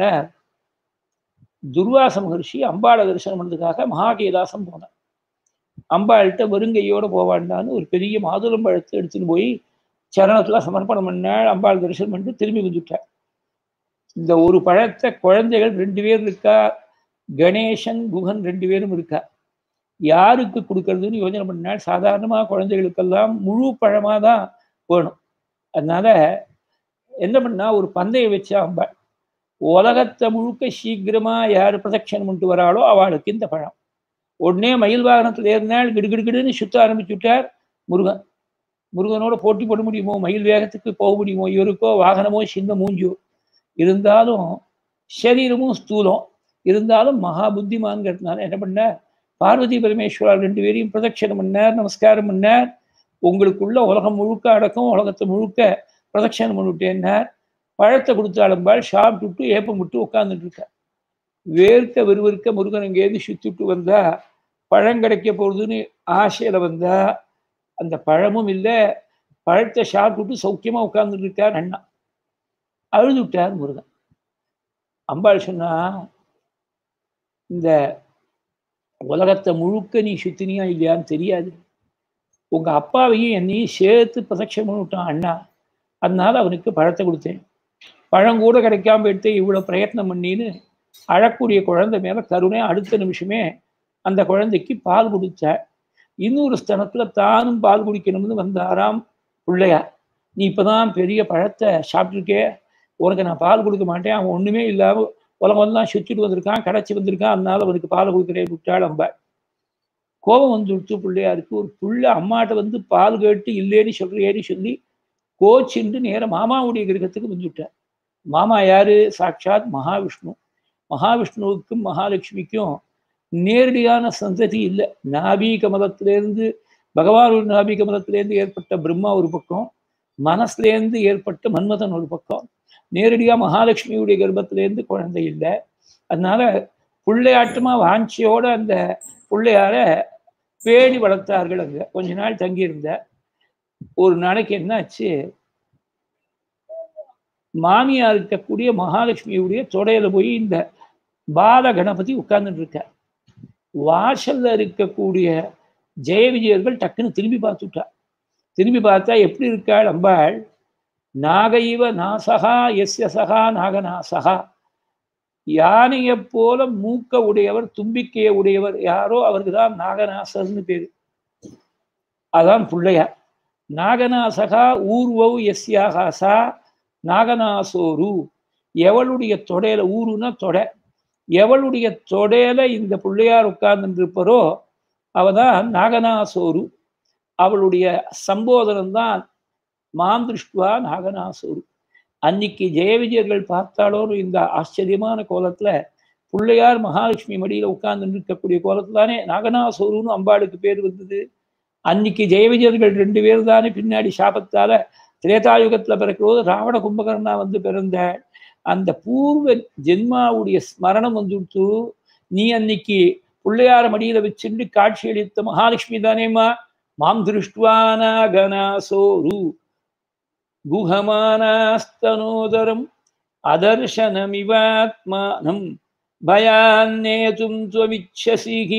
துர்வாச மகர்ஷி அம்பாளை தரிசனம் பண்ணதுக்காக மகாகேதாசம் போனார் அம்பாள்கிட்ட வெறுங்கையோட போவாண்டான்னு ஒரு பெரிய மாதுளம் பழத்தை எடுத்துன்னு போய் சரணத்துல சமர்ப்பணம் பண்ணாள் அம்பாள் தரிசனம் பண்ணிட்டு திரும்பி வந்துட்டார் இந்த ஒரு பழத்தை குழந்தைகள் ரெண்டு பேர் இருக்கா கணேசன் குகன் ரெண்டு பேரும் இருக்கா யாருக்கு கொடுக்கறதுன்னு யோசனை பண்ணால் சாதாரணமாக குழந்தைகளுக்கெல்லாம் முழு பழமாக தான் வேணும் அதனால என்ன பண்ணா ஒரு பந்தயம் வச்சா அம்பாள் உலகத்தை முழுக்க சீக்கிரமா யார் பிரதட்சணம் பண்ணிட்டு வராளோ அவளுக்கு இந்த பழம் உடனே மயில் வாகனத்தில் ஏறினாள் கிடுகிடுகிடுன்னு சுத்த ஆரம்பிச்சு விட்டார் முருகன் முருகனோட போட்டி போட முடியுமோ மயில் வேகத்துக்கு போக முடியுமோ இவருக்கோ வாகனமோ சின்ன மூஞ்சியோ இருந்தாலும் சரீரமும் ஸ்தூலம் இருந்தாலும் மகா புத்திமான்கிறதுனால என்ன பண்ணார் பார்வதி பரமேஸ்வரர் ரெண்டு பேரையும் பிரதட்சணம் பண்ணார் நமஸ்காரம் பண்ணார் உங்களுக்குள்ள உலகம் முழுக்க அடக்கம் உலகத்தை முழுக்க பிரதட்சணம் பண்ணிவிட்டேன்னார் பழத்தை கொடுத்தாலும்பால் சாப்பிட்டுட்டு ஏப்பம் விட்டு உட்காந்துட்டு இருக்கார் வேர்க்க விறுவிறுக்க முருகன் இங்கேருந்து சுத்திட்டு வந்தா பழம் கிடைக்க போகுதுன்னு ஆசையில வந்தா அந்த பழமும் இல்லை பழத்தை சாப்பிட்டுட்டு சௌக்கியமா உட்கார்ந்துட்டு இருக்கார் அண்ணா அழுது விட்டார் முருகன் அம்பாள் சொன்னா இந்த உலகத்தை முழுக்க நீ சுத்தினியா இல்லையான்னு தெரியாது உங்க அப்பாவையும் என்னையும் சேர்த்து பிரதட்சம் பண்ணிவிட்டான் அண்ணா அதனால அவனுக்கு பழத்தை கொடுத்தேன் பழம் கூட கிடைக்காம எடுத்து இவ்வளவு பிரயத்னம் பண்ணின்னு அழக்கூடிய குழந்தை மேல கருணை அடுத்த நிமிஷமே அந்த குழந்தைக்கு பால் குடிச்சார் இன்னொரு ஸ்தனத்துல தானும் பால் குடிக்கணும்னு வந்தாராம் பிள்ளையார் நீ இப்பதான் பெரிய பழத்தை சாப்பிட்டுருக்கே உனக்கு நான் பால் கொடுக்க மாட்டேன் அவன் ஒண்ணுமே இல்லாம உலகம்லாம் சுற்றிட்டு வந்திருக்கான் கடைச்சி வந்திருக்கான் அதனால அவனுக்கு பால் கொடுக்குறேன் விட்டாள் அம்பாள் கோபம் வந்து விட்டு பிள்ளையாருக்கு ஒரு புள்ள அம்மாட்ட வந்து பால் கேட்டு இல்லைன்னு சொல்றியேன்னு சொல்லி கோச்சிண்டு நேரம் மாமாவுடைய கிரகத்துக்கு வந்து விட்டார் மாமா யாரு சாட்சாத் மகாவிஷ்ணு மகாவிஷ்ணுவுக்கும் மகாலட்சுமிக்கும் நேரடியான சந்ததி இல்லை நாபி கமலத்திலேருந்து பகவானோட நாபி கமலத்திலேருந்து ஏற்பட்ட பிரம்மா ஒரு பக்கம் மனசுலேருந்து ஏற்பட்ட மன்மதன் ஒரு பக்கம் நேரடியாக மகாலட்சுமியுடைய கர்ப்பத்திலேருந்து குழந்தை இல்லை அதனால பிள்ளையாட்டமா வாஞ்சியோட அந்த பிள்ளையார பேணி வளர்த்தார்கள் அங்க கொஞ்ச நாள் தங்கியிருந்த ஒரு நாளைக்கு என்னாச்சு மாமியா இருக்கக்கூடிய மகாலட்சுமியுடைய தொடையில போய் இந்த பால கணபதி உட்கார்ந்துட்டு இருக்கார் வாசல்ல இருக்கக்கூடிய ஜெய விஜயர்கள் டக்குன்னு திரும்பி பார்த்துட்டா திரும்பி பார்த்தா எப்படி இருக்காள் அம்பாள் நாகைவ நாசகா எஸ்ய சகா நாகநாசகா யானையை போல மூக்க உடையவர் தும்பிக்கையை உடையவர் யாரோ அவருக்கு தான் நாகநாசர்னு பேரு அதான் பிள்ளையார் நாகநாசகா ஊர்வவ் எஸ்யாகாசா நாகநாசோரு எவளுடைய தொடையில ஊருன்னா தொடை எவளுடைய தொடையில இந்த பிள்ளையார் உட்கார்ந்து இருப்பாரோ அவதான் நாகநாசோரு அவளுடைய சம்போதனம் தான் மாம் திருஷ்டுவா நாகநாசோரு அன்னைக்கு ஜெய விஜயர்கள் பார்த்தாலோன்னு இந்த ஆச்சரியமான கோலத்துல பிள்ளையார் மகாலட்சுமி மடியில உட்கார்ந்து இருக்கக்கூடிய கோலத்துல தானே நாகநாசோருன்னு அம்பாளுக்கு பேர் வந்தது அன்னைக்கு ஜெய விஜயர்கள் ரெண்டு பேர் தானே பின்னாடி சாபத்தால திரேதாயுகத்துல பிறக்கிறோது ராவண கும்பகர்ணா வந்து பிறந்த அந்த பூர்வ ஜென்மாவுடைய ஸ்மரணம் வந்துடுத்து நீ அன்னைக்கு பிள்ளையார மடியில வச்சுட்டு காட்சி அளித்த மகாலட்சுமி தானேம்மா மாம் திருஷ்டுவானாகனாசோரு குஹமானாஸ்தனோதரம் அதர்ஷனமிவாத்மானம் பயான்னேதும் துவமிச்சசிகி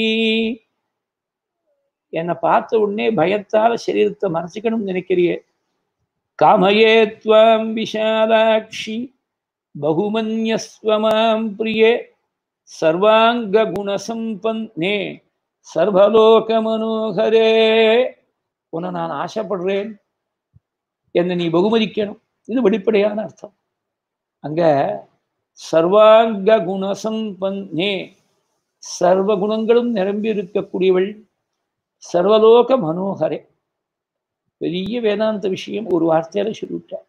என்னை பார்த்த உடனே பயத்தால சரீரத்தை மறைச்சிக்கணும்னு நினைக்கிறியே காமயே துவாம் விஷாலாட்சி பகுமன்யஸ்வமாம் பிரியே சர்வாங்க குணசம்பன்னே சர்வலோக மனோகரே உன்னை நான் ஆசைப்படுறேன் என்னை நீ பகுமதிக்கணும் இது வெளிப்படையான அர்த்தம் அங்க சர்வாங்க குணசம்பன்னே சர்வ குணங்களும் நிரம்பி இருக்கக்கூடியவள் சர்வலோக மனோகரே பெரிய வேதாந்த விஷயம் ஒரு வார்த்தையில சொல்லிவிட்டார்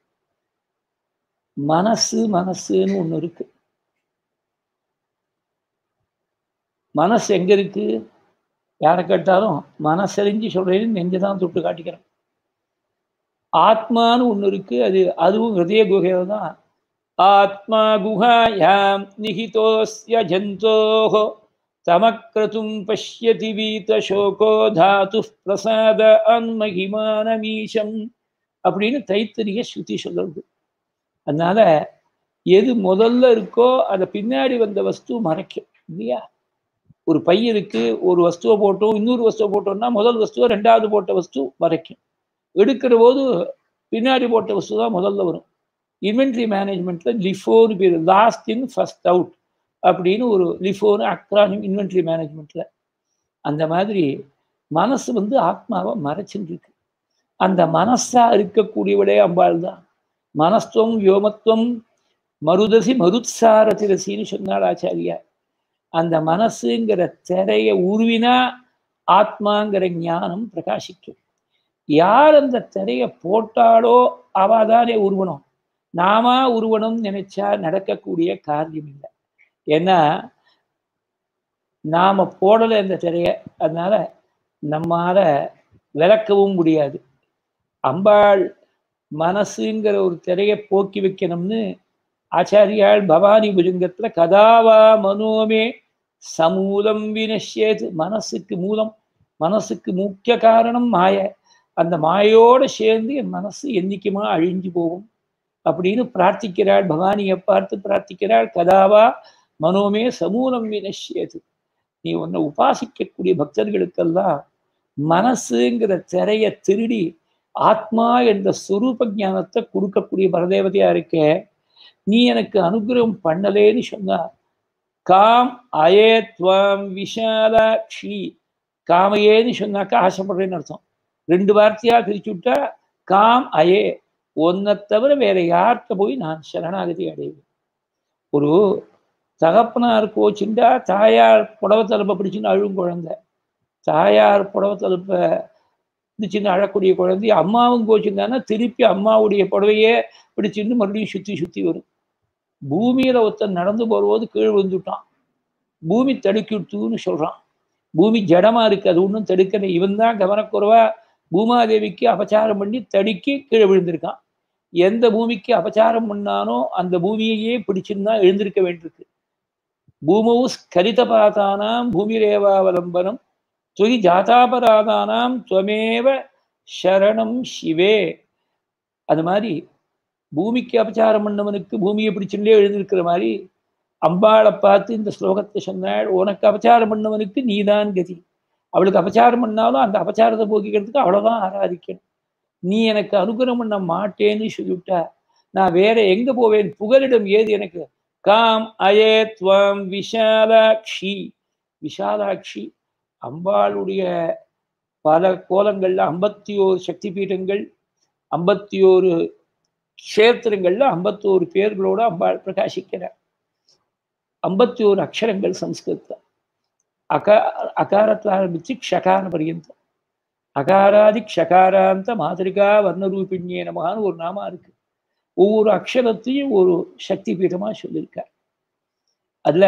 மனசு மனசுன்னு ஒண்ணு இருக்கு மனசு எங்க இருக்கு யாரை கேட்டாலும் மனசறிஞ்சு சொல்றேன்னு நெஞ்சதான் தொட்டு காட்டிக்கிறேன் ஆத்மான்னு ஒண்ணு இருக்கு அது அதுவும் ஹிருதய குகையில தான் ஆத்மா குஹாயாம் நிஹிதோஸ்ய ஜந்தோஹோ தமக்ரதும் பஷ்யதி வீதசோகோ தாது பிரசாத அன்மகிமானமீஷம் அப்படின்னு தைத்தரிய ஸ்ருதி சொல்றது அதனால எது முதல்ல இருக்கோ அதை பின்னாடி வந்த வஸ்து மறைக்கும் இல்லையா ஒரு பை இருக்கு ஒரு வஸ்துவை போட்டோம் இன்னொரு வஸ்துவை போட்டோம்னா முதல் வஸ்துவை ரெண்டாவது போட்ட வஸ்து மறைக்கும் எடுக்கிற போது பின்னாடி போட்ட வஸ்து தான் முதல்ல வரும் இன்வென்ட்ரி மேனேஜ்மெண்ட்ல லிஃபோன்னு பேர் லாஸ்ட் இன் ஃபர்ஸ்ட் அவுட் அப்படின்னு ஒரு லிஃபோன்னு அக்ரானிம் இன்வென்ட்ரி மேனேஜ்மெண்ட்ல அந்த மாதிரி மனசு வந்து ஆத்மாவை மறைச்சுட்டு இருக்கு அந்த மனசா இருக்கக்கூடியவளே அம்பாள் தான் மனஸ்துவம் யோமத்துவம் மருதசி மருத்சாரதிரசின்னு சொன்னாள் ஆச்சாரியா அந்த மனசுங்கிற திரைய உருவினா ஆத்மாங்கிற ஞானம் பிரகாசிக்கும் யார் அந்த திரைய போட்டாலோ அவாதானே உருவனம் நாமா உருவனம் நினைச்சா நடக்கக்கூடிய காரியம் இல்லை ஏன்னா நாம போடலை அந்த திரைய அதனால நம்மால விளக்கவும் முடியாது அம்பாள் மனசுங்கிற ஒரு திரையை போக்கி வைக்கணும்னு ஆச்சாரியாள் பவானி புஜங்கத்துல கதாவா மனோமே சமூலம் வினஷ்யேது மனசுக்கு மூலம் மனசுக்கு முக்கிய காரணம் மாய அந்த மாயோட சேர்ந்து என் மனசு என்னைக்குமா அழிஞ்சு போகும் அப்படின்னு பிரார்த்திக்கிறாள் பவானியை பார்த்து பிரார்த்திக்கிறாள் கதாவா மனோமே சமூலம் வினஷ்யது நீ உன்னை உபாசிக்கக்கூடிய பக்தர்களுக்கெல்லாம் மனசுங்கிற திரைய திருடி ஆத்மா என்ற சுரூப ஞானத்தை கொடுக்கக்கூடிய பரதேவதையா இருக்க நீ எனக்கு அனுகிரகம் பண்ணலேன்னு சொன்னா காம் அயே துவாம் விஷாலாட்சி காமையேன்னு சொன்னாக்கா ஆசைப்படுறேன்னு அர்த்தம் ரெண்டு வார்த்தையா பிரிச்சு விட்டா காம் அயே ஒன்னை தவிர வேற யார்கிட்ட போய் நான் சரணாகதி அடைவேன் ஒரு தகப்பனார் கோச்சுண்டா தாயார் புடவை தலுப்பை பிடிச்சுன்னு அழும் குழந்தை தாயார் புடவை தலுப்பை பிடிச்சின்னு அழக்கூடிய குழந்தை அம்மாவும் கோச்சுருந்தான்னா திருப்பி அம்மாவுடைய புடவையே பிடிச்சின்னு மறுபடியும் சுற்றி சுற்றி வரும் பூமியில ஒருத்தன் நடந்து போகும்போது கீழ் விழுந்துட்டான் பூமி தடுக்கிட்டுன்னு சொல்றான் பூமி ஜடமா இருக்கு அது ஒன்றும் தடுக்கலை இவன் தான் கவனக்குறைவா பூமாதேவிக்கு அபச்சாரம் பண்ணி தடுக்கி கீழே விழுந்திருக்கான் எந்த பூமிக்கு அபச்சாரம் பண்ணானோ அந்த பூமியையே பிடிச்சிருந்தா எழுந்திருக்க வேண்டியிருக்கு பூமௌ ஸ்கலிதபாதானாம் பூமிரேவாவலம்பனம் துதி ஜாதாபராதானாம் துவமேவ சரணம் சிவே அது மாதிரி பூமிக்கு அபச்சாரம் பண்ணவனுக்கு பூமியை பிடிச்சுட்டே எழுந்திருக்கிற மாதிரி அம்பாளை பார்த்து இந்த ஸ்லோகத்தை சொன்னாள் உனக்கு அபச்சாரம் பண்ணவனுக்கு நீதான் கதி அவளுக்கு அபச்சாரம் பண்ணாலும் அந்த அபச்சாரத்தை போக்கிக்கிறதுக்கு அவ்வளவுதான் ஆராதிக்கணும் நீ எனக்கு அனுகிரகம் பண்ண மாட்டேன்னு சொல்லிவிட்டா நான் வேற எங்க போவேன் புகலிடம் ஏது எனக்கு காம் அயே துவம் விஷாலாட்சி விஷாலாட்சி அம்பாளுடைய பல கோலங்கள்ல ஐம்பத்தி ஓரு சக்தி பீடங்கள் ஐம்பத்தி ஓரு கஷேத்திரங்கள்ல ஐம்பத்தோரு பேர்களோட அம்பாள் பிரகாசிக்கிறார் ஐம்பத்தி ஓரு அக்ஷரங்கள் சம்ஸ்கிருதம் அகா அகாரத்தில் ஆரம்பிச்சு க்ஷகார பரியந்தம் அகாராதி க்ஷகாராந்த மாதிரிகா வர்ணரூபிணியே நமகான்னு ஒரு நாமா இருக்கு ஒவ்வொரு அக்ஷரத்தையும் ஒரு சக்தி பீடமா சொல்லியிருக்கார் அதுல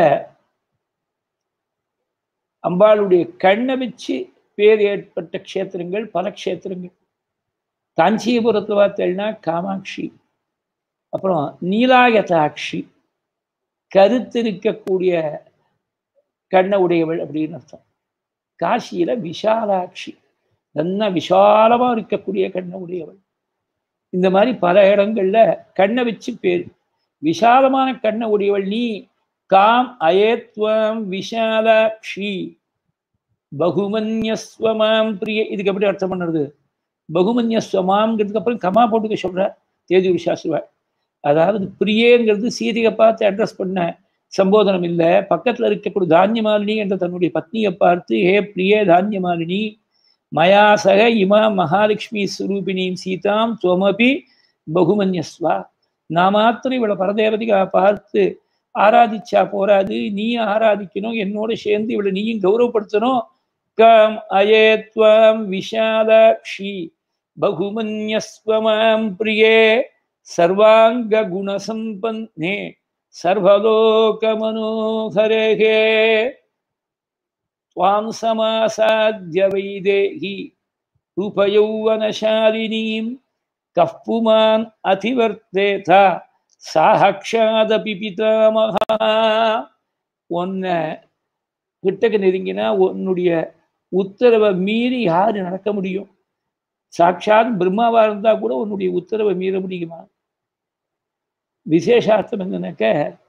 அம்பாளுடைய கண்ணை வச்சு பேர் ஏற்பட்ட க்ஷேத்திரங்கள் பல க்ஷேத்திரங்கள் காஞ்சிபுரத்தில் பார்த்தேன்னா காமாட்சி அப்புறம் நீலாயதாட்சி கருத்திருக்கக்கூடிய கண்ண உடையவள் அப்படின்னு அர்த்தம் காசியில விஷாலாட்சி நல்ல விஷாலமா இருக்கக்கூடிய கண்ண உடையவள் இந்த மாதிரி பல இடங்கள்ல கண்ணை வச்சு பேர் விஷாலமான கண்ண உடையவள் நீ காம் அயத்வம் விஷாலாட்சி பகுமன்யஸ்வமாம் பிரிய இதுக்கு எப்படி அர்த்தம் பண்ணுறது பகுமன்யஸ்வமாம்ங்கிறதுக்கு அப்புறம் கமா போட்டுக்க சொல்ற தேதி சாஸ்திரவா அதாவது பிரியேங்கிறது சீதையை பார்த்து அட்ரஸ் பண்ண சம்போதனம் இல்லை பக்கத்தில் இருக்கக்கூடிய தானியமாலினி என்ற தன்னுடைய பத்னியை பார்த்து ஹே பிரியே தானியமாலினி மயா சக இமா மகாலட்சுமி ஸ்வரூபிணியும் சீதாம் துவமபி பகுமன்யஸ்வா நான் மாத்திரம் இவளை பரதேவதிகா பார்த்து ஆராதிச்சா போராது நீ ஆராதிக்கணும் என்னோட சேர்ந்து இவளை நீயும் கௌரவப்படுத்தணும் கம் அயேத்வம் விஷாலாட்சி பகுமன்யஸ்வமாம் பிரியே சர்வாங்க குணசம்பன்னே सर्वलोकमनोहरेः त्वां समासाद्य वैदेही रूपयौवनशालिनीं कः पुमान् अतिवर्तेथ சாட்சாதபி பிதாமகா உன்னை கிட்டக்கு நெருங்கினா உன்னுடைய உத்தரவை மீறி யாரு நடக்க முடியும் சாட்சாத் பிரம்மாவா இருந்தா கூட உன்னுடைய உத்தரவை மீற முடியுமா விசேஷார்த்தம் என்னன்னாக்க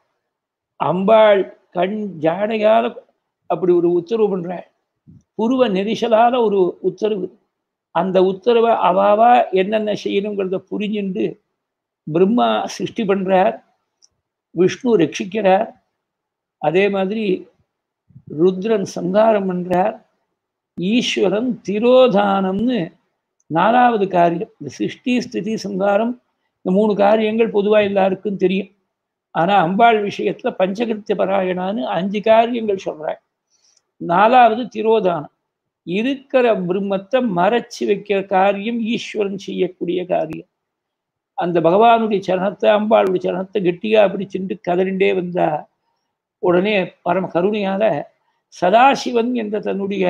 அம்பாள் கண் ஜாடையால அப்படி ஒரு உத்தரவு பண்ற புருவ நெரிசலால ஒரு உத்தரவு அந்த உத்தரவை அவாவா என்னென்ன செய்யணுங்கிறத புரிஞ்சுண்டு பிரம்மா சிருஷ்டி பண்றார் விஷ்ணு ரட்சிக்கிறார் அதே மாதிரி ருத்ரன் சங்காரம் பண்றார் ஈஸ்வரன் திரோதானம்னு நாலாவது காரியம் இந்த சிருஷ்டி ஸ்திதி சங்காரம் இந்த மூணு காரியங்கள் பொதுவாக எல்லாருக்கும் தெரியும் ஆனால் அம்பாள் விஷயத்துல பஞ்சகிருத்திய பராயணான்னு அஞ்சு காரியங்கள் சொல்றாங்க நாலாவது திரோதானம் இருக்கிற பிரம்மத்தை மறைச்சு வைக்கிற காரியம் ஈஸ்வரன் செய்யக்கூடிய காரியம் அந்த பகவானுடைய சரணத்தை அம்பாளுடைய சரணத்தை கெட்டியா பிடிச்சிட்டு கதறிண்டே வந்தா உடனே பரம கருணையால சதாசிவன் என்ற தன்னுடைய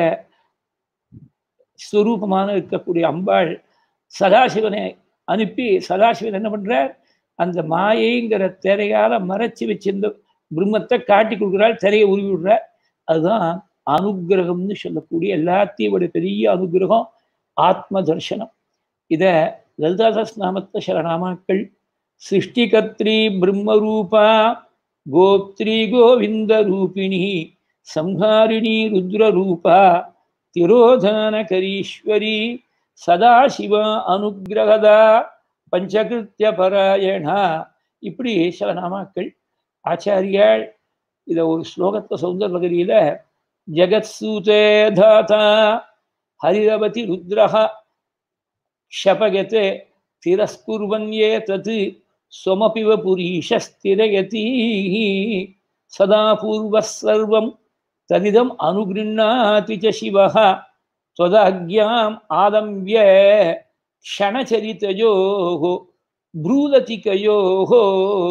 ஸ்வரூபமான இருக்கக்கூடிய அம்பாள் சதாசிவனை அனுப்பி சதாசிவன் என்ன பண்றார் அந்த மாயைங்கிற திரையால மறைச்சு வச்சிருந்த பிரம்மத்தை காட்டி கொடுக்குறாள் திரையை உருவி விடுறார் அதுதான் அனுகிரகம்னு சொல்லக்கூடிய எல்லாத்தையும் விட பெரிய அனுகிரகம் ஆத்ம தர்சனம் இத லலிதாதாஸ் நாமத்த சரணாமாக்கள் சிருஷ்டிகத்ரி பிரம்மரூபா கோப்திரி கோவிந்த ரூபிணி சம்ஹாரிணி ருத்ரரூபா திரோதானகரீஸ்வரி சதாசிவ அனுகிரகதா பஞ்சகிருத்திய பராயணா இப்படி சில நாமாக்கள் ஆச்சாரியாள் இதை ஒரு ஸ்லோகத்தை சௌந்தர நகரியில ஜெகத் சூதே தாதா ஹரிரவதி ருத்ரஹ ஷபகத்தே திரஸ்குர்வன்யே தத் ஸ்வமபிவ புரீஷஸ்திரயதி சதா பூர்வ சர்வம் ததிதம் அனுகிருண்ணாதி ச சிவः त्वदाज्ञाम् आलम्ब्य क्षणचरितयोः भ्रूलतिकयोः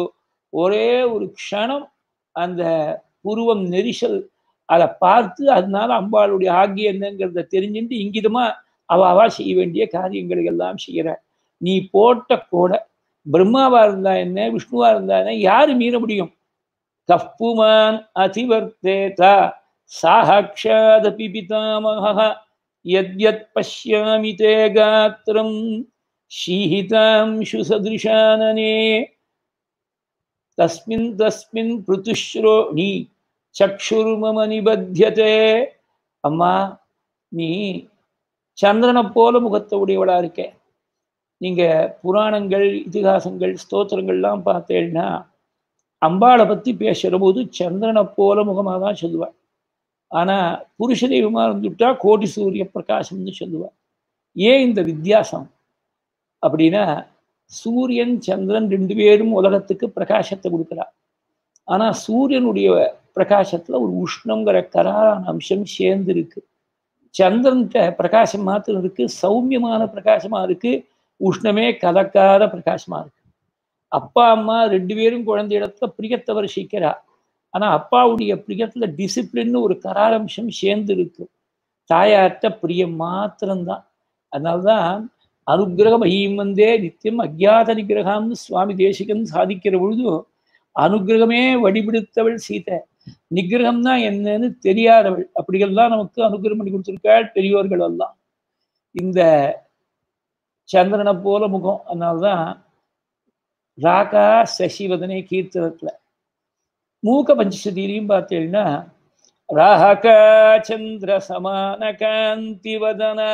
ஒரே ஒரு க்ஷணம் அந்த புருவம் நெரிசல் அதை பார்த்து அதனால அம்பாளுடைய ஆகியம் என்னங்கிறத தெரிஞ்சுட்டு இங்கிதமா அவ அவா செய்ய வேண்டிய காரியங்களை எல்லாம் செய்கிறார் நீ போட்ட கூட பிரம்மாவா இருந்தா என்ன விஷ்ணுவா இருந்தா என்ன யாரு மீற முடியும் கப்புமான் அதிவர்த்தேதா சாஹாட்சாதபி பிதாமக யத்யத் பஷ்யாமி தே காத்திரம் ஷீஹிதாம்சு சதிருஷானனே தஸ்மின் தஸ்மின் பிருத்துஸ்ரோணி சக்ஷுர்மம நிபத்தியதே அம்மா நீ சந்திரனை போல முகத்தை உடையவளா இருக்க நீங்க புராணங்கள் இதிகாசங்கள் ஸ்தோத்திரங்கள்லாம் பார்த்தேன்னா அம்பாளை பத்தி பேசுற போது சந்திரனை போல முகமாக தான் சொல்லுவாள் ஆனா புருஷ தெய்வமா இருந்துட்டா கோடி சூரிய பிரகாசம்னு சொல்லுவாள் ஏன் இந்த வித்தியாசம் அப்படின்னா சூரியன் சந்திரன் ரெண்டு பேரும் உலகத்துக்கு பிரகாசத்தை கொடுக்குறா ஆனா சூரியனுடைய பிரகாசத்துல ஒரு உஷ்ணங்கிற கராரான அம்சம் சேர்ந்து இருக்கு சந்திரன்கிட்ட பிரகாசம் மாத்திரம் இருக்கு சௌமியமான பிரகாசமா இருக்கு உஷ்ணமே கலக்காத பிரகாசமா இருக்கு அப்பா அம்மா ரெண்டு பேரும் குழந்தை இடத்துல பிரியத்தை வருஷிக்கிறா ஆனா அப்பாவுடைய பிரியத்துல டிசிப்ளின்னு ஒரு கராரம்சம் சேர்ந்து இருக்கு தாயார்த்த பிரியம் மாத்திரம்தான் அதனால்தான் அனுகிரகம் ஐயமந்தே நித்தியம் அஜாத நிகிரகம்னு சுவாமி தேசிகன் சாதிக்கிற பொழுது அனுகிரகமே வடிபிடித்தவள் சீதை நிகிரகம்னா என்னன்னு தெரியாதவள் அப்படியெல்லாம் நமக்கு அனுகிரகம் பண்ணி கொடுத்துருக்காள் பெரியோர்கள் எல்லாம் இந்த சந்திரனை போல முகம் அதனால்தான் ராகா சசிவதனை கீர்த்தனத்துல மூக்க பஞ்சசதியிலையும் பார்த்தீங்கன்னா ராகா சந்திர சமான காந்தி வதனா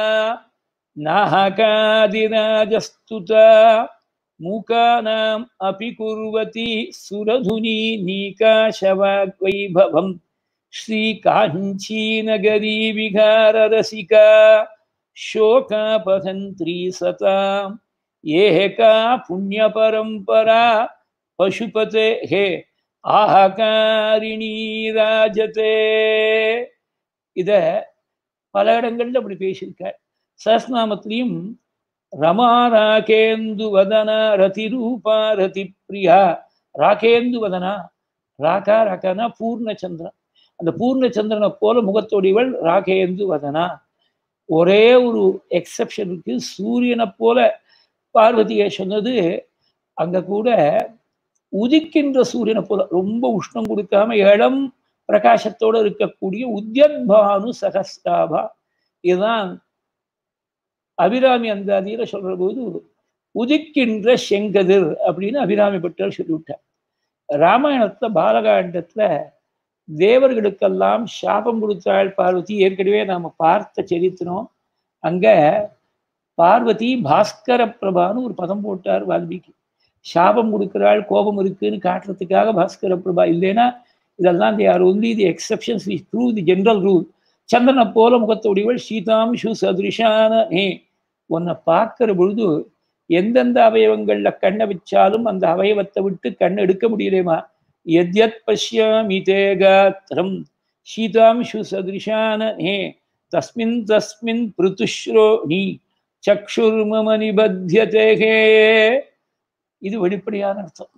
நாகாதிராஜஸ்துதா மூகானாம் அபி குர்வதி சுரதுனி நீகாஷவாக்வைபவம் ஸ்ரீ காஞ்சீநகரி விகாரரசிகா शोकापहन्त्री सताम् ஏகா புண்ணிய பரம்பரா பசுபதே ஹே ஆஹகாரிணி ராஜதே இத பல இடங்கள்ல அப்படி பேசியிருக்கார் சஹஸ்நாமத்திலையும் ரமா ராகேந்து வதனா ரதி ரூபா ரதி பிரியா ராகேந்து வதனா ராகா ராகானா பூர்ணச்சந்திரன் அந்த பூர்ணச்சந்திரனை போல முகத்தோடிவள் ராகேந்து வதனா ஒரே ஒரு எக்ஸப்ஷன் இருக்கு சூரியனை போல பார்வதியை சொன்னது அங்க கூட உதிக்கின்ற சூரியனை போல ரொம்ப உஷ்ணம் கொடுக்காம இளம் பிரகாசத்தோட இருக்கக்கூடிய உத்யன்பானு சகஸ்தாபா இதுதான் அபிராமி அந்த அதில சொல்ற போது உதிக்கின்ற செங்கதிர் அப்படின்னு அபிராமி பட்டர் சொல்லிவிட்டார் ராமாயணத்துல பாலகாண்டத்துல தேவர்களுக்கெல்லாம் சாபம் கொடுத்தாள் பார்வதி ஏற்கனவே நாம பார்த்த சரித்திரம் அங்க பார்வதி பாஸ்கர பிரபான்னு ஒரு பதம் போட்டார் வால்மீகி சாபம் கொடுக்கிறாள் கோபம் இருக்குன்னு காட்டுறதுக்காக பாஸ்கர பிரபா இல்லைன்னா இதெல்லாம் they are only the exceptions we through the general rule சந்திரனை போல முகத்தோடிவள் சீதாம் ஷு சதுரிஷான நே உன்னை பார்க்கிற பொழுது எந்தெந்த அவயவங்கள்ல கண்ணை வச்சாலும் அந்த அவயவத்தை விட்டு கண் எடுக்க முடியலேமா यद्यत् पश्यामि ते गात्रं शीतांशु सदृशानने तस्मिन् तस्मिन् पृथुश्रोणि சக்ஷுர்மம நிபத்தியதே இது வெளிப்படையான அர்த்தம்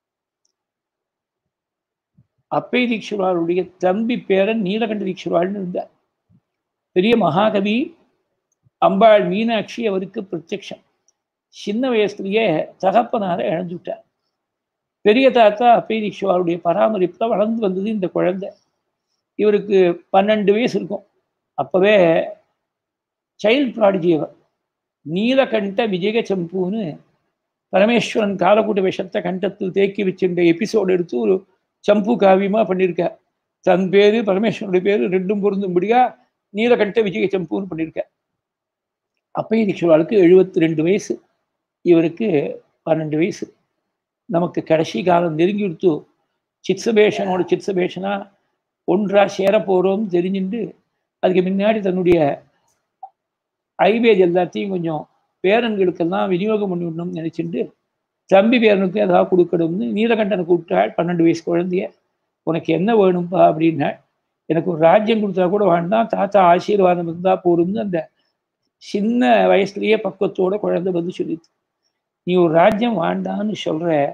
அப்பை தீக்ஷுராளுடைய தம்பி பேரன் நீலகண்ட தீக்ஷுராள்னு இருந்தார் பெரிய மகாகவி அம்பாள் மீனாட்சி அவருக்கு பிரத்யக்ஷம் சின்ன வயசுலயே தகப்பனார இழந்துட்டார் பெரிய தாத்தா அப்பை தீக்ஷுவாருடைய பராமரிப்புல வளர்ந்து வந்தது இந்த குழந்தை இவருக்கு பன்னெண்டு வயசு இருக்கும் அப்பவே சைல்ட் ப்ராடிஜி அவர் நீலகண்ட விஜய சம்புன்னு பரமேஸ்வரன் காலக்கூட்ட விஷத்தை கண்டத்தில் தேக்கி வச்சிருந்த எபிசோடு எடுத்து ஒரு சம்பு காவியமா பண்ணியிருக்கார் தன் பேரு பரமேஸ்வரனுடைய பேரு ரெண்டும் பொருந்தும்படியா நீலகண்ட விஜய சம்புன்னு பண்ணியிருக்கார் அப்பைய தீக்ஷுவாளுக்கு எழுபத்தி ரெண்டு வயசு இவருக்கு பன்னெண்டு வயசு நமக்கு கடைசி காலம் நெருங்கி கொடுத்து சித்சபேஷனோட சித்சபேஷனா ஒன்றா சேர போறோம் தெரிஞ்சுட்டு அதுக்கு முன்னாடி தன்னுடைய ஐவேஜ் எல்லாத்தையும் கொஞ்சம் பேரன்களுக்கெல்லாம் விநியோகம் பண்ணி விடணும்னு நினைச்சிட்டு தம்பி பேரனுக்கு ஏதாவது கொடுக்கணும்னு நீலகண்டனை கூப்பிட்டாள் பன்னெண்டு வயசு குழந்தைய உனக்கு என்ன வேணும்பா அப்படின்னாள் எனக்கு ஒரு ராஜ்யம் கொடுத்தா கூட வேண்டாம் தாத்தா ஆசீர்வாதம் இருந்தா போரும்னு அந்த சின்ன வயசுலயே பக்குவத்தோட குழந்தை வந்து சொல்லிது நீ ஒரு ராஜ்யம் வேண்டான்னு சொல்ற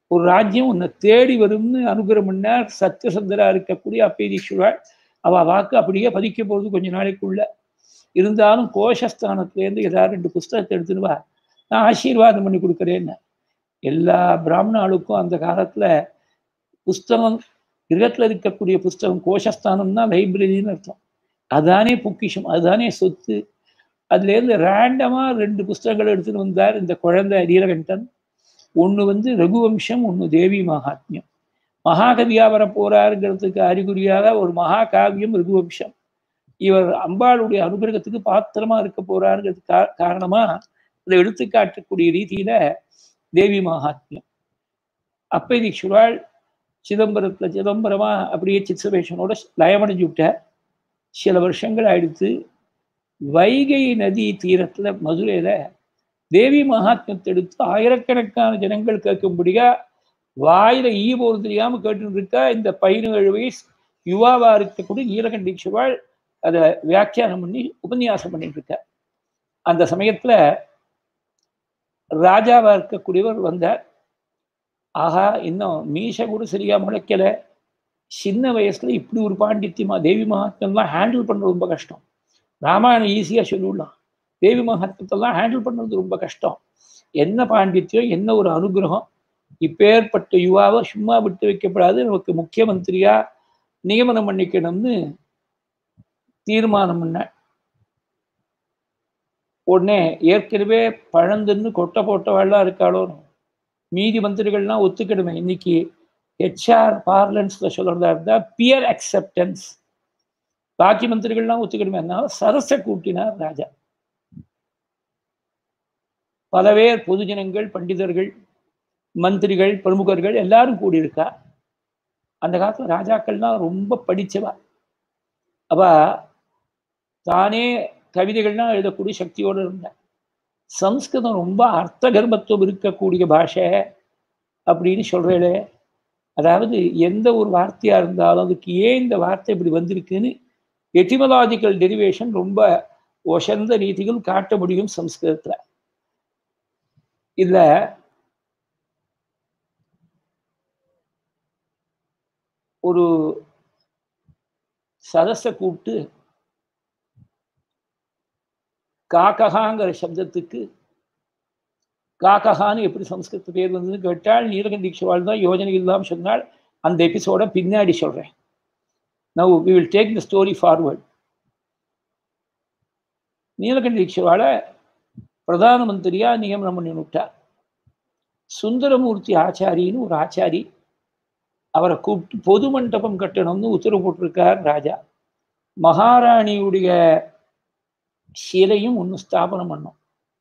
ஒரு ராஜ்யம் உன்னை தேடி வரும்னு அனுகிரம் பண்ணார் சத்தியசந்தரா இருக்கக்கூடிய அப்பேதீஸ்வராள் அவ வாக்கு அப்படியே பதிக்க போகுது கொஞ்ச நாளைக்குள்ள இருந்தாலும் கோஷஸ்தானத்துலேருந்து ஏதாவது ரெண்டு புஸ்தகத்தை எடுத்துன்னு வா நான் ஆசீர்வாதம் பண்ணி கொடுக்குறேன்னு எல்லா பிராமணாளுக்கும் அந்த காலத்துல புஸ்தகம் கிரகத்தில் இருக்கக்கூடிய புஸ்தகம் கோஷஸ்தானம்னா லைப்ரரின்னு அர்த்தம் அதானே பொக்கிஷம் அதுதானே சொத்து அதுலேருந்து ரேண்டமாக ரெண்டு புஸ்தகங்கள் எடுத்துன்னு வந்தார் இந்த குழந்தை நீலகண்டன் ஒன்று வந்து ரகுவம்சம் ஒன்று தேவி மகாத்மியம் மகாகவியா வர போறாருங்கிறதுக்கு அறிகுறியாக ஒரு மகாகாவியம் ரகுவம்சம் இவர் அம்பாளுடைய அனுகிரகத்துக்கு பாத்திரமா இருக்க போறாருங்கிறதுக்கு கா காரணமா இதை எடுத்துக்காட்டக்கூடிய ரீதியில தேவி மகாத்மியம் அப்பைதீஸ்வரால் சிதம்பரத்துல சிதம்பரமா அப்படியே சித்சவேஷனோட லயமடைஞ்சு விட்டார் சில வருஷங்கள் ஆயிடுத்து வைகை நதி தீரத்துல மதுரையில தேவி மகாத்மத்தை எடுத்து ஆயிரக்கணக்கான ஜனங்கள் கேட்கும்படியா வாயில ஈ போறது தெரியாம கேட்டு இருக்கா இந்த பதினேழு வயசு யுவாவா இருக்கக்கூடிய நீலகண்டீஸ்வரால் அதை வியாக்கியானம் பண்ணி உபன்யாசம் பண்ணிட்டு இருக்க அந்த சமயத்துல ராஜாவா இருக்கக்கூடியவர் வந்தார் ஆஹா இன்னும் மீச கூட சரியா முளைக்கல சின்ன வயசுல இப்படி ஒரு பாண்டித்யமா தேவி மகாத்மெல்லாம் ஹேண்டில் பண்றது ரொம்ப கஷ்டம் ராமாயணம் ஈஸியா சொல்லிவிடலாம் தேவி மகாத்மத்தெல்லாம் ஹேண்டில் பண்ணுறது ரொம்ப கஷ்டம் என்ன பாண்டித்யம் என்ன ஒரு அனுகிரகம் இப்பேற்பட்ட யுவாவை சும்மா விட்டு வைக்கப்படாது நமக்கு முக்கியமந்திரியா நியமனம் பண்ணிக்கணும்னு தீர்மானம் பண்ண உடனே ஏற்கனவே பழந்துன்னு கொட்டை போட்டவாள்லாம் இருக்காளோ மீதி மந்திரிகள்லாம் ஒத்துக்கிடுமே இன்னைக்கு ஹெச்ஆர் பார்லன்ஸ்ல சொல்றதா இருந்தா பியர் அக்செப்டன்ஸ் பாக்கி மந்திரிகள்லாம் ஒத்துக்கிடுமே அதனால சரச கூட்டினார் ராஜா பல பேர் பொதுஜனங்கள் பண்டிதர்கள் மந்திரிகள் பிரமுகர்கள் எல்லாரும் கூடியிருக்கா அந்த காலத்துல ராஜாக்கள்லாம் ரொம்ப படிச்சவா அவ தானே கவிதைகள்லாம் எழுதக்கூடிய சக்தியோடு இருந்தார் சம்ஸ்கிருதம் ரொம்ப அர்த்த கர்ப்பத்துவம் இருக்கக்கூடிய பாஷை அப்படின்னு சொல்றேளே அதாவது எந்த ஒரு வார்த்தையா இருந்தாலும் அதுக்கு ஏன் இந்த வார்த்தை இப்படி வந்திருக்குன்னு எட்டிமலாஜிக்கல் டெரிவேஷன் ரொம்ப ஒசந்த ரீதியில் காட்ட முடியும் சம்ஸ்கிருதத்துல இதுல ஒரு சதஸை கூப்பிட்டு காக்ககாங்கிற சப்தத்துக்கு காக்ககான்னு எப்படி சம்ஸ்கிருத பேர் வந்ததுன்னு கேட்டால் நீலகண்டீக்ஷவாள் தான் யோஜனை இல்லாமல் சொன்னால் அந்த எபிசோட பின்னாடி சொல்றேன் now we will take the story forward நீலகண்டீக்ஷவாளை பிரதான மந்திரியா நியமனம் பண்ணி விட்டார் சுந்தரமூர்த்தி ஆச்சாரின்னு ஒரு ஆச்சாரி அவரை கூப்பிட்டு பொது மண்டபம் கட்டணும்னு உத்தரவு போட்டிருக்கார் ராஜா மகாராணியுடைய சிலையும் ஒன்று ஸ்தாபனம் பண்ணும்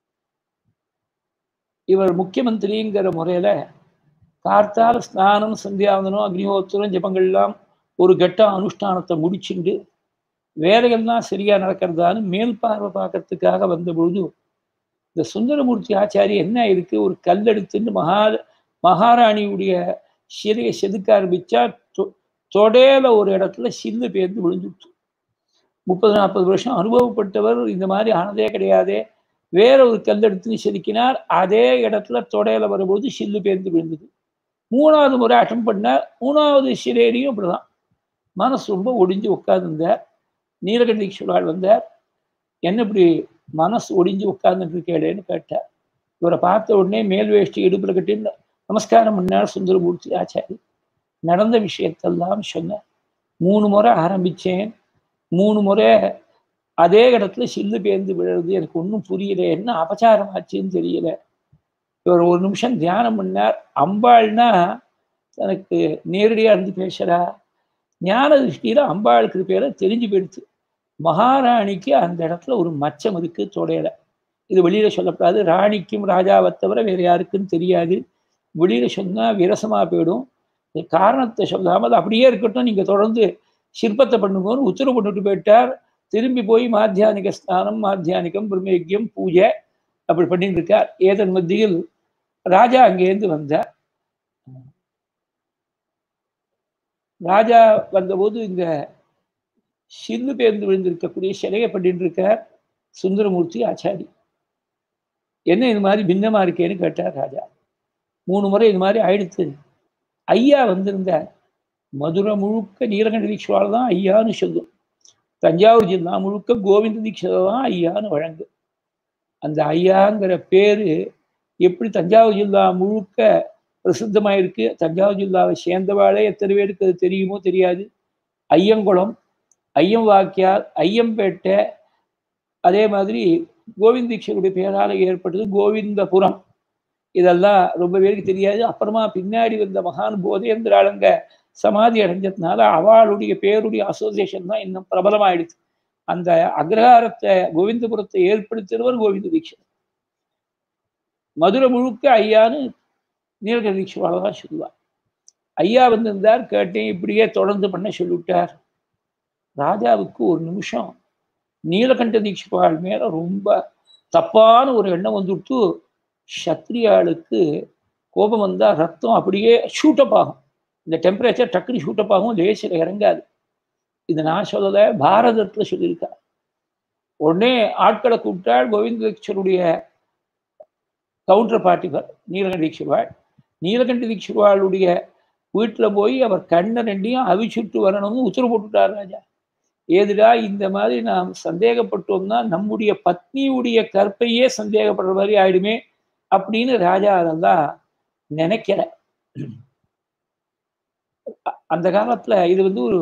இவர் முக்கியமந்திரிங்கிற முறையில கார்த்தால ஸ்நானம் சந்தியாவதனம் அக்னிஹோத்திரம் ஜபங்கள்லாம் ஒரு கட்ட அனுஷ்டானத்தை முடிச்சுண்டு வேலைகள்லாம் சரியா நடக்கிறதான்னு மேல் பார்வை பார்க்கறதுக்காக வந்த பொழுது இந்த சுந்தரமூர்த்தி ஆச்சாரி என்ன இருக்கு ஒரு கல் எடுத்துன்னு மகா மகாராணியுடைய சிறையை செதுக்க ஆரம்பிச்சா தொடையில ஒரு இடத்துல சில்லு பேர்ந்து விழுந்துட்டு முப்பது நாற்பது வருஷம் அனுபவப்பட்டவர் இந்த மாதிரி ஆனதே கிடையாதே வேற ஒரு கல் எடுத்து செதுக்கினார் அதே இடத்துல தொடையில வரும்போது சில்லு பேர்ந்து விழுந்தது மூணாவது முறை அட்டம் பண்ணார் மூணாவது சிறையிலையும் அப்படிதான் மனசு ரொம்ப ஒடிஞ்சு உட்கார்ந்துருந்தார் நீலகண்டீஸ்வரால் வந்தார் என்ன இப்படி மனசு ஒடிஞ்சு உட்கார்ந்துட்டு இருக்கேடேன்னு கேட்டார் இவரை பார்த்த உடனே மேல் வேஷ்டி இடுப்புல கட்டி நமஸ்காரம் பண்ணார் சுந்தரமூர்த்தி ஆச்சாரி நடந்த விஷயத்தெல்லாம் சொன்னேன் மூணு முறை ஆரம்பிச்சேன் மூணு முறை அதே இடத்துல சில்லு பேர்ந்து விழுறது எனக்கு ஒன்றும் புரியல என்ன அபச்சாரம் ஆச்சுன்னு தெரியல இவர் ஒரு நிமிஷம் தியானம் பண்ணார் அம்பாள்னா தனக்கு நேரடியாக இருந்து பேசுறா ஞான திருஷ்டியில அம்பாளுக்கு பேரை தெரிஞ்சு போயிடுச்சு மகாராணிக்கு அந்த இடத்துல ஒரு மச்சம் இருக்கு தொடையில இது வெளியில சொல்லப்படாது ராணிக்கும் ராஜாவை தவிர வேற யாருக்கும் தெரியாது வெளியில சொன்னா விரசமா போயிடும் காரணத்தை சொல்லாமல் அப்படியே இருக்கட்டும் நீங்க தொடர்ந்து சிற்பத்தை பண்ணுங்கன்னு உத்தரவு பண்ணிட்டு போயிட்டார் திரும்பி போய் மாத்தியானிக ஸ்நானம் மாத்தியானிகம் பிரம்மயக்கியம் பூஜை அப்படி பண்ணிட்டு இருக்கார் ஏதன் மத்தியில் ராஜா அங்கேருந்து வந்தார் ராஜா வந்தபோது இந்த சில்லு பேர்ந்து விழுந்திருக்கக்கூடிய சிலையை பண்ணிட்டு இருக்கார் சுந்தரமூர்த்தி ஆச்சாரி என்ன இது மாதிரி பின்னமா இருக்கேன்னு கேட்டார் ராஜா மூணு முறை இது மாதிரி ஆயிடுத்து ஐயா வந்திருந்தார் மதுரை முழுக்க நீலகண்ட தீட்சிவாள் தான் ஐயான்னு சொல்லும் தஞ்சாவூர் ஜில்லா முழுக்க கோவிந்த தீட்சிதை தான் ஐயான்னு வழங்கு அந்த ஐயாங்கிற பேரு எப்படி தஞ்சாவூர் ஜில்லா முழுக்க பிரசித்தமாயிருக்கு தஞ்சாவூர் ஜில்லாவை சேர்ந்தவாளே எத்தனை பேருக்கு அது தெரியுமோ தெரியாது ஐயங்குளம் ஐயம் வாக்கியார் ஐயம்பேட்டை அதே மாதிரி கோவிந்த தீட்சருடைய பேரால் ஏற்பட்டது கோவிந்தபுரம் இதெல்லாம் ரொம்ப பேருக்கு தெரியாது அப்புறமா பின்னாடி வந்த மகான் போதேந்திராளங்க சமாதி அடைஞ்சதுனால அவளுடைய பேருடைய அசோசியேஷன் தான் இன்னும் பிரபலமாயிடுச்சு அந்த அக்ரஹாரத்தை கோவிந்தபுரத்தை ஏற்படுத்தினவர் கோவிந்த தீட்சர் மதுரை முழுக்க ஐயான்னு நீலகண்ட தீட்சிவாள தான் சொல்லுவார் ஐயா வந்திருந்தார் கேட்டேன் இப்படியே தொடர்ந்து பண்ண சொல்லிவிட்டார் ராஜாவுக்கு ஒரு நிமிஷம் நீலகண்ட தீட்சிவாள் மேல ரொம்ப தப்பான ஒரு எண்ணம் வந்துவிட்டு சத்ரியாளுக்கு கோபம் வந்தால் ரத்தம் அப்படியே ஷூட்டப் ஆகும் இந்த டெம்பரேச்சர் டக்குனு ஷூட்டப் ஆகும் லேசில் இறங்காது இது நான் சொல்லலை பாரதத்தில் சொல்லியிருக்கா உடனே ஆட்களை கூப்பிட்டால் கோவிந்த தீட்சருடைய கவுண்டர் பார்ட்டிவர் நீலகண்ட தீட்சிவாள் நீலகண்ட தீட்சிவாளுடைய வீட்டில் போய் அவர் கண்ணை ரெண்டையும் அவிச்சுட்டு வரணும்னு உத்தரவு போட்டுட்டார் ராஜா ஏதுடா இந்த மாதிரி நாம் சந்தேகப்பட்டோம்னா நம்முடைய பத்னியுடைய கற்பையே சந்தேகப்படுற மாதிரி ஆயிடுமே அப்படின்னு ராஜா அதெல்லாம் நினைக்கிற அந்த காலத்துல இது வந்து ஒரு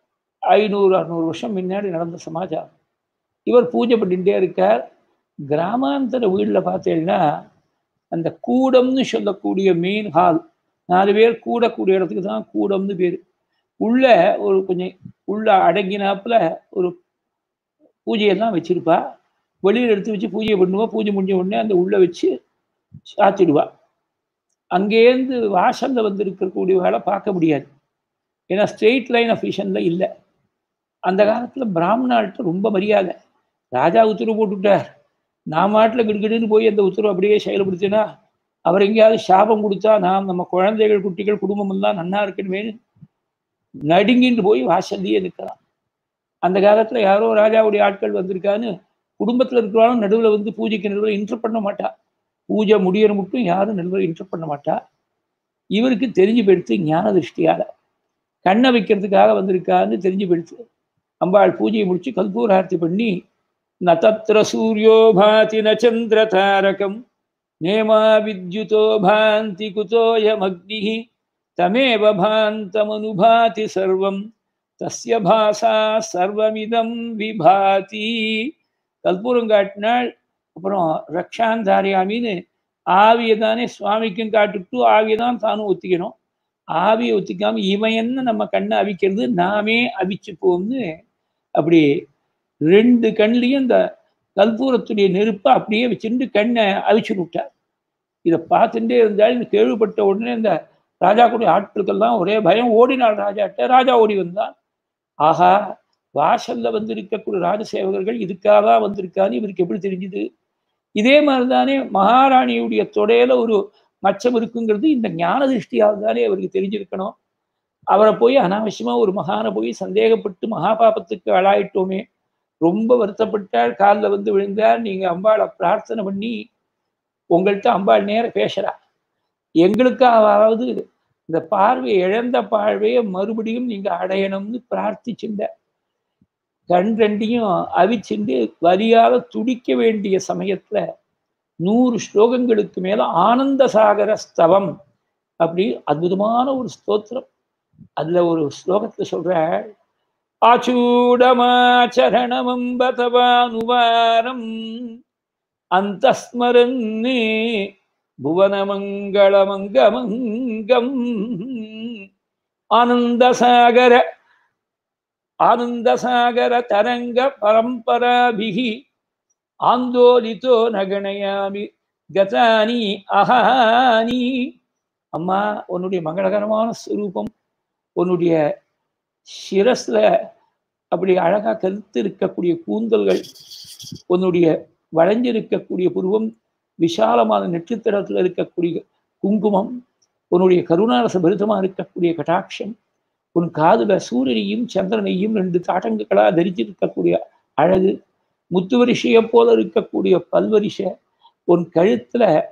ஐநூறு அறுநூறு வருஷம் முன்னாடி நடந்த சமாச்சாரம் இவர் பூஜை பண்ணிகிட்டே இருக்கார் கிராமாந்தர வீட்டில் பார்த்தீங்கன்னா அந்த கூடம்னு சொல்லக்கூடிய மெயின் ஹால் நாலு பேர் கூடக்கூடிய இடத்துக்கு தான் கூடம்னு பேர் உள்ள ஒரு கொஞ்சம் உள்ள அடங்கினாப்புல ஒரு பூஜையெல்லாம் வச்சிருப்பா வெளியில் எடுத்து வச்சு பூஜை பண்ணுவா பூஜை முடிஞ்ச உடனே அந்த உள்ள வச்சு சாத்திடுவா அங்கேருந்து வாசல்ல வந்து இருக்கக்கூடியவங்களை பார்க்க முடியாது ஏன்னா ஸ்ட்ரெயிட் லைன் ஆஃப் விஷன்ல இல்லை அந்த காலத்தில் பிராமணாள்கிட்ட ரொம்ப மரியாதை ராஜா உத்தரவு போட்டுவிட்டார் நான் மாட்டில் கிடுகிடுன்னு போய் அந்த உத்தரவு அப்படியே செயல்படுத்தினா அவர் எங்கேயாவது சாபம் கொடுத்தா நாம் நம்ம குழந்தைகள் குட்டிகள் குடும்பம் எல்லாம் நன்னா இருக்கணுமே நடுங்கிட்டு போய் வாசல்லையே நிற்கலாம் அந்த காலத்தில் யாரோ ராஜாவுடைய ஆட்கள் வந்திருக்கான்னு குடும்பத்தில் இருக்கிறாலும் நடுவில் வந்து பூஜைக்கு நடுவில் இன்டர் பண்ண மாட்டா பூஜை முடியற மட்டும் யாரும் நடுவில் இன்டர் பண்ண மாட்டா இவருக்கு தெரிஞ்சு போயிடுத்து ஞான திருஷ்டியால கண்ணை வைக்கிறதுக்காக வந்திருக்கான்னு தெரிஞ்சு போயிடுத்து அம்பாள் பூஜையை முடிச்சு கல்பூரார்த்தி பண்ணி ந தத்திர சூரியோ பாதி ந சந்திர தாரகம் நேமா வித்யுதோ பாந்தி குதோயமக்னி தமேவ பாந்தமனுபாதி சர்வம் தஸ்ய பாசா சர்வமிதம் விபாதி கற்பூரம் காட்டினாள் அப்புறம் ரக்ஷாந்தாரியாமின்னு ஆவியை தானே சுவாமிக்கும் காட்டுட்டு ஆவியை தான் தானும் ஒத்திக்கணும் ஆவியை ஒத்திக்காம இவன் என்ன நம்ம கண்ணை அவிக்கிறது நாமே அவிச்சுப்போம்னு அப்படி ரெண்டு கண்லையும் இந்த கற்பூரத்துடைய நெருப்பை அப்படியே வச்சுட்டு கண்ணை அவிச்சு விட்டார் இதை பார்த்துட்டே இருந்தால் இந்த கேள்விப்பட்ட உடனே இந்த ராஜாக்குடைய ஆட்களுக்கெல்லாம் ஒரே பயம் ஓடினாள் ராஜாட்ட ராஜா ஓடி வந்தான் ஆஹா வாசல்ல வந்து இருக்கக்கூடிய ராஜசேவகர்கள் இதுக்காக தான் வந்திருக்கான்னு இவருக்கு எப்படி தெரிஞ்சுது இதே மாதிரி தானே மகாராணியுடைய தொடையில ஒரு மச்சம் இருக்குங்கிறது இந்த ஞான திருஷ்டியால் தானே அவருக்கு தெரிஞ்சிருக்கணும் அவரை போய் அனாவசியமா ஒரு மகானை போய் சந்தேகப்பட்டு மகாபாபத்துக்கு ஆளாயிட்டோமே ரொம்ப வருத்தப்பட்டால் காலில் வந்து விழுந்தார் நீங்க அம்பாளை பிரார்த்தனை பண்ணி உங்கள்கிட்ட அம்பாள் நேர பேசுறா எங்களுக்காவது இந்த பார்வை இழந்த பார்வையை மறுபடியும் நீங்க அடையணும்னு பிரார்த்திச்சுண்ட கண் ரெண்டையும் அவிச்சுண்டு வரியால துடிக்க வேண்டிய சமயத்துல நூறு ஸ்லோகங்களுக்கு மேல ஆனந்த சாகர ஸ்தவம் அப்படி அற்புதமான ஒரு ஸ்தோத்திரம் அதுல ஒரு ஸ்லோகத்துல சொல்ற ஆச்சூடமாச்சரணமம்பதவானுவாரம் அந்தஸ்மரன்னே புவனமங்களமங்கமங்கம் ஆனந்தசாகர ஆனந்தசாகர தரங்க பரம்பராபிகி ஆந்தோலித்தோ நகணயாமி கதானி அஹானி அம்மா உன்னுடைய மங்களகரமான ஸ்வரூபம் உன்னுடைய சிரஸ்ல அப்படி அழகா கருத்து இருக்கக்கூடிய கூந்தல்கள் உன்னுடைய வளைஞ்சிருக்கக்கூடிய புருவம் விசாலமான நட்சத்திரத்தில் இருக்கக்கூடிய குங்குமம் உன்னுடைய கருணாரச பரிதமா இருக்கக்கூடிய கட்டாட்சம் உன் காதுல சூரியனையும் சந்திரனையும் ரெண்டு தாட்டங்களா தரிச்சிருக்கக்கூடிய அழகு முத்துவரிசையை போல இருக்கக்கூடிய பல்வரிசை உன் கழுத்துல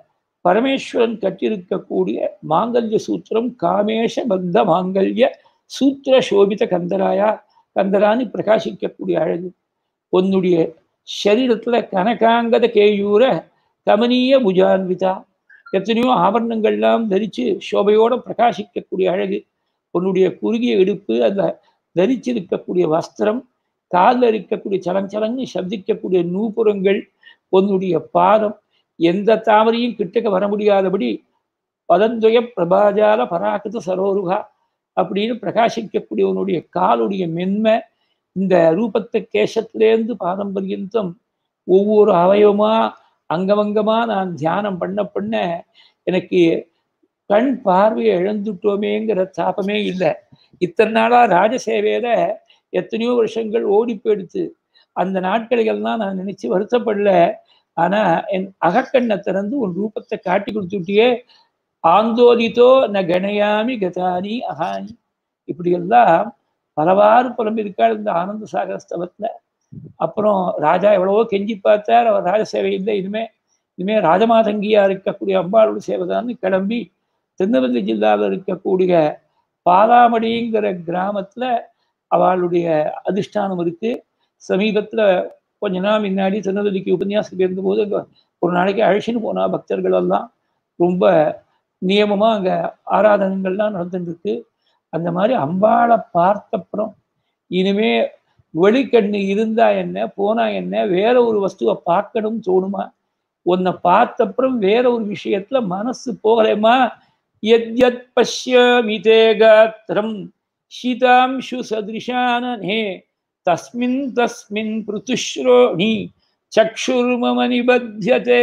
பரமேஸ்வரன் கற்றிருக்கக்கூடிய மாங்கல்ய சூத்திரம் காமேஷ பந்த மாங்கல்ய சூத்திர சோபித கந்தராயா கந்தரான்னு பிரகாசிக்கக்கூடிய அழகு உன்னுடைய சரீரத்துல கனகாங்கத கேயூர கமனீய புஜான்விதா எத்தனையோ ஆபரணங்கள்லாம் தரிச்சு சோபையோட பிரகாசிக்கக்கூடிய அழகு உன்னுடைய குறுகிய இடுப்பு அந்த தரிச்சிருக்கக்கூடிய வஸ்திரம் காலில் இருக்கக்கூடிய சலஞ்சலங்கு சப்திக்கக்கூடிய நூபுரங்கள் உன்னுடைய பாதம் எந்த தாமரையும் கிட்டக்க வர முடியாதபடி பதந்துய பிரபாஜால பராக்கிருத சரோருகா அப்படின்னு பிரகாசிக்கக்கூடிய உன்னுடைய காலுடைய மென்மை இந்த ரூபத்தை கேசத்திலேருந்து பாதம் பர்யந்தம் ஒவ்வொரு அவயவமா அங்கமங்கமா நான் தியானம் பண்ண பண்ண எனக்கு கண் பார்வையை இழந்துட்டோமேங்கிற தாபமே இல்லை இத்தனை நாளா ராஜசேவையில எத்தனையோ வருஷங்கள் ஓடி போயிடுத்து அந்த நாட்களையெல்லாம் நான் நினைச்சு வருத்தப்படல ஆனா என் அகக்கண்ணை திறந்து உன் ரூபத்தை காட்டி கொடுத்துட்டியே ஆந்தோதித்தோ ந கணயாமி கதானி அகானி இப்படியெல்லாம் பலவாறு புலம்பிருக்காள் இந்த ஆனந்த சாகர ஸ்தலத்துல அப்புறம் ராஜா எவ்வளவோ கெஞ்சி பார்த்தார் அவர் ராஜ சேவை இல்லை இனிமே இனிமே ராஜமாதங்கியா இருக்கக்கூடிய அம்பாளோட சேவைதான்னு கிளம்பி திருநெல்வேலி ஜில்லாவில் இருக்கக்கூடிய பாலாமடிங்கிற கிராமத்துல அவளுடைய அதிஷ்டானம் இருக்கு சமீபத்துல கொஞ்ச நாள் முன்னாடி திருநெல்வேலிக்கு உபன்யாசம் இருந்தபோது அங்க ஒரு நாளைக்கு அழைச்சின்னு போனா பக்தர்கள் எல்லாம் ரொம்ப நியமமா அங்க ஆராதனைகள்லாம் நடந்துட்டு இருக்கு அந்த மாதிரி அம்பாளை பார்த்தப்புறம் இனிமே வெளிக்கண்ணு இருந்தா என்ன போனா என்ன வேற ஒரு வஸ்துவை பார்க்கணும் தோணுமா உன்னை பார்த்தப்புறம் வேற ஒரு விஷயத்துல மனசு போகலைமா எத்யத் பஷ்யமிதே காத்திரம் ஷீதாம்சு சதிருஷானே தஸ்மின் தஸ்மின் பிருத்துஸ்ரோணி சக்ஷுர்மம நிபத்தியதே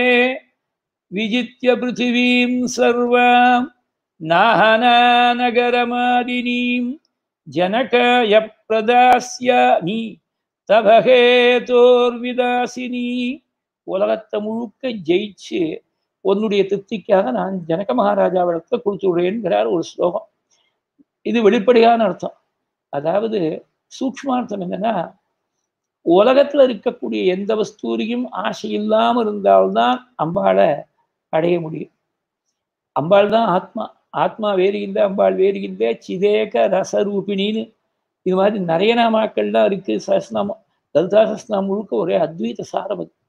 விஜித்ய பிருத்திவீம் சர்வாம் நாஹனாநகரமாதினீம் ஜனகாய பிரதாஸ்யாமி தபகேதோர்விதாசினி உலகத்தை முழுக்க ஜெயிச்சு உன்னுடைய திருப்திக்காக நான் ஜனக மகாராஜாவிடத்தை கொடுத்து விடுறேன்கிறார் ஒரு ஸ்லோகம் இது வெளிப்படையான அர்த்தம் அதாவது சூக்ஷ்மார்த்தம் என்னன்னா உலகத்துல இருக்கக்கூடிய எந்த வஸ்தூரியும் ஆசை இல்லாம இருந்தால்தான் அம்பாளை அடைய முடியும் அம்பாள் தான் ஆத்மா ஆத்மா வேறு இல்லை அம்பாள் வேறு இல்லை சிதேக ரசரூபிணின்னு இது மாதிரி நிறைய நாமாக்கள்லாம் இருக்கு சஹஸ்நாமம் லலிதா சஹஸ்நாமம் முழுக்க ஒரே அத்வைத சாரம் அது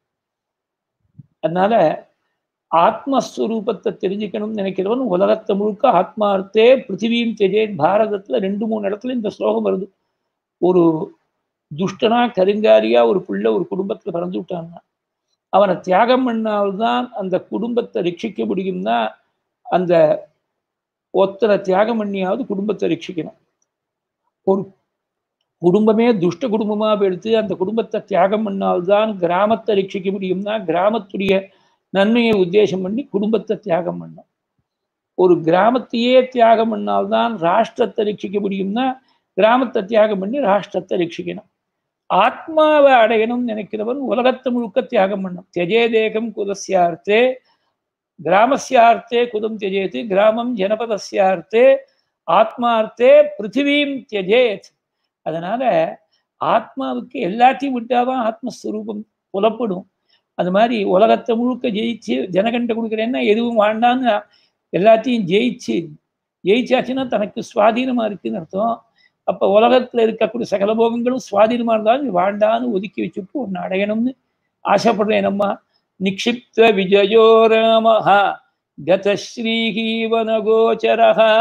அதனால ஆத்மஸ்வரூபத்தை தெரிஞ்சுக்கணும்னு நினைக்கிறவன் உலகத்தை முழுக்க ஆத்மார்த்தே பிருத்திவியும் தெஜேன் பாரதத்துல ரெண்டு மூணு இடத்துல இந்த ஸ்லோகம் வருது ஒரு துஷ்டனா கருங்காரியா ஒரு பிள்ளை ஒரு குடும்பத்துல பிறந்து விட்டான்னா அவனை தியாகம் பண்ணால்தான் அந்த குடும்பத்தை ரட்சிக்க முடியும்னா அந்த ஒத்தனை தியாகம் பண்ணியாவது குடும்பத்தை ரட்சிக்கணும் ஒரு குடும்பமே துஷ்ட குடும்பமா எடுத்து அந்த குடும்பத்தை தியாகம் பண்ணால்தான் கிராமத்தை ரட்சிக்க முடியும்னா கிராமத்துடைய நன்மையை உத்தேசம் பண்ணி குடும்பத்தை தியாகம் பண்ணும் ஒரு கிராமத்தையே தியாகம் பண்ணால்தான் ராஷ்டிரத்தை ரட்சிக்க முடியும்னா கிராமத்தை தியாகம் பண்ணி ராஷ்டிரத்தை ரட்சிக்கணும் ஆத்மாவை அடையணும்னு நினைக்கிறவன் உலகத்தை முழுக்க தியாகம் பண்ணும் தியஜேதேகம் குதஸ்யார்த்தே கிராமஸ்யார்த்தே குதம் தியஜேத்து கிராமம் ஜனபதஸ்யார்த்தே ஆத்மார்த்தே பிருத்திவீம் தியஜேத் அதனால ஆத்மாவுக்கு எல்லாத்தையும் விட்டாதான் ஆத்மஸ்வரூபம் புலப்படும் அது மாதிரி உலகத்தை முழுக்க ஜெயிச்சு ஜனகண்ட கொடுக்குறேன்னா எதுவும் வாண்டான்னு எல்லாத்தையும் ஜெயிச்சு ஜெயிச்சாச்சுன்னா தனக்கு சுவாதீனமா இருக்குன்னு அர்த்தம் அப்ப உலகத்துல இருக்கக்கூடிய சகல போகங்களும் சுவாதீனமா இருந்தாலும் வாண்டான்னு ஒதுக்கி வச்சுட்டு ஒன்று அடையணும்னு ஆசைப்படுறேன் நம்ம நிக்ஷிப்த விஜயோ ராமஹா கதஸ்ரீஹி வனகோச்சரஹா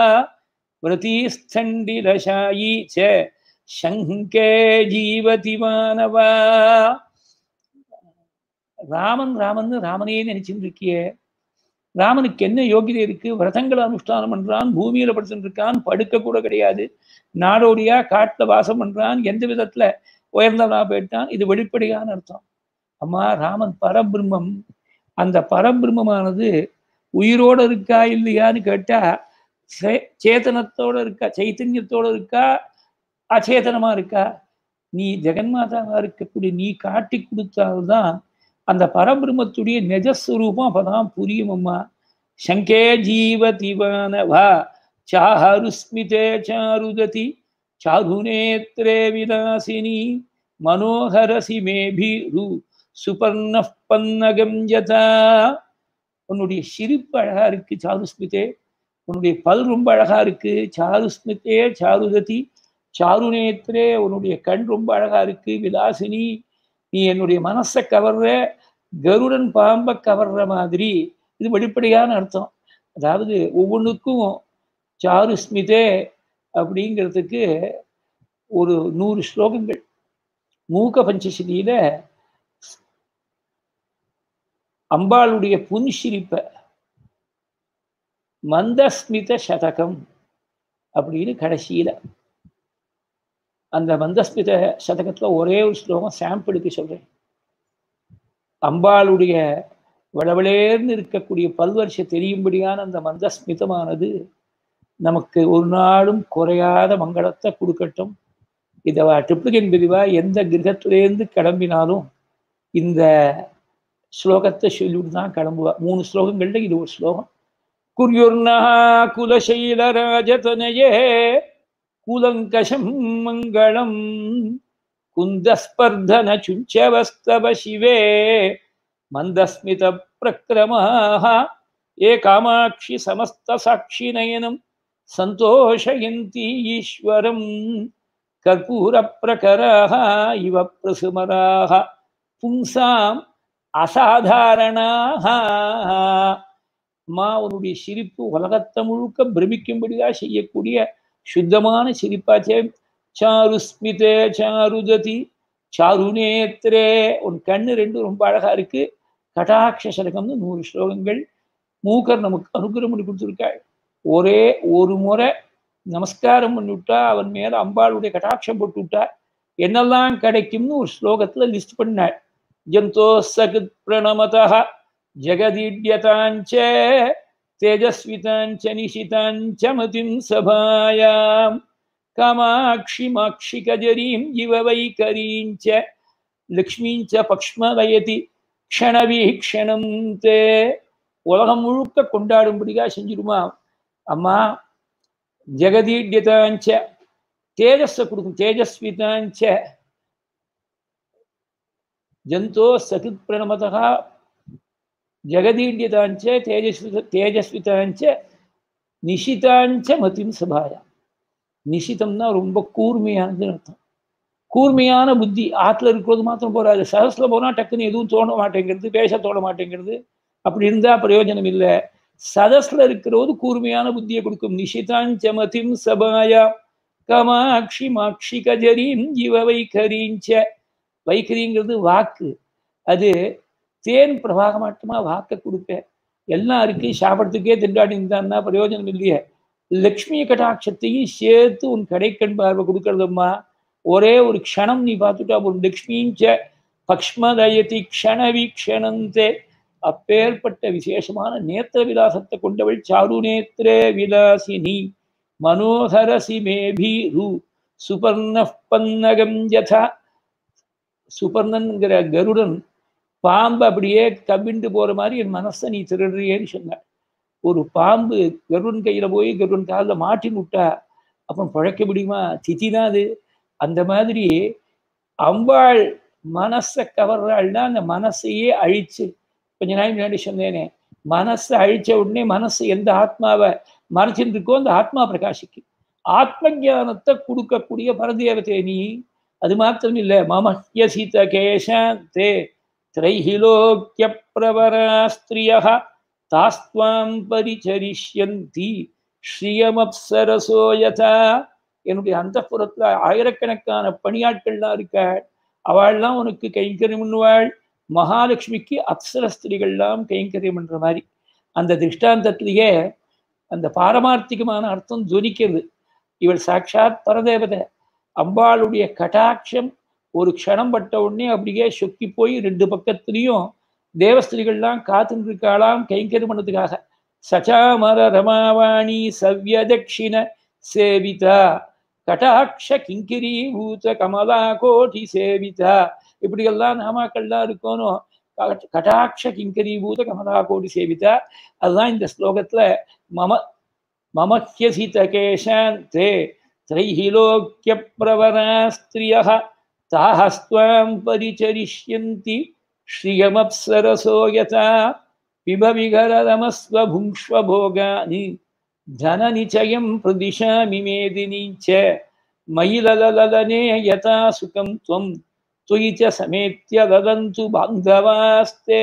விரதீஸ்தண்டிலசாயி ச சங்கே ஜீவதி மானவா ராமன் ராமன் ராமனே நினைச்சுட்டு இருக்கியே ராமனுக்கு என்ன யோகிதை இருக்கு விரதங்களை அனுஷ்டானம் பண்றான் பூமியில படுத்துட்டு இருக்கான் படுக்க கூட கிடையாது நாடோடியா காட்டுல வாசம் பண்றான் எந்த விதத்துல உயர்ந்தவனா போயிட்டான் இது வெளிப்படையான அர்த்தம் அம்மா ராமன் பரபிரம்மம் அந்த பரபிரம்மமானது உயிரோட இருக்கா இல்லையான்னு கேட்டா சேத்தனத்தோட இருக்கா சைத்தன்யத்தோட இருக்கா அச்சேதனமா இருக்கா நீ ஜெகன்மாதாவா இருக்கக்கூடிய நீ காட்டி கொடுத்தால்தான் அந்த பரபிரம்மத்துடைய நிஜஸ்வரூபம் அப்பதான் புரியும் அம்மா சங்கே ஜீவதிவானவா சாருஸ்மிதே சாருததி சாருநேத்ரே விலாசினி மனோகரசி மேபிரு சுபர்ண பன்னகம் யதா உன்னுடைய சிரிப்பு அழகா இருக்கு சாருஸ்மிதே உன்னுடைய பல் ரொம்ப அழகா இருக்கு சாருஸ்மிதே சாருததி சாருநேத்திரே உன்னுடைய கண் ரொம்ப அழகா இருக்கு விலாசினி நீ என்னுடைய மனசை கவர்ற கருடன் பாம்பை கவர்ற மாதிரி இது வெளிப்படையான அர்த்தம் அதாவது ஒவ்வொன்றுக்கும் சாருஸ்மிதே அப்படிங்கிறதுக்கு ஒரு நூறு ஸ்லோகங்கள் மூக்க பஞ்சசதியில அம்பாளுடைய புன்சிரிப்ப மந்தஸ்மித சதகம் அப்படின்னு கடைசியில அந்த மந்தஸ்மித சதகத்துல ஒரே ஒரு ஸ்லோகம் சாம்பிளுக்கு சொல்றேன் அம்பாளுடைய வளவளேர்ந்து இருக்கக்கூடிய பல்வரிசை தெரியும்படியான அந்த மந்தஸ்மிதமானது நமக்கு ஒரு நாளும் குறையாத மங்களத்தை கொடுக்கட்டும் இதை ட்ரிப்ளிகன் பிரிவா எந்த கிரகத்திலேருந்து கிளம்பினாலும் இந்த ஸ்லோகத்தை சொல்லிட்டு தான் கிளம்புவா மூணு ஸ்லோகங்கள்ல இது ஒரு ஸ்லோகம் குர்யுர்னா குலசைலராஜதனயே குலங்கஷம் மங்களம் குந்தஸ்பர்தன சுஞ்சவஸ்தவ சிவே மந்தஸ்மித பிரக்ரமாக ஏ காமாட்சி சமஸ்த சாட்சி நயனம் சந்தோஷயந்தி ஈஸ்வரம் கற்பூர பிரகராக இவ பிரசுமராக பும்சாம் அசாதாரணாக அம்மா உன்னுடைய சிரிப்பு உலகத்தை முழுக்க பிரமிக்கும்படியாக செய்யக்கூடிய சுத்தமான சிரிப்பாச்சே சாருஸ்மிதே சாருததி சாருநேத்திரே உன் கண்ணு ரெண்டும் ரொம்ப அழகா இருக்கு கடாட்ச சலகம்னு நூறு ஸ்லோகங்கள் மூக்கர் நமக்கு அனுகிரகம் பண்ணி கொடுத்துருக்காள் ஒரே ஒரு முறை நமஸ்காரம் பண்ணிவிட்டா அவன் மேல அம்பாளுடைய கட்டாட்சம் போட்டு விட்டா என்னெல்லாம் கிடைக்கும்னு ஒரு ஸ்லோகத்துல லிஸ்ட் பண்ணாள் ஜந்தோ சகத் பிரணமதா ஜெகதீட்யதாஞ்ச தேஜஸ்விதாஞ்ச நிஷிதாஞ்ச மதிம் சபாயாம் காமாட்சி மாட்சி கஜரீம் இவ வைகரீஞ்ச லக்ஷ்மீஞ்ச பக்ஷ்மவயதி க்ஷணவீக்ஷணம் தே உலகம் முழுக்க கொண்டாடும்படியா செஞ்சிருமா அம்மா ஜெகதீட்யதாஞ்ச தேஜஸை கொடுக்கும் தேஜஸ்விதாஞ்ச ஜந்தோ சகித் பிரணமதா ஜெகதீட்யதாஞ்ச தேஜஸ்வி தேஜஸ்விதாஞ்ச நிஷிதாஞ்ச மதிம் சபாயா நிஷிதம்னா ரொம்ப கூர்மையானதுன்னு அர்த்தம் கூர்மையான புத்தி ஆற்றுல இருக்கிறது மாத்திரம் போறாது சரஸ்ல போனால் டக்குன்னு எதுவும் தோண மாட்டேங்கிறது பேச தோண மாட்டேங்கிறது அப்படி இருந்தா பிரயோஜனம் இல்லை சதஸ்ல இருக்கிறது கூர்மையான புத்தியை கொடுக்கும் நிஷிதாஞ்சமதிம் சபாயா கமாட்சி மாட்சி கஜரீம் ஜீவ வைகரீஞ்ச வைகரிங்கிறது வாக்கு அது தேன் பிரவாக மாட்டமா வாக்க கொடுப்பேன் எல்லாம் இருக்கு சாப்பிட்றதுக்கே திண்டாடி இருந்தான்னா பிரயோஜனம் இல்லையே லக்ஷ்மி கடாட்சத்தையும் சேர்த்து உன் கடைக்கண் பார்வை கொடுக்கறதம்மா ஒரே ஒரு க்ஷணம் நீ பார்த்துட்டா ஒரு லக்ஷ்மிஞ்ச பக்ஷ்மதயதி க்ஷண வீக்ஷணந்தே அப்பேற்பட்ட விசேஷமான நேத்திர விலாசத்தை கொண்டவள் சாரு நேத்திரே விலாசினி மனோகரசி மேபீரு சுபர்ண பன்னகம் யதா சுபர்ணன்கிற கருடன் பாம்பு அப்படியே கவிண்டு போற மாதிரி என் மனசை நீ திருடுறியேன்னு சொன்னாள் ஒரு பாம்பு கருடன் கையில போய் கருடன் காலில் மாட்டின்னு விட்டா அப்புறம் பழைக்க முடியுமா திதி தான் அது அந்த மாதிரி அம்பாள் மனசை கவர்றாள்னா அந்த மனசையே அழிச்சு கொஞ்ச நாள் முன்னாடி சொன்னேனே மனசை அழிச்ச உடனே மனசு எந்த ஆத்மாவை மறைச்சிட்டு இருக்கோ அந்த ஆத்மா பிரகாசிக்கும் ஆத்ம ஜானத்தை கொடுக்கக்கூடிய பரதேவதே நீ அது மாத்திரம் இல்லை மமஹ்ய சீத கேஷாந்தே திரைஹிலோக்கிய பிரவரா ஸ்திரியா தாஸ்துவாம் பரிச்சரிஷ்யந்தி ஸ்ரீயமப்சரசோ யதா என்னுடைய அந்த புறத்துல ஆயிரக்கணக்கான பணியாட்கள்லாம் இருக்காள் அவள்லாம் உனக்கு கைங்கரியம் பண்ணுவாள் மகாலட்சுமிக்கு அப்சர ஸ்திரிகள்லாம் கைங்கரியம் பண்ற மாதிரி அந்த திருஷ்டாந்தத்திலேயே அந்த பாரமார்த்திகமான அர்த்தம் துவனிக்கிறது இவள் சாட்சாத் பரதேவதை அம்பாளுடைய கட்டாட்சம் ஒரு க்ஷணம் பட்ட உடனே அப்படியே சொக்கி போய் ரெண்டு பக்கத்துலேயும் தேவஸ்திரிகள்லாம் காத்துட்டு இருக்காளாம் கைங்கரியம் பண்ணதுக்காக சச்சாமர ரமாவாணி சவ்ய தட்சிண சேவிதா கட்டாட்ச கிங்கிரி பூத கமலா கோட்டி சேவிதா இப்படியெல்லாம் நாமாக்கள்லாம் இருக்கணும் கட்டாட்ச கிங்கரி பூத கமலா கோட்டி சேவிதா அதுதான் இந்த ஸ்லோகத்துல மம மமஹ்யசித கேஷாந்தே திரைஹிலோக்கிய பிரவரா ஸ்திரியா தாஹஸ்துவாம் பரிச்சரிஷ்யந்தி ஸ்ரீயமப்சரசோ யதா பிப விகரதமஸ்வ புங்ஷ்வ போகானி தன நிச்சயம் பிரதிஷாமி மேதினீச்ச மயிலலலனே யதா சுகம் துவம் துயிச்ச சமேத்திய வதந்து பாந்தவாஸ்தே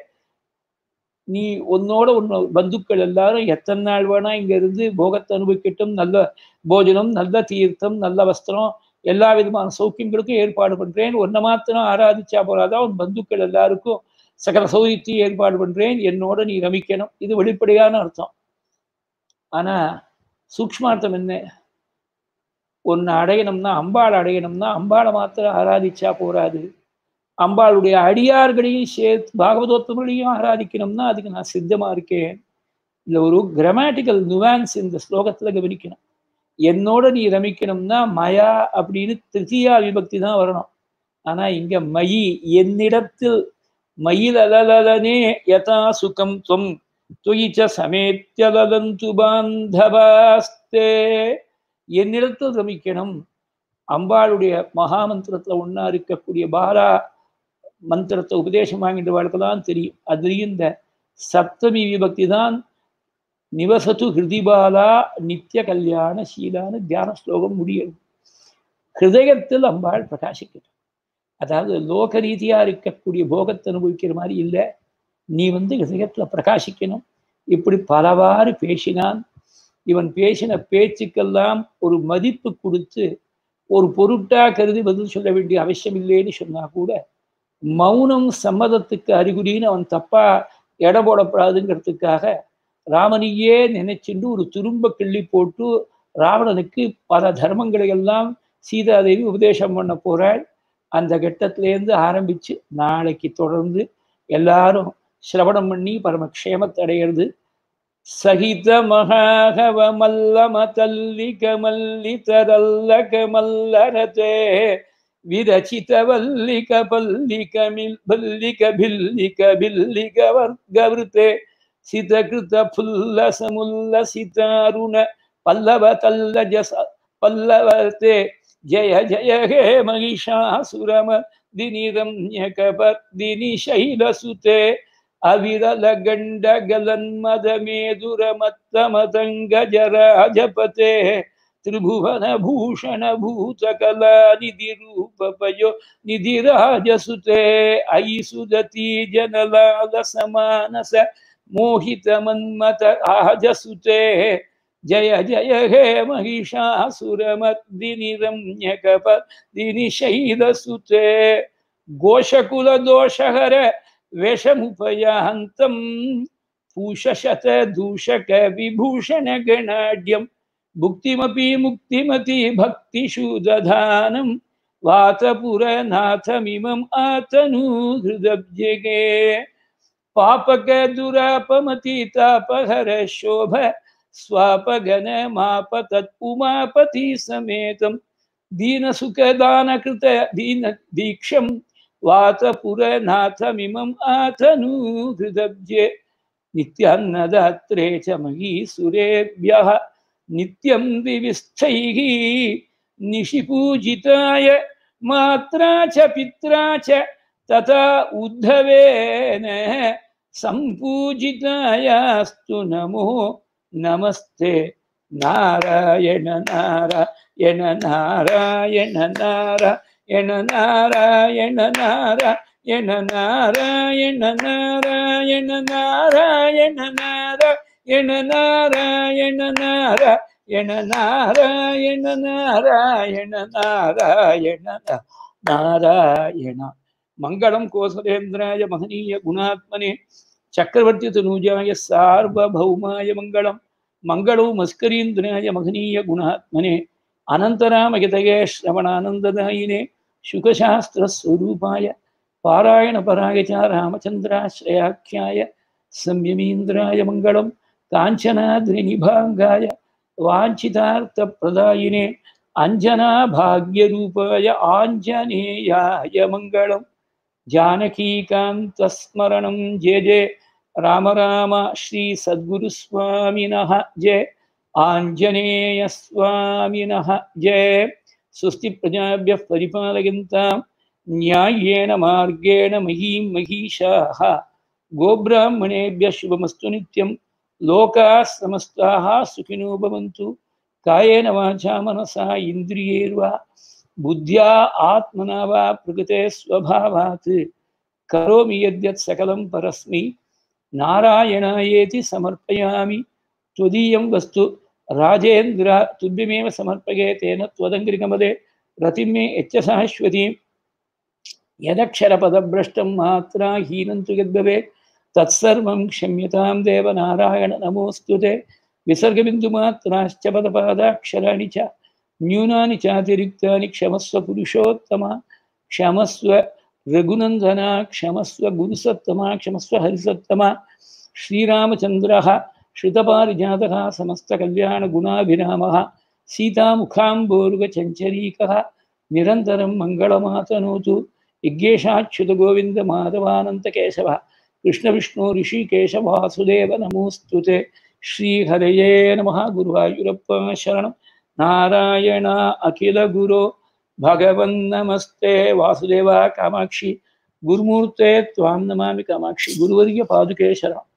நீ உன்னோட உன்ன பந்துக்கள் எல்லாரும் எத்தனை நாள் வேணா இங்க இருந்து போகத்தை அனுபவிக்கட்டும் நல்ல போஜனம் நல்ல தீர்த்தம் நல்ல வஸ்திரம் எல்லா விதமான சௌக்கியங்களுக்கும் ஏற்பாடு பண்றேன் ஒன்ன மாத்திரம் ஆராதிச்சா போறாதா உன் பந்துக்கள் எல்லாருக்கும் சகல சௌகரியத்தையும் ஏற்பாடு பண்றேன் என்னோட நீ ரமிக்கணும் இது வெளிப்படையான அர்த்தம் ஆனா சூக்ஷ்மார்த்தம் என்ன ஒன்னு அடையணும்னா அம்பாள் அடையணும்னா அம்பாளை மாத்திரம் ஆராதிச்சா போராது அம்பாளுடைய அடியார்களையும் சேர்த்து பாகவதோத்தமர்களையும் ஆராதிக்கணும்னா அதுக்கு நான் சித்தமா இருக்கேன் இந்த ஒரு கிராமட்டிக்கல் நுவான்ஸ் இந்த ஸ்லோகத்துல கவனிக்கணும் என்னோட நீ ரமிக்கணும்னா மயா அப்படின்னு திருத்தியா விபக்தி தான் வரணும் ஆனா இங்க மயி என்னிடத்தில் மயில் அலலனே யதா சுகம் துவம் துயிச்ச சமேத்தியலந்து பாந்தவாஸ்தே என்னிடத்தில் ரமிக்கணும் அம்பாளுடைய மகாமந்திரத்துல ஒன்னா இருக்கக்கூடிய பாரா மந்திரத்தை உபதேசம் வாங்கிட்டு வாழ்க்கதான் தெரியும் அதுலேயும் இந்த சப்தமி விபக்தி தான் நிவசத்து ஹிருதிபாலா நித்திய கல்யாண சீலான தியான ஸ்லோகம் முடியும் ஹிருதயத்தில் அம்பாள் பிரகாசிக்கட்டும் அதாவது லோக ரீதியா இருக்கக்கூடிய போகத்தை அனுபவிக்கிற மாதிரி இல்லை நீ வந்து ஹிருதயத்துல பிரகாசிக்கணும் இப்படி பலவாறு பேசினான் இவன் பேசின பேச்சுக்கெல்லாம் ஒரு மதிப்பு கொடுத்து ஒரு பொருட்டா கருதி பதில் சொல்ல வேண்டிய அவசியம் இல்லைன்னு சொன்னா கூட மௌனம் சம்மதத்துக்கு அறிகுறின்னு அவன் தப்பா எடை போடப்படாதுங்கிறதுக்காக ராமனையே நினைச்சுண்டு ஒரு துரும்ப கிள்ளி போட்டு ராவணனுக்கு பல தர்மங்களை எல்லாம் சீதாதேவி உபதேசம் பண்ண போறாள் அந்த கட்டத்திலேருந்து ஆரம்பிச்சு நாளைக்கு தொடர்ந்து எல்லாரும் சிரவணம் பண்ணி பரமக்ஷேமத்தை அடையிறது சகித மகாகவ மல்லம தல்லிக மல்லிதரல்லக மல்லரதே விரச்சித வல்லிக பல்லிக மில் பல்லிக பில்லிக பில்லிக வர்கவருத்தே சிதகிருத புல்ல சமுல்ல சிதாருண பல்லவ தல்லஜ பல்லவர்த்தே ஜய ஜய ஹே மகிஷாசுரம தினிரம்யகபர்தினி சைலசுதே அவிரல கண்ட கலன்மத மேதுர மத்த மதங்க ஜராஜபதே திரிபுவன பூஷண பூத கலா நிதி ரூபபயோ நிதி ராஜசுதே ஐ சுததி ஜனலால சமானச மோகித மன்மத ஆஜசுதே ஜய ஜய ஹே மகிஷாசுரமர்தினி ரம்யகபர்தினி சைலசுதே கோஷகுல தோஷஹர வேஷமுபயாந்தம் பூஷசத தூஷக விபூஷண கணாட்யம் புக்திமபி முக்திமதி பக்திஷு ததானம் வாதபுரநாதமிமம் ஆதனு ஹிருதப்ஜகே பாபக துராபமதி தாபஹர சோப ஸ்வாபகன மாப தத் உமாபதி சமேதம் दीनसुखदानकृत दीन दीक्षं वातपुरनाथमिमम् आतनु हृदब्जे नित्यान्नदात्रे च महीसुरेभ्यः नित्यं विविस्थैः निशिपूजिताय मात्रा च पित्रा च तथा उद्धवेन सम्पूजितायास्तु नमो नमस्ते नारायण नारायण नारायण नारायण नारायण नारायण नारायण नारायण नारायण नारायण नारायण नारायण नारायण नारायण नारायण नारायण मङ्गलं कोसलेन्द्राय महनीय गुणात्मने चक्रवर्ति तनूजाय सार्वभौमाय मङ्गलम् ಮಂಗಳವು ಮಸ್ಕರೀಂದ್ರಾಯ ಮಹನೀಯ ಗುಣಾತ್ಮನೆ ಅನಂತರಾಮಯತಯೇ ಶ್ರವಣಾನಂದದಾಯಿನೇ ಶುಕಶಾಸ್ತ್ರ ಸ್ವರೂಪಾಯ ಪಾರಾಯಣ ಪರಾಯ ಚ ರಾಮಚಂದ್ರಾಶ್ರಯಾಖ್ಯಾಯ ಸಂಯಮೀಂದ್ರಾಯ ಮಂಗಳಂ ಕಾಂಚನಾದ್ರಿನಿಭಾಂಗಾಯ ವಾಂಛಿತಾರ್ಥಪ್ರದಾಯಿನೇ ಅಂಜನಾ ಭಾಗ್ಯರೂಪಾಯ ಆಂಜನೇಯಾಯ ಮಂಗಳಂ ಜಾನಕೀಕಾಂತಸ್ಮರಣಂ ಜಯ ಜಯ ರಾಮ ರಾಮ ಶ್ರೀ ಸದ್ಗುರು ಸ್ವಾಮಿನಃ ಜಯ ಆಂಜನೇಯ ಸ್ವಾಮಿನಃ ಜಯ ಸ್ವಸ್ತಿ ಪ್ರಜಾಭ್ಯ ಪರಿಪಾಲಯಂತಾಂ ನ್ಯಾಯೇನ ಮಾರ್ಗೇಣ ಮಹೀಂ ಮಹಿಷಾಃ गोब्राह्मणेभ्यः शुभमस्तु नित्यं लोकाः समस्ताः सुखिनो भवन्तु कायेन वाचा मनसा इन्द्रियैर्वा बुद्ध्या आत्मना वा प्रकृते स्वभावात् करोमि यद्यत् सकलं परस्मै नारायणायेति समर्पयामि त्वदीयं वस्तु राजेन्द्र तुभ्यमेव समर्पये तेन त्वदङ्घ्रिकमदे रतिं मे यच्चशाश्वतीं यदक्षरपदभ्रष्टं मात्रा हीनं तु यद्भवेत् तत्सर्वं क्षम्यतां देव नारायण नमोऽस्तु ते विसर्गबिन्दुमात्राश्च पदपादाक्षराणि च न्यूनानि चातिरिक्तानि क्षमस्व पुरुषोत्तमा क्षमस्व रघुनन्दना क्षमस्व गुरुसत्तमा क्षमस्व हरिसत्तमा श्रीरामचन्द्रः श्रुतपारिजातः समस्तकल्याणगुणाभिरामः सीतामुखाम्बोरुगचञ्चरीकः निरन्तरं मङ्गलमातनोतु यज्ञेशाच्युतगोविन्दमाधवानन्तकेशवः कृष्णविष्णु ऋषिकेशवासुदेव नमोऽस्तु ते श्रीहरये नमः गुरुवायुरप्प शरणं नारायण अखिलगुरो भगवन्नमस्ते वासुदेवा कामाक्षि गुरुमूर्ते त्वां नमामि कामाक्षि गुरुवर्य पादुके शरणम्